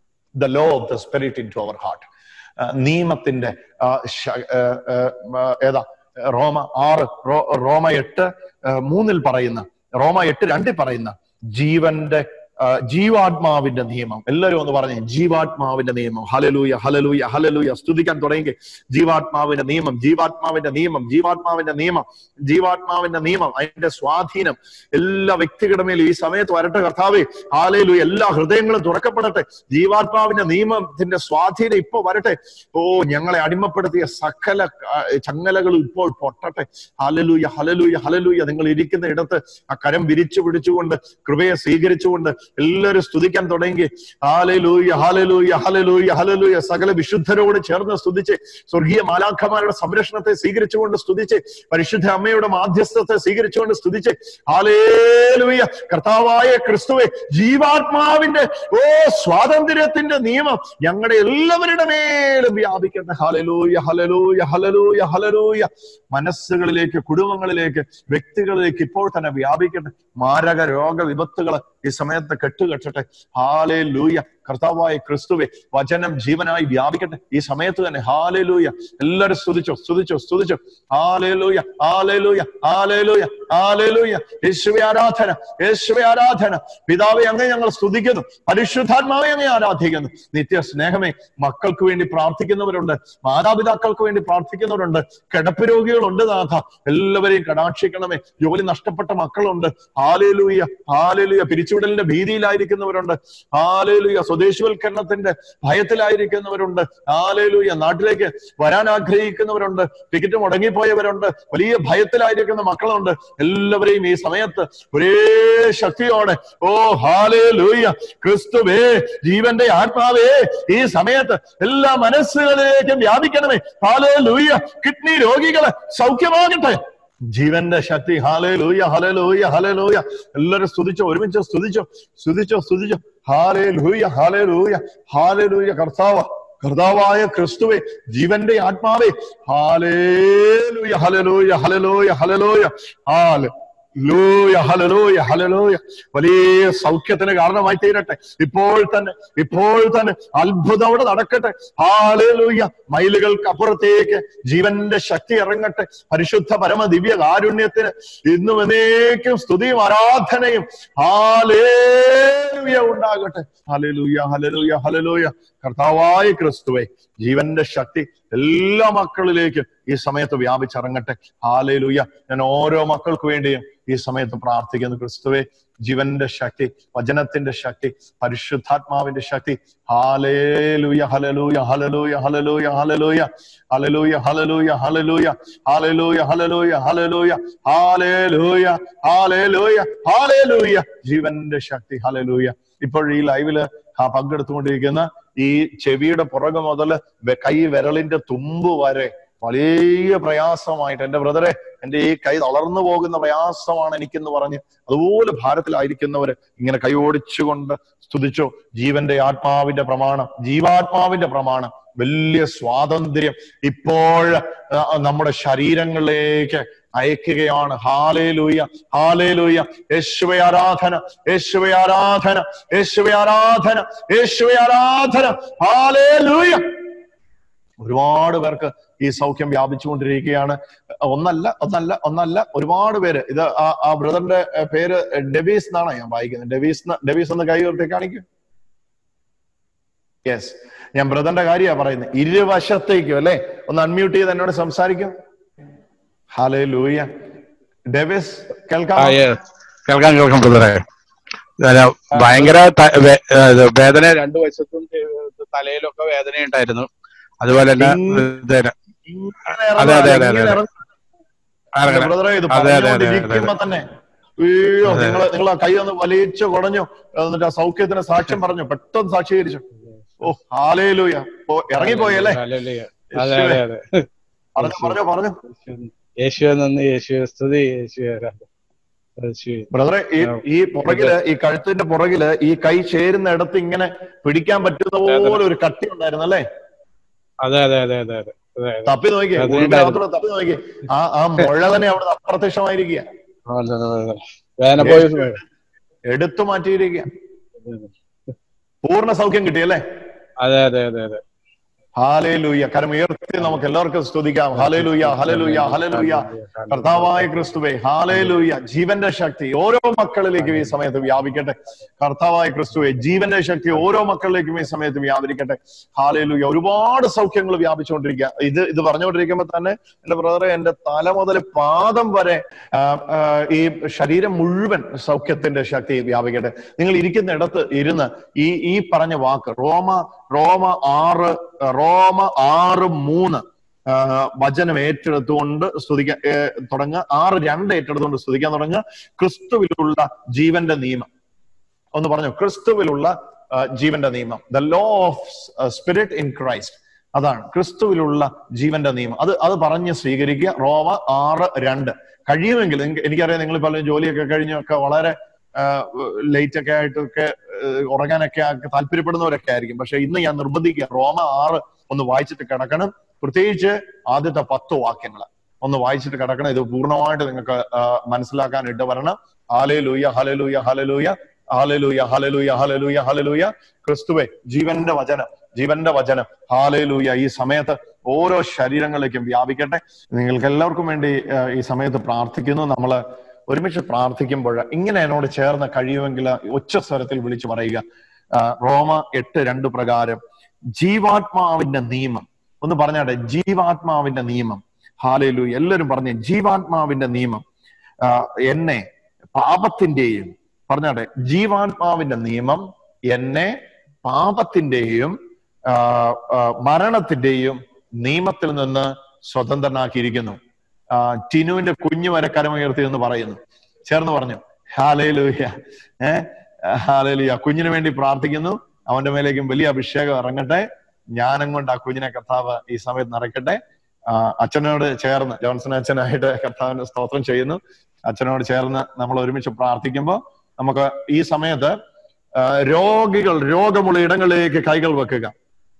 the law of the spirit into our heart നിയമത്തിന്റെ ആ, ശ- ആ, ആ, ആ, ഏതാ റോമ ആറ് റോ- റോമ എട്ട് ആ, മൂന്നിൽ പറയുന്ന റോമ എട്ട് രണ്ടിൽ പറയുന്ന ജീവന്റെ ആ, ജീവാത്മാവിന്റെ നിയമം എല്ലാവരും ഒന്ന് പറഞ്ഞേ ജീവാത്മാവിന്റെ നിയമം ഹലലൂയ ഹലലൂയ ഹലലൂയ സ്തുതിക്കാൻ തുടങ്ങി ജീവാത്മാവിന്റെ നിയമം ജീവാത്മാവിന്റെ നിയമം ജീവാത്മാവിന്റെ നിയമം ജീവാത്മാവിന്റെ നിയമം അതിന്റെ സ്വാധീനം എല്ലാ വ്യക്തികളുടെ മേലും ഈ സമയത്ത് വരട്ടെ കർത്താവേ ഹാലയിലു എല്ലാ ഹൃദയങ്ങളും തുറക്കപ്പെടട്ടെ ജീവാത്മാവിന്റെ നിയമത്തിന്റെ സ്വാധീനം ഇപ്പൊ വരട്ടെ ഓ ഞങ്ങളെ അടിമപ്പെടുത്തിയ സകല ആ, ചങ്ങലകളും ഇപ്പോൾ പൊട്ടട്ടെ ഹലലൂയ ഹലലൂയ ഹലലൂയ നിങ്ങൾ ഇരിക്കുന്ന ഇടത്ത് ആ കരം വിരിച്ചു പിടിച്ചുകൊണ്ട് കൃപയെ സ്വീകരിച്ചുകൊണ്ട് എല്ലാവരും സ്തുതിക്കാൻ തുടങ്ങി ഹാലലൂയ ഹാലലൂയ ഹലലൂയ ഹലലൂയ സകല വിശുദ്ധരോട് ചേർന്ന് സ്തുതിച്ച് സ്വർഗീയ മാലാഖമാരുടെ സംരക്ഷണത്തെ സ്വീകരിച്ചുകൊണ്ട് സ്തുതിച്ച് പരിശുദ്ധ അമ്മയുടെ മാധ്യസ്ഥത്തെ സ്വീകരിച്ചുകൊണ്ട് സ്തുതിച്ച് ഹാലേലൂയ കർത്താവായ ക്രിസ്തുവെ ജീവാത്മാവിന്റെ ഓ സ്വാതന്ത്ര്യത്തിന്റെ നിയമം ഞങ്ങളുടെ എല്ലാവരുടെ മേലും വ്യാപിക്കട്ടെ ഹലലൂയ ഹലലൂയ ഹലലൂയ ഹലലൂയ മനസ്സുകളിലേക്ക് കുടുംബങ്ങളിലേക്ക് വ്യക്തികളിലേക്ക് ഇപ്പോൾ തന്നെ വ്യാപിക്കട്ടെ മാരക രോഗ വിപത്തുകള് ഈ സമയത്ത് കെട്ടുകെട്ടട്ടെ ഹാലേ ലൂയ കർത്താവായ ക്രിസ്തുവെ വചനം ജീവനായി വ്യാപിക്കട്ടെ ഈ സമയത്ത് തന്നെ ഹാലേ ലൂയ എല്ലാവരും സ്തുതിച്ചോ സ്തുതിച്ചോ സ്തുതിച്ചോ ഹാലേ ലൂയ ഹാലേ ലൂയ ഹാലേ ലൂയ ഹാലേ ലൂയ യേശുവെ ആരാധന യേശുവെ ആരാധന പിതാവെ അങ്ങ് ഞങ്ങൾ സ്തുതിക്കുന്നു പരിശുദ്ധാത്മാവെ അങ്ങ് ആരാധിക്കുന്നു നിത്യ സ്നേഹമേ മക്കൾക്ക് വേണ്ടി പ്രാർത്ഥിക്കുന്നവരുണ്ട് മാതാപിതാക്കൾക്ക് വേണ്ടി പ്രാർത്ഥിക്കുന്നവരുണ്ട് കിടപ്പ് രോഗികളുണ്ട് നാഥ എല്ലാവരെയും കടാക്ഷിക്കണമേ ജോലി നഷ്ടപ്പെട്ട മക്കളുണ്ട് ഹാലേലൂയ ഹാലേലൂയ പിരിച്ചുവിടലിന്റെ ഭീതിയിലായിരിക്കുന്നവരുണ്ട് ഹാലേലൂയ സ്വദേശിവൽക്കരണത്തിന്റെ ഭയത്തിലായിരിക്കുന്നവരുണ്ട് ഹാലേലൂയ നാട്ടിലേക്ക് വരാൻ ആഗ്രഹിക്കുന്നവരുണ്ട് ടിക്കറ്റ് മുടങ്ങിപ്പോയവരുണ്ട് വലിയ ഭയത്തിലായിരിക്കുന്ന മക്കളുണ്ട് എല്ലാവരെയും ഈ സമയത്ത് ഒരേ ശക്തിയോടെ ഓ ഹാലേ ലൂയ ക്രിസ്തുവേ ജീവന്റെ ആത്മാവേ ഈ സമയത്ത് എല്ലാ മനസ്സുകളിലേക്കും വ്യാപിക്കണമേ ഹാലേ ലൂയ കിഡ്നി രോഗികള് സൗഖ്യമാകട്ടെ ജീവന്റെ ശക്തി ഹാലേ ലൂയ ഹലേ ലൂയ ഹലേ ലൂയ എല്ലാവരും സ്തുതിച്ചോ ഒരുമിച്ച് സ്തുതിച്ചോ സ്തുതിച്ചോ സ്തുതിച്ചോ ഹാലേ ലൂയ ഹാലേ ലൂയ ഹാലേ ലൂയ കർത്താവ് കർത്താവായ ക്രിസ്തുവെ ജീവന്റെ ആത്മാവേ ഹാലേലൂയ ഹലലൂയ ഹലലൂയ ഹലലൂയ ഹാല ലൂയ ഹലലൂയ ഹലലൂയ വലിയ സൗഖ്യത്തിന് കാരണമായി തീരട്ടെ ഇപ്പോൾ തന്നെ ഇപ്പോൾ തന്നെ അത്ഭുതം അവിടെ നടക്കട്ടെ ഹാലലൂയ മൈലുകൾക്ക് അപ്പുറത്തേക്ക് ജീവന്റെ ശക്തി ഇറങ്ങട്ടെ പരിശുദ്ധ പരമ ദിവ്യ കാരുണ്യത്തിന് ഇന്നും എന്നേക്കും സ്തുതിയും ആരാധനയും ഹാലേലൂയ ഉണ്ടാകട്ടെ ഹലലൂയ ഹലലൂയ ഹലലൂയ കർത്താവായ ക്രിസ്തുവെ ജീവന്റെ ശക്തി എല്ലാ മക്കളിലേക്ക് ഈ സമയത്ത് വ്യാപിച്ചിറങ്ങട്ടെ ഹാലലൂയ ഞാൻ ഓരോ മക്കൾക്ക് വേണ്ടിയും ഈ സമയത്ത് പ്രാർത്ഥിക്കുന്നു ക്രിസ്തുവെ ജീവന്റെ ശക്തി വചനത്തിന്റെ ശക്തി പരിശുദ്ധാത്മാവിന്റെ ശക്തി hallelujah hallelujah hallelujah hallelujah hallelujah hallelujah hallelujah hallelujah hallelujah hallelujah hallelujah hallelujah hallelujah hallelujah ജീവന്റെ ശക്തി ഹലലൂയ ഇപ്പോൾ ഈ ലൈവില് ആ പങ്കെടുത്തുകൊണ്ടിരിക്കുന്ന ഈ ചെവിയുടെ പുറകെ മുതൽ കൈ വിരലിന്റെ തുമ്പ് വരെ വലിയ പ്രയാസമായിട്ട് എന്റെ ബ്രദറെ എന്റെ ഈ കൈ തളർന്നു പോകുന്ന പ്രയാസമാണ് എനിക്കെന്ന് പറഞ്ഞ് അതുപോലെ ഭാരത്തിലായിരിക്കുന്നവര് ഇങ്ങനെ കൈ ഓടിച്ചുകൊണ്ട് സ്തുതിച്ചോ ജീവന്റെ ആത്മാവിന്റെ പ്രമാണം ജീവാത്മാവിന്റെ പ്രമാണം വലിയ സ്വാതന്ത്ര്യം ഇപ്പോൾ ആ, നമ്മുടെ ശരീരങ്ങളിലേക്ക് അയക്കുകയാണ് ഹാലേലൂയ ഹാലേലൂയ യേശുവെ ആരാധന യേശുവെ ആരാധന യേശുവെ ആരാധന യേശുവെ ആരാധന ഹാലേലൂയ ഒരുപാട് പേർക്ക് ഈ സൗഖ്യം വ്യാപിച്ചുകൊണ്ടിരിക്കുകയാണ് ഒന്നല്ല ഒന്നല്ല ഒന്നല്ല ഒരുപാട് പേര് ഇത് ആ- ആ ബ്രദറിന്റെ പേര് ഡെവീസ് എന്നാണ് ഞാൻ വായിക്കുന്നത് ഡെവീസ് ന്ന്- ഡെവീസ് ഒന്ന് കൈ ഉയർത്തി കാണിക്കും യെസ് ഞാൻ ബ്രദറിന്റെ കാര്യമാണ് പറയുന്നത് ഇരുവശത്തേക്കും അല്ലെ ഒന്ന് അൺമ്യൂട്ട് ചെയ്ത് എന്നോട് സംസാരിക്കും ഹാലേ ലൂയ ഡെവിസ് കേൾക്കാം ആ, yes. കേൾക്കാം കേൾക്കാം ബ്രദറെ അല്ല, ഭയങ്കര ത- വേ- ഇത് വേദന രണ്ടു വശത്തും ഏഹ്, തലയിലൊക്കെ വേദന ഉണ്ടായിരുന്നു അതുപോലെ തന്നെ ഇത് അതെ, അതെ, അതെ, അതെ. ഇറങ്ങണം. ബ്രദറെ ഇത് അതെ, അതെ, അതെ, അതെ, പറഞ്ഞുകൊണ്ടിരിക്കുമ്പോ തന്നെ അയ്യോ അതെ. നിങ്ങൾ നിങ്ങൾ കൈ ഒന്ന് വലിച്ചു കുടഞ്ഞു എന്നിട്ട് ആ സൗഖ്യത്തിന് സാക്ഷ്യം പറഞ്ഞു പെട്ടെന്ന് സാക്ഷീകരിച്ചു ഓ ഹാലേലൂയ ഓ ഇറങ്ങിപ്പോയി അല്ലേ ഹല്ലേലൂയ. അതെ അതെ അതെ പറഞ്ഞു പറഞ്ഞു പറഞ്ഞു യേശുവെ നന്ദി യേശുവെ സ്തുതി യേശുവെ ആരാധന. യേശുവെ. ബ്രദറെ ഈ ആ, ഈ പുറകില് ഈ കഴുത്തിന്റെ പുറകില് ഈ കൈ ചേരുന്ന ഇടത്ത് ഇങ്ങനെ പിടിക്കാൻ പറ്റുന്ന പോലെ ഒരു കട്ടി ഉണ്ടായിരുന്നു അല്ലേ അതെ അതെ അതെ അതെ അതെ അതെ അതെ തപ്പി നോക്കി അത് ഉടുപ്പിനകത്തൂടെ തപ്പി നോക്കി ആ ആ മുഴ തന്നെ അവിടെ അപ്രത്യക്ഷമായിരിക്കുക അതെ, അതെ, അതെ. വേദന പോയി എടുത്തു മാറ്റിയിരിക്കുക പൂർണ്ണ സൗഖ്യം കിട്ടിയല്ലേ അതെ അതെ അതെ അതെ ഹാലേലൂയ കരം ഉയർത്തി നമുക്ക് എല്ലാവർക്കും സ്തുതിക്കാം ഹാലേലൂയ ഹലലൂയ ഹലലൂയ കർത്താവായ ക്രിസ്തുവേ ഹാലേലൂയ ജീവന്റെ ശക്തി ഓരോ മക്കളിലേക്കും ഈ സമയത്ത് വ്യാപിക്കട്ടെ കർത്താവായ ക്രിസ്തുവേ ജീവന്റെ ശക്തി ഓരോ മക്കളിലേക്കും ഈ സമയത്ത് വ്യാപരിക്കട്ടെ ഹാലേലൂയ ഒരുപാട് സൗഖ്യങ്ങൾ വ്യാപിച്ചുകൊണ്ടിരിക്കുക ഇത് ഇത് പറഞ്ഞുകൊണ്ടിരിക്കുമ്പോൾ തന്നെ എന്റെ ബ്രദറെ എന്റെ തല മുതൽ പാദം വരെ ആ, ആ, ഈ ശരീരം മുഴുവൻ സൗഖ്യത്തിന്റെ ശക്തി വ്യാപിക്കട്ടെ നിങ്ങൾ ഇരിക്കുന്ന ഇടത്ത് ഇരുന്ന് ഈ ഈ പറഞ്ഞ വാക്ക് റോമ റോമ ആറ് റോമ ആറ് മൂന്ന് ആ, വചനം ഏറ്റെടുത്തുകൊണ്ട് സ്തുതിക്കാൻ ഏ, തുടങ്ങുക ആറ് രണ്ട് ഏറ്റെടുത്തുകൊണ്ട് സ്തുതിക്കാൻ തുടങ്ങുക ക്രിസ്തുവിലുള്ള ജീവന്റെ നിയമം ഒന്ന് പറഞ്ഞു ക്രിസ്തുവിലുള്ള ആ, ജീവന്റെ നിയമം the law of spirit in Christ അതാണ് ക്രിസ്തുവിലുള്ള ജീവന്റെ നിയമം അത് അത് പറഞ്ഞ് സ്വീകരിക്കുക റോമ ആറ് രണ്ട് കഴിയുമെങ്കിൽ നിങ്ങ- എനിക്കറിയാം നിങ്ങൾ പലരും ജോലിയൊക്കെ കഴിഞ്ഞൊക്കെ വളരെ ലേറ്റ് ഒക്കെ ആയിട്ടൊക്കെ ഏഹ്, ഉറങ്ങാനൊക്കെ ആ- താല്പര്യപ്പെടുന്നവരൊക്കെ ആയിരിക്കും പക്ഷെ ഇന്ന് ഞാൻ നിർബന്ധിക്കുക റോമ ആറ് ഒന്ന് വായിച്ചിട്ട് കിടക്കണം പ്രത്യേകിച്ച് ആദ്യത്തെ പത്ത് വാക്യങ്ങൾ ഒന്ന് വായിച്ചിട്ട് കിടക്കണം ഇത് പൂർണ്ണമായിട്ട് നിങ്ങൾക്ക് ആ, മനസ്സിലാക്കാൻ ഇടവരണം ഹാലേ ലൂയ ഹലേ ലൂയ ഹലേ ലൂയ ഹാലേ ലൂയ ഹലേ ലൂയ ഹലേ ലൂയ ഹലേ ലൂയ ക്രിസ്തുവെ ജീവന്റെ വചനം ജീവന്റെ വചനം ഹാലേ ലൂയ ഈ സമയത്ത് ഓരോ ശരീരങ്ങളിലേക്കും വ്യാപിക്കട്ടെ നിങ്ങൾക്ക് എല്ലാവർക്കും വേണ്ടി ആ, ഈ സമയത്ത് പ്രാർത്ഥിക്കുന്നു നമ്മള് ഒരുമിച്ച് പ്രാർത്ഥിക്കുമ്പോൾ ഇങ്ങനെ എന്നോട് ചേർന്ന് കഴിയുമെങ്കിൽ ഉച്ച സ്വരത്തിൽ വിളിച്ചു പറയുക ആ, റോമ എട്ട് രണ്ട് പ്രകാരം ജീവാത്മാവിന്റെ നിയമം ഒന്ന് പറഞ്ഞാട്ടെ ജീവാത്മാവിന്റെ നിയമം ഹാലയിലു എല്ലാവരും പറഞ്ഞേ ജീവാത്മാവിന്റെ നിയമം ആ, എന്നെ പാപത്തിന്റെയും പറഞ്ഞാട്ടെ ജീവാത്മാവിന്റെ നിയമം എന്നെ പാപത്തിന്റെയും ആ, ആ, മരണത്തിന്റെയും നിയമത്തിൽ നിന്ന് സ്വതന്ത്രനാക്കിയിരിക്കുന്നു ആ, ടിനുവിന്റെ കുഞ്ഞു വരെ കരമുയർത്തി എന്ന് പറയുന്നു ചേർന്ന് പറഞ്ഞു ഹാലേലൂയ ഏ ഹാലേലൂയ കുഞ്ഞിന് വേണ്ടി പ്രാർത്ഥിക്കുന്നു അവന്റെ മേലേക്കും വലിയ അഭിഷേകം ഇറങ്ങട്ടെ ജ്ഞാനം കൊണ്ട് ആ കുഞ്ഞിനെ കർത്താവ് ഈ സമയത്ത് നിറയ്ക്കട്ടെ ആ, അച്ഛനോട് ചേർന്ന് ജോൺസൺ അച്ഛനായിട്ട് കർത്താവിന് സ്തോത്രം ചെയ്യുന്നു അച്ഛനോട് ചേർന്ന് നമ്മൾ ഒരുമിച്ച് പ്രാർത്ഥിക്കുമ്പോൾ നമുക്ക് ഈ സമയത്ത് ആ, രോഗികൾ രോഗമുള്ള ഇടങ്ങളിലേക്ക് കൈകൾ വെക്കുക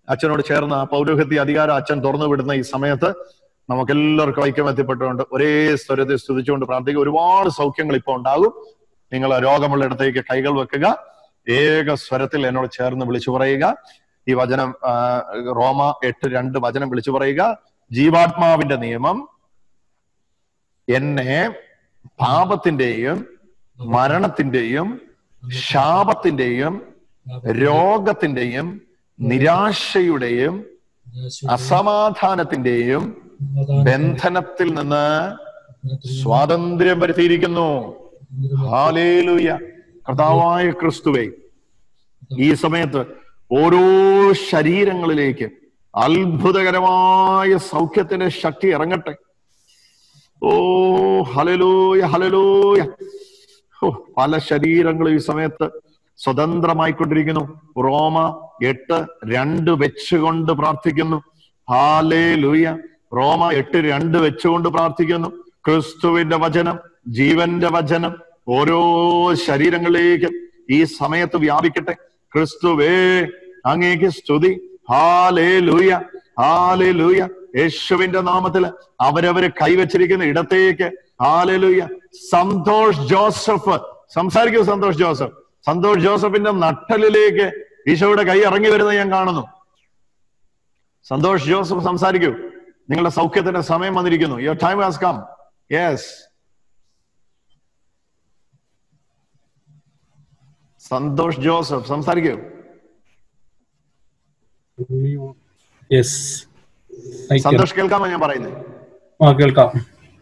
അച്ഛനോട് ചേർന്ന് ആ പൗരോഹിത്യ അധികാരം അച്ഛൻ തുറന്നു വിടുന്ന ഈ സമയത്ത് നമുക്കെല്ലാവർക്കും ഐക്യം എത്തിപ്പെട്ടുകൊണ്ട് ഒരേ സ്വരത്തെ സ്തുതിച്ചുകൊണ്ട് പ്രാർത്ഥിക്കുക ഒരുപാട് സൗഖ്യങ്ങൾ ഇപ്പോൾ ഉണ്ടാകും നിങ്ങൾ രോഗമുള്ള ഇടത്തേക്ക് കൈകൾ വെക്കുക ഏക സ്വരത്തിൽ എന്നോട് ചേർന്ന് വിളിച്ചു പറയുക ഈ വചനം ആ, റോമ എട്ട് രണ്ട് വചനം വിളിച്ചു പറയുക ജീവാത്മാവിന്റെ നിയമം എന്നെ പാപത്തിന്റെയും മരണത്തിന്റെയും ശാപത്തിന്റെയും രോഗത്തിന്റെയും നിരാശയുടെയും അസമാധാനത്തിന്റെയും ബന്ധനത്തിൽ നിന്ന് സ്വാതന്ത്ര്യം വരുത്തിയിരിക്കുന്നു ഹാലേലൂയ കർത്താവായ ക്രിസ്തുവേ ഈ സമയത്ത് ഓരോ ശരീരങ്ങളിലേക്ക് അത്ഭുതകരമായ സൗഖ്യത്തിന്റെ ശക്തി ഇറങ്ങട്ടെ ഓ ഹലലൂയ ഹലലൂയ ഓ പല ശരീരങ്ങളും ഈ സമയത്ത് സ്വതന്ത്രമായിക്കൊണ്ടിരിക്കുന്നു റോമ എട്ട് രണ്ട് വെച്ചുകൊണ്ട് പ്രാർത്ഥിക്കുന്നു ഹാലേ ലൂയ റോമ എട്ട് രണ്ട് വെച്ചുകൊണ്ട് പ്രാർത്ഥിക്കുന്നു ക്രിസ്തുവിന്റെ വചനം ജീവന്റെ വചനം ഓരോ ശരീരങ്ങളിലേക്കും ഈ സമയത്ത് വ്യാപിക്കട്ടെ ക്രിസ്തുവേ അങ്ങേക്ക് സ്തുതി ഹാലേ ലൂയ ഹാലേ ലൂയ യേശുവിന്റെ നാമത്തിൽ അവരവര് കൈവച്ചിരിക്കുന്ന ഇടത്തേക്ക് ഹാലേ ലൂയ സന്തോഷ് ജോസഫ് സംസാരിക്കൂ സന്തോഷ് ജോസഫ് സന്തോഷ് ജോസഫിന്റെ നട്ടലിലേക്ക് ഈശോയുടെ കൈ ഇറങ്ങി വരുന്നത് ഞാൻ കാണുന്നു സന്തോഷ് ജോസഫ് സംസാരിക്കൂ നിങ്ങളുടെ സൗഖ്യത്തിന്റെ സമയം വന്നിരിക്കുന്നു your time has come yes Santhosh Joseph സംസാരിക്കൂ യെസ് സന്തോഷ് കേൾക്കാമോ ഞാൻ പറയുന്നത് ആ കേൾക്കാം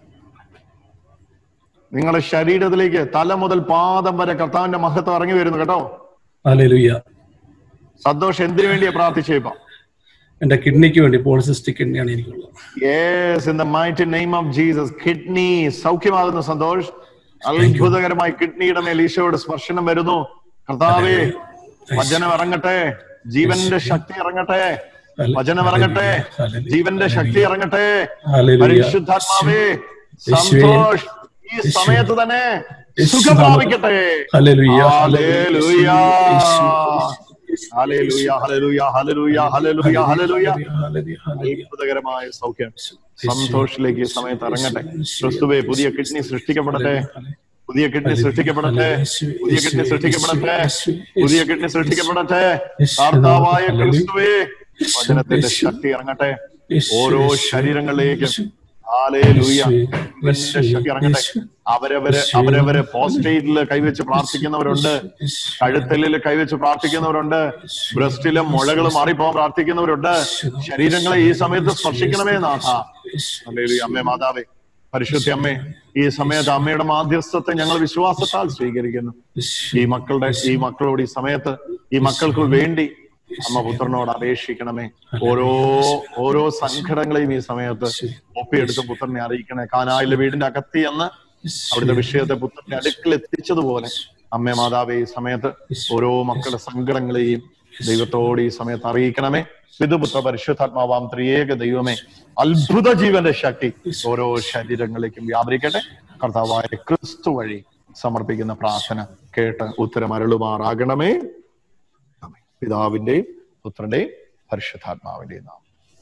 നിങ്ങളുടെ ശരീരത്തിലേക്ക് തല മുതൽ പാദം വരെ കർത്താവിന്റെ മഹത്വം ഇറങ്ങി വരുന്നു കേട്ടോ ഹല്ലേലൂയ സന്തോഷ് എന്തിനു വേണ്ടിയാ പ്രാർത്ഥിച്ചേ ഇപ്പൊ എന്റെ കിഡ്നിക്ക് വേണ്ടി പോളിസിസ്റ്റിക് കിഡ്നിയാണ് എനിക്കുള്ളത് yes in the mighty name of Jesus kidney സൗഖ്യമാകുന്നു സന്തോഷ് അത്ഭുതകരമായി കിഡ്നിയുടെ മേൽ ഈശോയുടെ സ്പർശനം വരുന്നു കർത്താവേ വചനം ഇറങ്ങട്ടെ ജീവന്റെ ശക്തി ഇറങ്ങട്ടെ വചനം ഇറങ്ങട്ടെ ജീവന്റെ ശക്തി ഇറങ്ങട്ടെ ഹല്ലേലൂയ പരിശുദ്ധാത്മാവേ യേശുവേ. സന്തോഷ് ഈ സമയത്ത് തന്നെ സുഖം പ്രാപിക്കട്ടെ hallelujah hallelujah hallelujah hallelujah hallelujah hallelujah hallelujah അത്ഭുതകരമായ സൗഖ്യം സന്തോഷിലേക്ക് ഈ സമയത്ത് ഇറങ്ങട്ടെ ക്രിസ്തുവെ പുതിയ കിഡ്നി സൃഷ്ടിക്കപ്പെടട്ടെ പുതിയ കിഡ്നി സൃഷ്ടിക്കപ്പെടട്ടെ പുതിയ കിഡ്നി സൃഷ്ടിക്കപ്പെടട്ടെ പുതിയ കിഡ്നി സൃഷ്ടിക്കപ്പെടട്ടെ കർത്താവായ ക്രിസ്തുവേ വചനത്തിന്റെ ശക്തി ഇറങ്ങട്ടെ ഓരോ ശരീരങ്ങളിലേക്കും ഹാലേലൂയ ഇവന്റെ ശക്തി ഇറങ്ങട്ടെ അവരവര് അവരവര് പോസ്റ്റേറ്റിൽ കൈവച്ച് പ്രാർത്ഥിക്കുന്നവരുണ്ട് കഴുത്തലിൽ കൈവച്ച് പ്രാർത്ഥിക്കുന്നവരുണ്ട് ബ്രസ്റ്റിലും മുഴകൾ മാറിപ്പോകാൻ പ്രാർത്ഥിക്കുന്നവരുണ്ട് ശരീരങ്ങളെ ഈ സമയത്ത് സ്പർശിക്കണമേ നാഥ ഹല്ലേലൂയ അമ്മേ മാതാവേ പരിശുദ്ധ അമ്മേ ഈ സമയത്ത് അമ്മയുടെ മാധ്യസ്ഥത്തെ ഞങ്ങൾ വിശ്വാസത്താൽ സ്വീകരിക്കുന്നു ഈ മക്കളുടെ ഈ മക്കളോട് ഈ സമയത്ത് ഈ മക്കൾക്ക് വേണ്ടി അമ്മ പുത്രനോട് അപേക്ഷിക്കണമേ ഓരോ ഓരോ സങ്കടങ്ങളെയും ഈ സമയത്ത് ഒപ്പിയെടുത്ത് പുത്രനെ അറിയിക്കണേ കാനായിലെ വീടിന്റെ അകത്തി എന്ന് അവിടുത്തെ വിഷയത്തെ പുത്രന്റെ അടുക്കൽ എത്തിച്ചതുപോലെ അമ്മേ മാതാവേ ഈ സമയത്ത് ഓരോ മക്കളുടെ സങ്കടങ്ങളെയും ദൈവത്തോട് ഈ സമയത്ത് അറിയിക്കണമേ പിതുപുത്ര പരിശുദ്ധാത്മാവാം ത്രിയേക ദൈവമേ അത്ഭുത ജീവന്റെ ശക്തി ഓരോ ശരീരങ്ങളിലേക്കും വ്യാപരിക്കട്ടെ കർത്താവായ ക്രിസ്തു വഴി സമർപ്പിക്കുന്ന പ്രാർത്ഥന കേട്ട് ഉത്തരം അരുളുമാറാകണമേ ആമേൻ. പിതാവിന്റെയും പുത്രന്റെയും പരിശുദ്ധാത്മാവിന്റെയും നാമം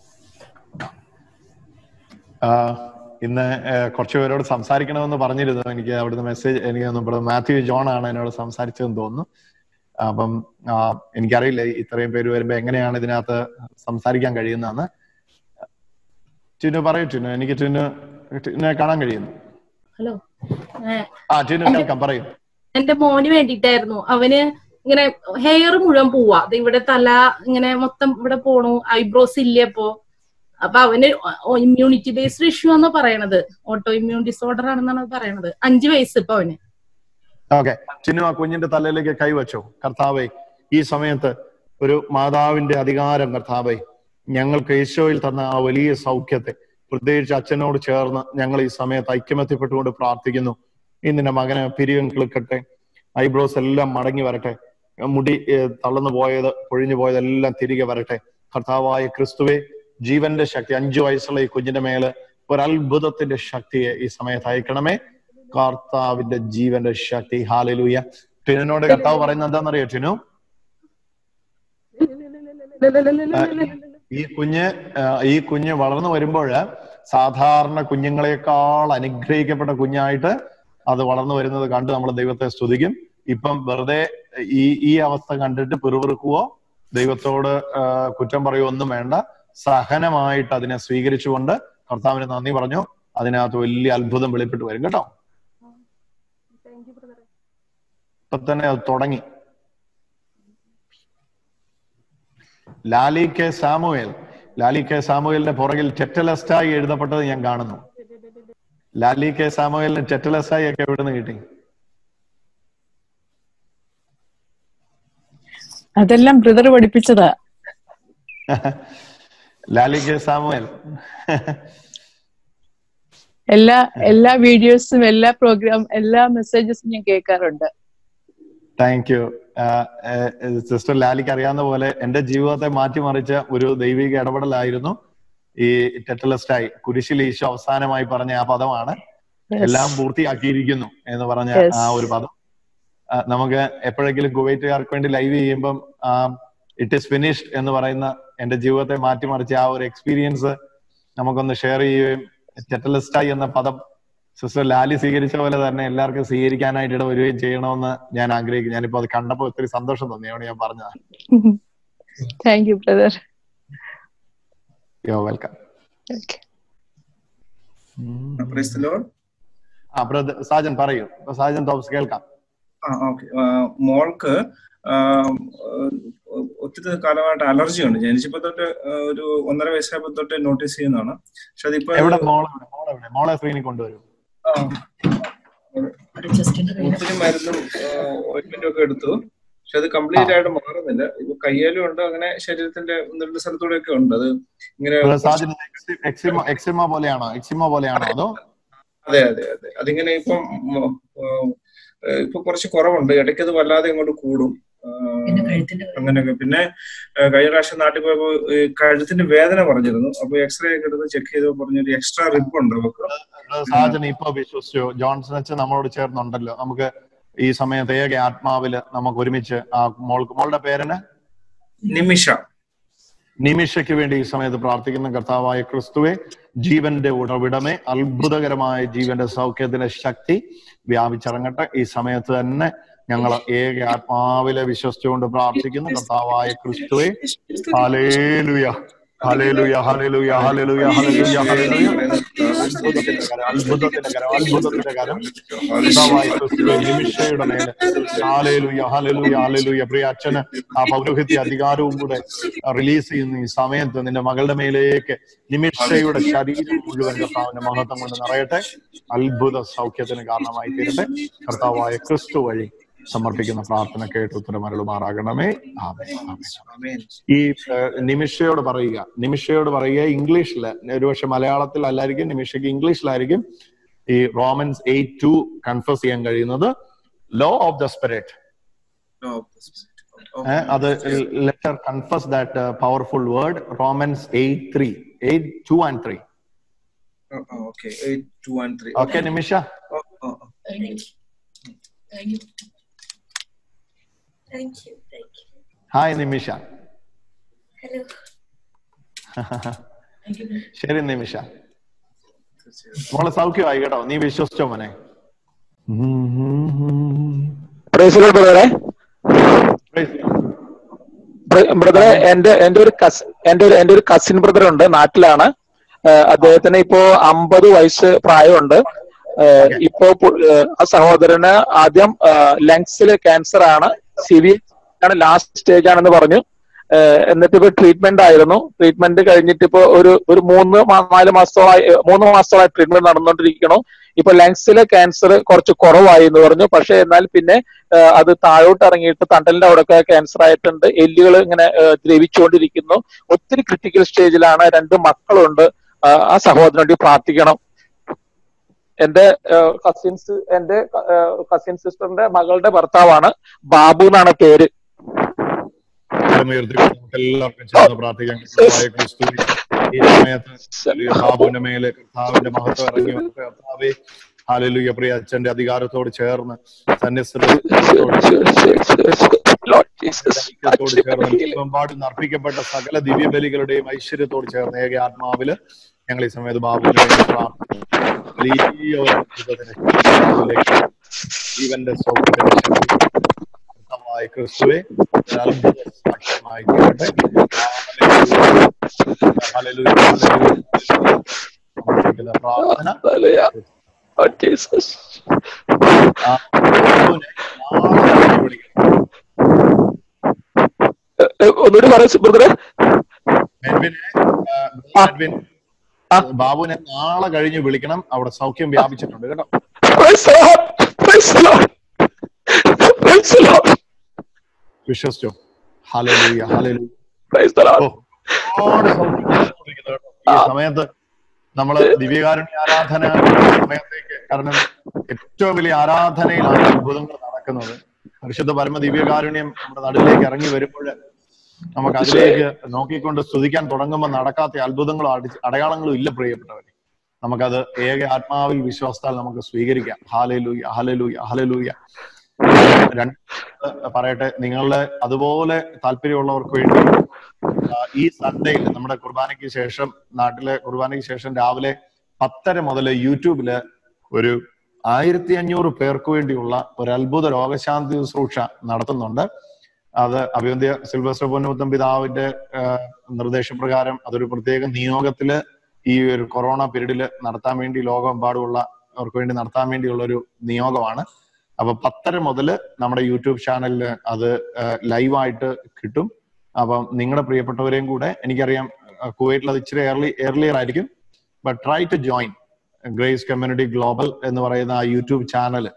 ആ, ഇന്ന് ഏഹ്, കുറച്ച് പേരോട് സംസാരിക്കണമെന്ന് പറഞ്ഞിരുന്നു എനിക്ക് അവിടുന്ന് മെസ്സേജ് എനിക്ക് തോന്നുന്നു ഇവിടെ മാത്യു ജോൺ ആണ് എന്നോട് സംസാരിച്ചതെന്ന് തോന്നുന്നു അപ്പം ആ, എനിക്കറിയില്ല ഇത്രയും പേര് വരുമ്പോ എങ്ങനെയാണ് ഇതിനകത്ത് സംസാരിക്കാൻ കഴിയുന്നതെന്ന് ടിനു പറയൂ ടിനു എനിക്ക് ടിനു ടിനെ കാണാൻ കഴിയുന്നു ഹലോ ഏ, ആ ടിനു കേൾക്കാം പറയൂ എന്റെ മോന് വേണ്ടിട്ടായിരുന്നു അവന് ഇങ്ങനെ ഹെയർ മുഴുവൻ പോവാ ദേ ഇവിടെ തല ഇങ്ങനെ മൊത്തം ഇവിടെ പോണു ഐബ്രോസ് ഇല്ല ഇപ്പോ അപ്പൊ അവന് ഇമ്മ്യൂണിറ്റി ബേസ്ഡ് ഇഷ്യൂ ആണെന്ന് പറയണത് ഓട്ടോ ഇമ്മ്യൂൺ ഡിസോർഡർ ആണെന്നാണ് പറയണത് അഞ്ചു വയസ്സ് ഇപ്പൊ അവന് ഓക്കെ ചിന്നു ആ കുഞ്ഞിന്റെ തലയിലേക്ക് കൈവച്ചോ കർത്താവെ ഈ സമയത്ത് ഒരു മാതാവിന്റെ അധികാരം കർത്താവെ ഞങ്ങൾക്ക് ഈശോയിൽ തന്ന ആ വലിയ സൗഖ്യത്തെ പ്രത്യേകിച്ച് അച്ഛനോട് ചേർന്ന് ഞങ്ങൾ ഈ സമയത്ത് ഐക്യമത്യപ്പെട്ടുകൊണ്ട് പ്രാർത്ഥിക്കുന്നു ഇന്നിന്റെ മകന് പിരിയം കിളുക്കട്ടെ ഐബ്രോസ് എല്ലാം മടങ്ങി വരട്ടെ മുടി ഏഹ്, തളർന്നു പോയത് പൊഴിഞ്ഞു പോയതെല്ലാം തിരികെ വരട്ടെ കർത്താവായ ക്രിസ്തുവെ ജീവന്റെ ശക്തി അഞ്ചു വയസ്സുള്ള ഈ കുഞ്ഞിന്റെ മേല് ഒരു അത്ഭുതത്തിന്റെ ശക്തിയെ ഈ സമയത്ത് അയക്കണമേ കർത്താവിന്റെ ജീവന്റെ ശക്തി ഹാലലൂയ ടിനോട് കർത്താവ് പറയുന്നത് എന്താണെന്നറിയോ ടിനു ഈ കുഞ്ഞ് ആ, ഈ കുഞ്ഞ് വളർന്നു വരുമ്പോൾ സാധാരണ കുഞ്ഞുങ്ങളെക്കാൾ അനുഗ്രഹിക്കപ്പെട്ട കുഞ്ഞായിട്ട് അത് വളർന്നു വരുന്നത് കണ്ട് നമ്മൾ ദൈവത്തെ സ്തുതിക്കും ഇപ്പം വെറുതെ ഈ ഈ അവസ്ഥ കണ്ടിട്ട് പിറുപിറുക്കുവോ ദൈവത്തോട് ആ, കുറ്റം പറയുകയോ ഒന്നും വേണ്ട സഹനമായിട്ട് അതിനെ സ്വീകരിച്ചുകൊണ്ട് കർത്താവിന് നന്ദി പറഞ്ഞു അതിനകത്ത് വലിയ അത്ഭുതം വെളിപ്പെട്ട് വരും കേട്ടോ ഇപ്പൊ തന്നെ അത് തുടങ്ങി ലാലി കെ സാമുവേൽ ലാലി കെ സാമുവേലിന്റെ പുറകിൽ ടെറ്റലസ്റ്റായി എഴുതപ്പെട്ടത് ഞാൻ കാണുന്നു ലാലി കെ സാമുവേലിന് ടെറ്റലസ്റ്റായി ഒക്കെ എവിടെ നിന്ന് കിട്ടി അതെല്ലാം ബ്രദർ പഠിപ്പിച്ചതാ ലാലി കെ സാമുവേൽ എല്ലാ എല്ലാ വീഡിയോസും എല്ലാ പ്രോഗ്രാം എല്ലാ മെസ്സേജസും ഞാൻ കേൾക്കാറുണ്ട് താങ്ക് യു സിസ്റ്റർ ലാലിക്ക് അറിയാവുന്ന പോലെ എന്റെ ജീവിതത്തെ മാറ്റിമറിച്ച ഒരു ദൈവിക ഇടപെടലായിരുന്നു ഈ ടെറ്റലസ്റ്റായി കുരിശിൽ ഈശോ അവസാനമായി പറഞ്ഞ ആ പദമാണ് Yes. എല്ലാം പൂർത്തിയാക്കിയിരിക്കുന്നു എന്ന് പറഞ്ഞ Yes. ആ ഒരു പദം ആ, നമുക്ക് എപ്പോഴെങ്കിലും കുവൈറ്റുകാർക്ക് വേണ്ടി ലൈവ് ചെയ്യുമ്പം ഇറ്റ് ഇസ് ഫിനിഷ്ഡ് എന്ന് പറയുന്ന എന്റെ ജീവിതത്തെ മാറ്റിമറിച്ച ആ ഒരു എക്സ്പീരിയൻസ് നമുക്കൊന്ന് ഷെയർ ചെയ്യുകയും ടെറ്റലിസ്റ്റായി എന്ന പദം സിസ്റ്റർ ലാലി സ്വീകരിച്ച പോലെ തന്നെ എല്ലാവർക്കും സ്വീകരിക്കാനായിട്ട് ഇടവരുകയും ചെയ്യണമെന്ന് ഞാൻ ആഗ്രഹിക്കുന്നു ഞാനിപ്പോ അത് കണ്ടപ്പോൾ ഒത്തിരി സന്തോഷം തോന്നി അതുകൊണ്ട് ഞാൻ പറഞ്ഞത് thank you brother you're welcome okay praise the Lord ആ ബ്രദർ സാജൻ പറയൂ ഇപ്പൊ സാജൻ തോമസ് കേൾക്കാം ആ ഓക്കെ മോൾക്ക് ആം, ഏഹ്, ഒത്തിരി കാലമായിട്ട് അലർജി ഉണ്ട് ജനിച്ചപ്പോ തൊട്ട് ഏഹ്, ഒരു ഒന്നര വയസ്സായപ്പോ തൊട്ട് നോട്ടീസ് ചെയ്യുന്നതാണ് പക്ഷെ അതിപ്പോ എവിടെ മോളെ മോളെവിടെ മോളെ സ്ക്രീനിൽ കൊണ്ടുവരും ആ, ഒത്തിരി മരുന്നും ഓയിന്റ്മെന്റും ഒക്കെ എടുത്തു പക്ഷെ അത് കംപ്ലീറ്റ് ആയിട്ട് മാറുന്നില്ല ഇപ്പൊ കയ്യേലും ഉണ്ട് അങ്ങനെ ശരീരത്തിന്റെ ഒന്ന് രണ്ട് സ്ഥലത്തൂടെ ഒക്കെ ഉണ്ട് അത് ഇങ്ങനെ സാജൻ എക്സിമ എക്സിമ പോലെയാണോ എക്സിമ പോലെയാണോ അതോ അതെ അതെ അതെ അതിങ്ങനെ ഇപ്പം ഉം, ഉം, ഏഹ്, ഇപ്പൊ കുറച്ച് കുറവുണ്ട് ഇടയ്ക്ക് അത് വല്ലാതെ ഇങ്ങോട്ട് കൂടും ആഹ്, അങ്ങനെയൊക്കെ പിന്നെ ഏഹ്, കഴിഞ്ഞ പ്രാവശ്യം നാട്ടിൽ പോയപ്പോ ഈ കഴുത്തിന്റെ വേദന പറഞ്ഞിരുന്നു അപ്പൊ എക്സ്റേ ഒക്കെ എടുത്ത് ചെക്ക് ചെയ്തപ്പോ പറഞ്ഞൊരു എക്സ്ട്രാ റിബ് ഉണ്ട് അവർക്ക് സാജൻ ഇപ്പൊ വിശ്വസിച്ചു ജോൺസൺ അച്ഛൻ നമ്മളോട് ചേർന്നുണ്ടല്ലോ നമുക്ക് ഈ സമയത്ത് ഏക ആത്മാവില് നമുക്ക് ഒരുമിച്ച് ആ മോൾക്ക് മോളുടെ പേരന് നിമിഷ നിമിഷയ്ക്ക് വേണ്ടി ഈ സമയത്ത് പ്രാർത്ഥിക്കുന്ന കർത്താവായ ക്രിസ്തുവെ ജീവന്റെ ഉറവിടമേ അത്ഭുതകരമായ ജീവന്റെ സൗഖ്യത്തിന്റെ ശക്തി വ്യാപിച്ചിറങ്ങട്ടെ ഈ സമയത്ത് തന്നെ ഞങ്ങൾ ഏക ആത്മാവിലെ വിശ്വസിച്ചുകൊണ്ട് പ്രാർത്ഥിക്കുന്നു കർത്താവായ ക്രിസ്തുവെ hallelujah hallelujah hallelujah hallelujah hallelujah hallelujah അത്ഭുതത്തിന്റെ കരം അത്ഭുതത്തിന്റെ കരം അത്ഭുതത്തിന്റെ കരം കർത്താവായ ക്രിസ്തുവെ നിമിഷയുടെ മേലെ ഹാലേലുയ ഹാലേലുയ ഹാലേലുയ പ്രിയ അച്ഛന് ആ പൗരോഹിത്യ അധികാരവും കൂടെ റിലീസ് ചെയ്യുന്ന ഈ സമയത്ത് നിന്റെ മകളുടെ മേലേക്ക് നിമിഷയുടെ ശരീരം മുഴുവൻ കർത്താവിന്റെ മഹത്വം കൊണ്ട് നിറയട്ടെ അത്ഭുത സൗഖ്യത്തിന് കാരണമായി തീരട്ടെ കർത്താവായ ക്രിസ്തു വഴി സമർപ്പിക്കുന്ന പ്രാർത്ഥന കേട്ട് ഉത്തരമരുളുമാറാകണമേ ആമേൻ ആമേൻ ആമേൻ. ഈ ഏഹ്, നിമിഷയോട് പറയുക നിമിഷയോട് പറയുക ഇംഗ്ലീഷില് ഒരുപക്ഷെ മലയാളത്തിൽ അല്ലായിരിക്കും നിമിഷയ്ക്ക് ഇംഗ്ലീഷിലായിരിക്കും ഈ റോമൻസ് എയ്റ്റ് ടു കൺഫേസ് ചെയ്യാൻ കഴിയുന്നത് law of the spirit Okay. അത് letter confess that powerful word Romans eight three eight two and three Oh, oh, okay. Eight, two, and three. Okay Nimisha Oh, oh, oh. Thank you. Thank you. Thank you. Thank you. Hi Nimisha Hello. Thank you. ശരി നിമിഷ മോളെ സൗഖ്യമായി കേട്ടോ നീ വിശ്വസിച്ചോ മോനെ price ബ്രദറെ Praise God. ബ്രദറെ എന്റെ എന്റെ ഒരു കസിൻ എന്റെ ഒരു എന്റെ ഒരു കസിൻ ബ്രദർ ഉണ്ട് നാട്ടിലാണ് ഏഹ് അദ്ദേഹത്തിന് ഇപ്പോ അമ്പത് വയസ്സ് പ്രായമുണ്ട് ഏഹ് ഇപ്പോ പു- ഏഹ് ആ സഹോദരന് ആദ്യം ലങ്സിൽ ക്യാൻസർ ആണ് സിവിയർ ആണ് ലാസ്റ്റ് സ്റ്റേജ് ആണെന്ന് പറഞ്ഞു ഏഹ് എന്നിട്ട് ഇപ്പൊ ട്രീറ്റ്മെന്റ് ആയിരുന്നു ട്രീറ്റ്മെന്റ് കഴിഞ്ഞിട്ട് ഇപ്പോ ഒരു ഒരു മൂന്ന് മാ- നാല് മാസത്തോളായി ഏഹ് മൂന്ന് മാസത്തോളായി ട്രീറ്റ്മെന്റ് നടന്നുകൊണ്ടിരിക്കണു ഇപ്പൊ ലങ്സിലെ ക്യാൻസർ കുറച്ച് കുറവായി എന്ന് പറഞ്ഞു പക്ഷെ എന്നാൽ പിന്നെ ഏഹ് അത് താഴോട്ട് ഇറങ്ങിയിട്ട് തണ്ടലിന്റെ അവിടെയൊക്കെ ക്യാൻസർ ആയിട്ടുണ്ട് എല്ലുകൾ ഇങ്ങനെ ഏഹ് ദ്രവിച്ചുകൊണ്ടിരിക്കുന്നു ഒത്തിരി ക്രിട്ടിക്കൽ സ്റ്റേജിലാണ് രണ്ട് മക്കളുണ്ട് ആഹ് ആ സഹോദരന് വേണ്ടി പ്രാർത്ഥിക്കണം എന്റെ കസിൻസ് എന്റെ കസിൻ സിസ്റ്ററിന്റെ മകളുടെ ഭർത്താവാണ് ബാബു എന്നാണ് പേര് കരമുയർത്തി നമുക്ക് എല്ലാവർക്കും ചേർന്ന് പ്രാർത്ഥിക്കാം കർത്താവായ ക്രിസ്തു ഈ സമയത്ത് ബാബുവിന്റെ മേലെ കർത്താവിന്റെ മഹത്വം ഇറങ്ങി വരട്ടെ. കർത്താവേ ഹാലലുയ പ്രിയ അച്ഛന്റെ അധികാരത്തോട് ചേർന്ന് സന്യസ്തോട് Lord Jesus. ഐക്യത്തോട് ചേർന്ന് ലോകമെമ്പാടും അർപ്പിക്കപ്പെട്ട സകല ദിവ്യബലികളുടെയും ഐശ്വര്യത്തോട് ചേർന്ന് ഏക ആത്മാവില് ഞങ്ങൾ ഈ സമയത്ത് ബാബുവിന് വേണ്ടി പ്രാർത്ഥിക്കുന്നു. വലിയ ഒരു അത്ഭുതത്തിന് ശക്തിയിലേക്ക് ജീവന്റെ സൗഖ്യത്തിന്റെ ശക്തി കർത്താവായ ക്രിസ്തുവെ ഒരു അത്ഭുത സാക്ഷ്യമായി തീരട്ടെ ഹല്ലേലൂയ, ഹല്ലേലൂയ, ഹല്ലേലൂയ. സമർപ്പിക്കുന്ന പ്രാർത്ഥന Hallelujah. Lord Jesus. ആ ബാബുവിനെ നാളെ വിളിക്കണം ഏ, ഏ, ഒന്നുകൂടി പറയാം ബ്രദറെ മെഡ്വിനെ ആ, മെഡ്വിൻ ബാബുവിനെ നാളെ കഴിഞ്ഞ് വിളിക്കണം അവിടെ സൗഖ്യം വ്യാപിച്ചിട്ടുണ്ട് കേട്ടോ Praise the Lord. Praise the Lord. Praise the Lord. വിശ്വസിച്ചോ hallelujah hallelujah Praise the Lord. ഒരുപാട് സൗഖ്യം നടന്നുകൊണ്ടിരിക്കുന്നത് കേട്ടോ. ഈ സമയത്ത് നമ്മള് ദിവ്യകാരുണ്യ ആരാധന സമയത്തേക്ക് കാരണം ഏറ്റവും വലിയ ആരാധനയിലാണ് അത്ഭുതങ്ങൾ നടക്കുന്നത് പരിശുദ്ധ പരമ ദിവ്യകാരുണ്യം നമ്മുടെ നടുവിലേക്ക് ഇറങ്ങി വരുമ്പോൾ നമുക്ക് അതിലേക്ക് നോക്കിക്കൊണ്ട് സ്തുതിക്കാൻ തുടങ്ങുമ്പോൾ നടക്കാത്ത അത്ഭുതങ്ങളോ അടി- അടയാളങ്ങളോ ഇല്ല പ്രിയപ്പെട്ടവരെ നമുക്കത് ഏക ആത്മാവിൽ വിശ്വാസത്താൽ നമുക്ക് സ്വീകരിക്കാം ഹാലലൂയ ഹാലലൂയ ഹാലലൂയ രണ്ട് പറയട്ടെ നിങ്ങളുടെ അതുപോലെ താല്പര്യമുള്ളവർക്ക് വേണ്ടി ആ, ഈ സൺഡേയിൽ നമ്മുടെ കുർബാനയ്ക്ക് ശേഷം നാട്ടിലെ കുർബാനയ്ക്ക് ശേഷം രാവിലെ പത്തര മുതൽ യൂട്യൂബില് ഒരു ആയിരത്തി അഞ്ഞൂറ് പേർക്ക് വേണ്ടിയുള്ള ഒരു അത്ഭുത രോഗശാന്തി ശുശ്രൂഷ നടത്തുന്നുണ്ട് അത് അഭിവന്ധ്യ സിൽവസ്റ്റർ പൊന്നുമുത്തം പിതാവിന്റെ ആ, നിർദ്ദേശപ്രകാരം അതൊരു പ്രത്യേക നിയോഗത്തില് ഈ ഒരു കൊറോണ പീരീഡില് നടത്താൻ വേണ്ടി ലോകമെമ്പാടുമുള്ള അവർക്ക് വേണ്ടി നടത്താൻ വേണ്ടിയുള്ള ഒരു നിയോഗമാണ് അപ്പൊ പത്തര മുതൽ നമ്മുടെ യൂട്യൂബ് ചാനലിൽ അത് ലൈവായിട്ട് കിട്ടും അപ്പം നിങ്ങളുടെ പ്രിയപ്പെട്ടവരെയും കൂടെ എനിക്കറിയാം അഹ് കുവൈറ്റിൽ അത് ഇച്ചിരി ഏർലി ഏർലിയർ ആയിരിക്കും but try to join grace community global എന്ന് പറയുന്ന ആ YouTube channel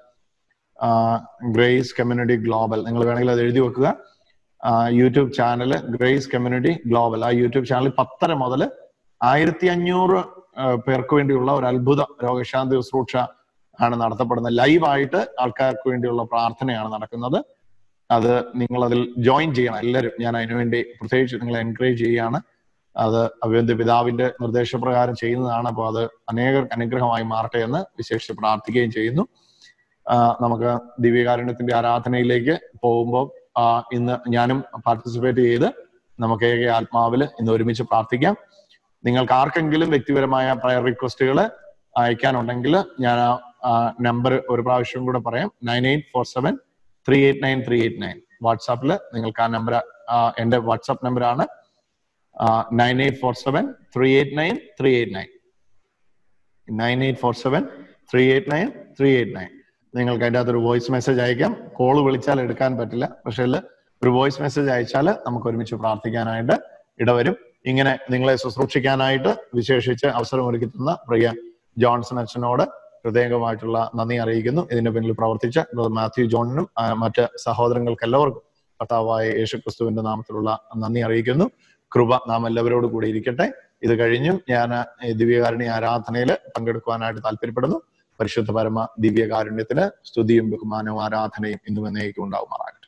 grace community global നിങ്ങൾ വേണമെങ്കിൽ അത് എഴുതി വെക്കുക YouTube channel grace community global ആ യൂട്യൂബ് ചാനൽ പത്തര മുതൽ ആയിരത്തി അഞ്ഞൂറ് പേർക്ക് വേണ്ടിയുള്ള ഒരു അത്ഭുത രോഗശാന്തി ശുശ്രൂഷ ആണ് നടത്തപ്പെടുന്നത് ലൈവായിട്ട് ആൾക്കാർക്ക് വേണ്ടിയുള്ള പ്രാർത്ഥനയാണ് നടക്കുന്നത് അത് നിങ്ങൾ അതിൽ ജോയിൻ ചെയ്യണം എല്ലാവരും ഞാൻ അതിനുവേണ്ടി പ്രത്യേകിച്ച് നിങ്ങളെ എൻകറേജ് ചെയ്യുകയാണ് അത് അഭിവന്ധ്യ പിതാവിന്റെ നിർദ്ദേശപ്രകാരം ചെയ്യുന്നതാണ് അപ്പോൾ അത് അനേകർക്ക് അനുഗ്രഹമായി മാറട്ടെ എന്ന് വിശേഷിച്ച് പ്രാർത്ഥിക്കുകയും ചെയ്യുന്നു ആ, നമുക്ക് ദിവ്യകാരുണ്യത്തിന്റെ ആരാധനയിലേക്ക് പോകുമ്പോൾ ആ, ഇന്ന് ഞാനും പാർട്ടിസിപ്പേറ്റ് ചെയ്ത് നമുക്ക് ഏക ആത്മാവിൽ ഇന്ന് ഒരുമിച്ച് പ്രാർത്ഥിക്കാം നിങ്ങൾക്ക് ആർക്കെങ്കിലും വ്യക്തിപരമായ പ്രയർ റിക്വസ്റ്റുകൾ അയക്കാനുണ്ടെങ്കിൽ ഞാൻ ആ നമ്പർ ഒരു പ്രാവശ്യം കൂടെ പറയാം nine eight four seven three eight nine three eight nine വാട്സാപ്പിൽ നിങ്ങൾക്ക് ആ നമ്പർ എന്റെ വാട്സാപ്പ് നമ്പറാണ് nine eight four seven three eight nine three eight nine nine eight four seven three eight nine three eight nine നിങ്ങൾക്ക് അതിൻ്റെ അകത്തൊരു voice message അയക്കാം call വിളിച്ചാൽ എടുക്കാൻ പറ്റില്ല പക്ഷേ ഒരു വോയിസ് മെസ്സേജ് അയച്ചാൽ നമുക്ക് ഒരുമിച്ച് പ്രാർത്ഥിക്കാനായിട്ട് ഇടവരും ഇങ്ങനെ നിങ്ങളെ ശുശ്രൂഷിക്കാനായിട്ട് വിശേഷിച്ച് അവസരം ഒരുക്കി തന്ന പ്രിയ ജോൺസൺ അച്ഛനോട് ഹൃദയംഗമായിട്ടുള്ള നന്ദി അറിയിക്കുന്നു ഇതിന്റെ പിന്നിൽ പ്രവർത്തിച്ച ബ്രദർ മാത്യു ജോണിനും ആ, മറ്റ് സഹോദരങ്ങൾക്ക് എല്ലാവർക്കും കർത്താവായ യേശു ക്രിസ്തുവിന്റെ നാമത്തിലുള്ള നന്ദി അറിയിക്കുന്നു കൃപ നാം എല്ലാവരോടും കൂടി ഇരിക്കട്ടെ ഇത് കഴിഞ്ഞും ഞാൻ ഈ ദിവ്യകാരുണ്യ ആരാധനയിൽ പങ്കെടുക്കുവാനായിട്ട് താല്പര്യപ്പെടുന്നു പരിശുദ്ധ പരമ ദിവ്യകാരുണ്യത്തിന് സ്തുതിയും ബഹുമാനവും ആരാധനയും ഇന്നും എന്നേക്കും ഉണ്ടാവുമാറാകട്ടെ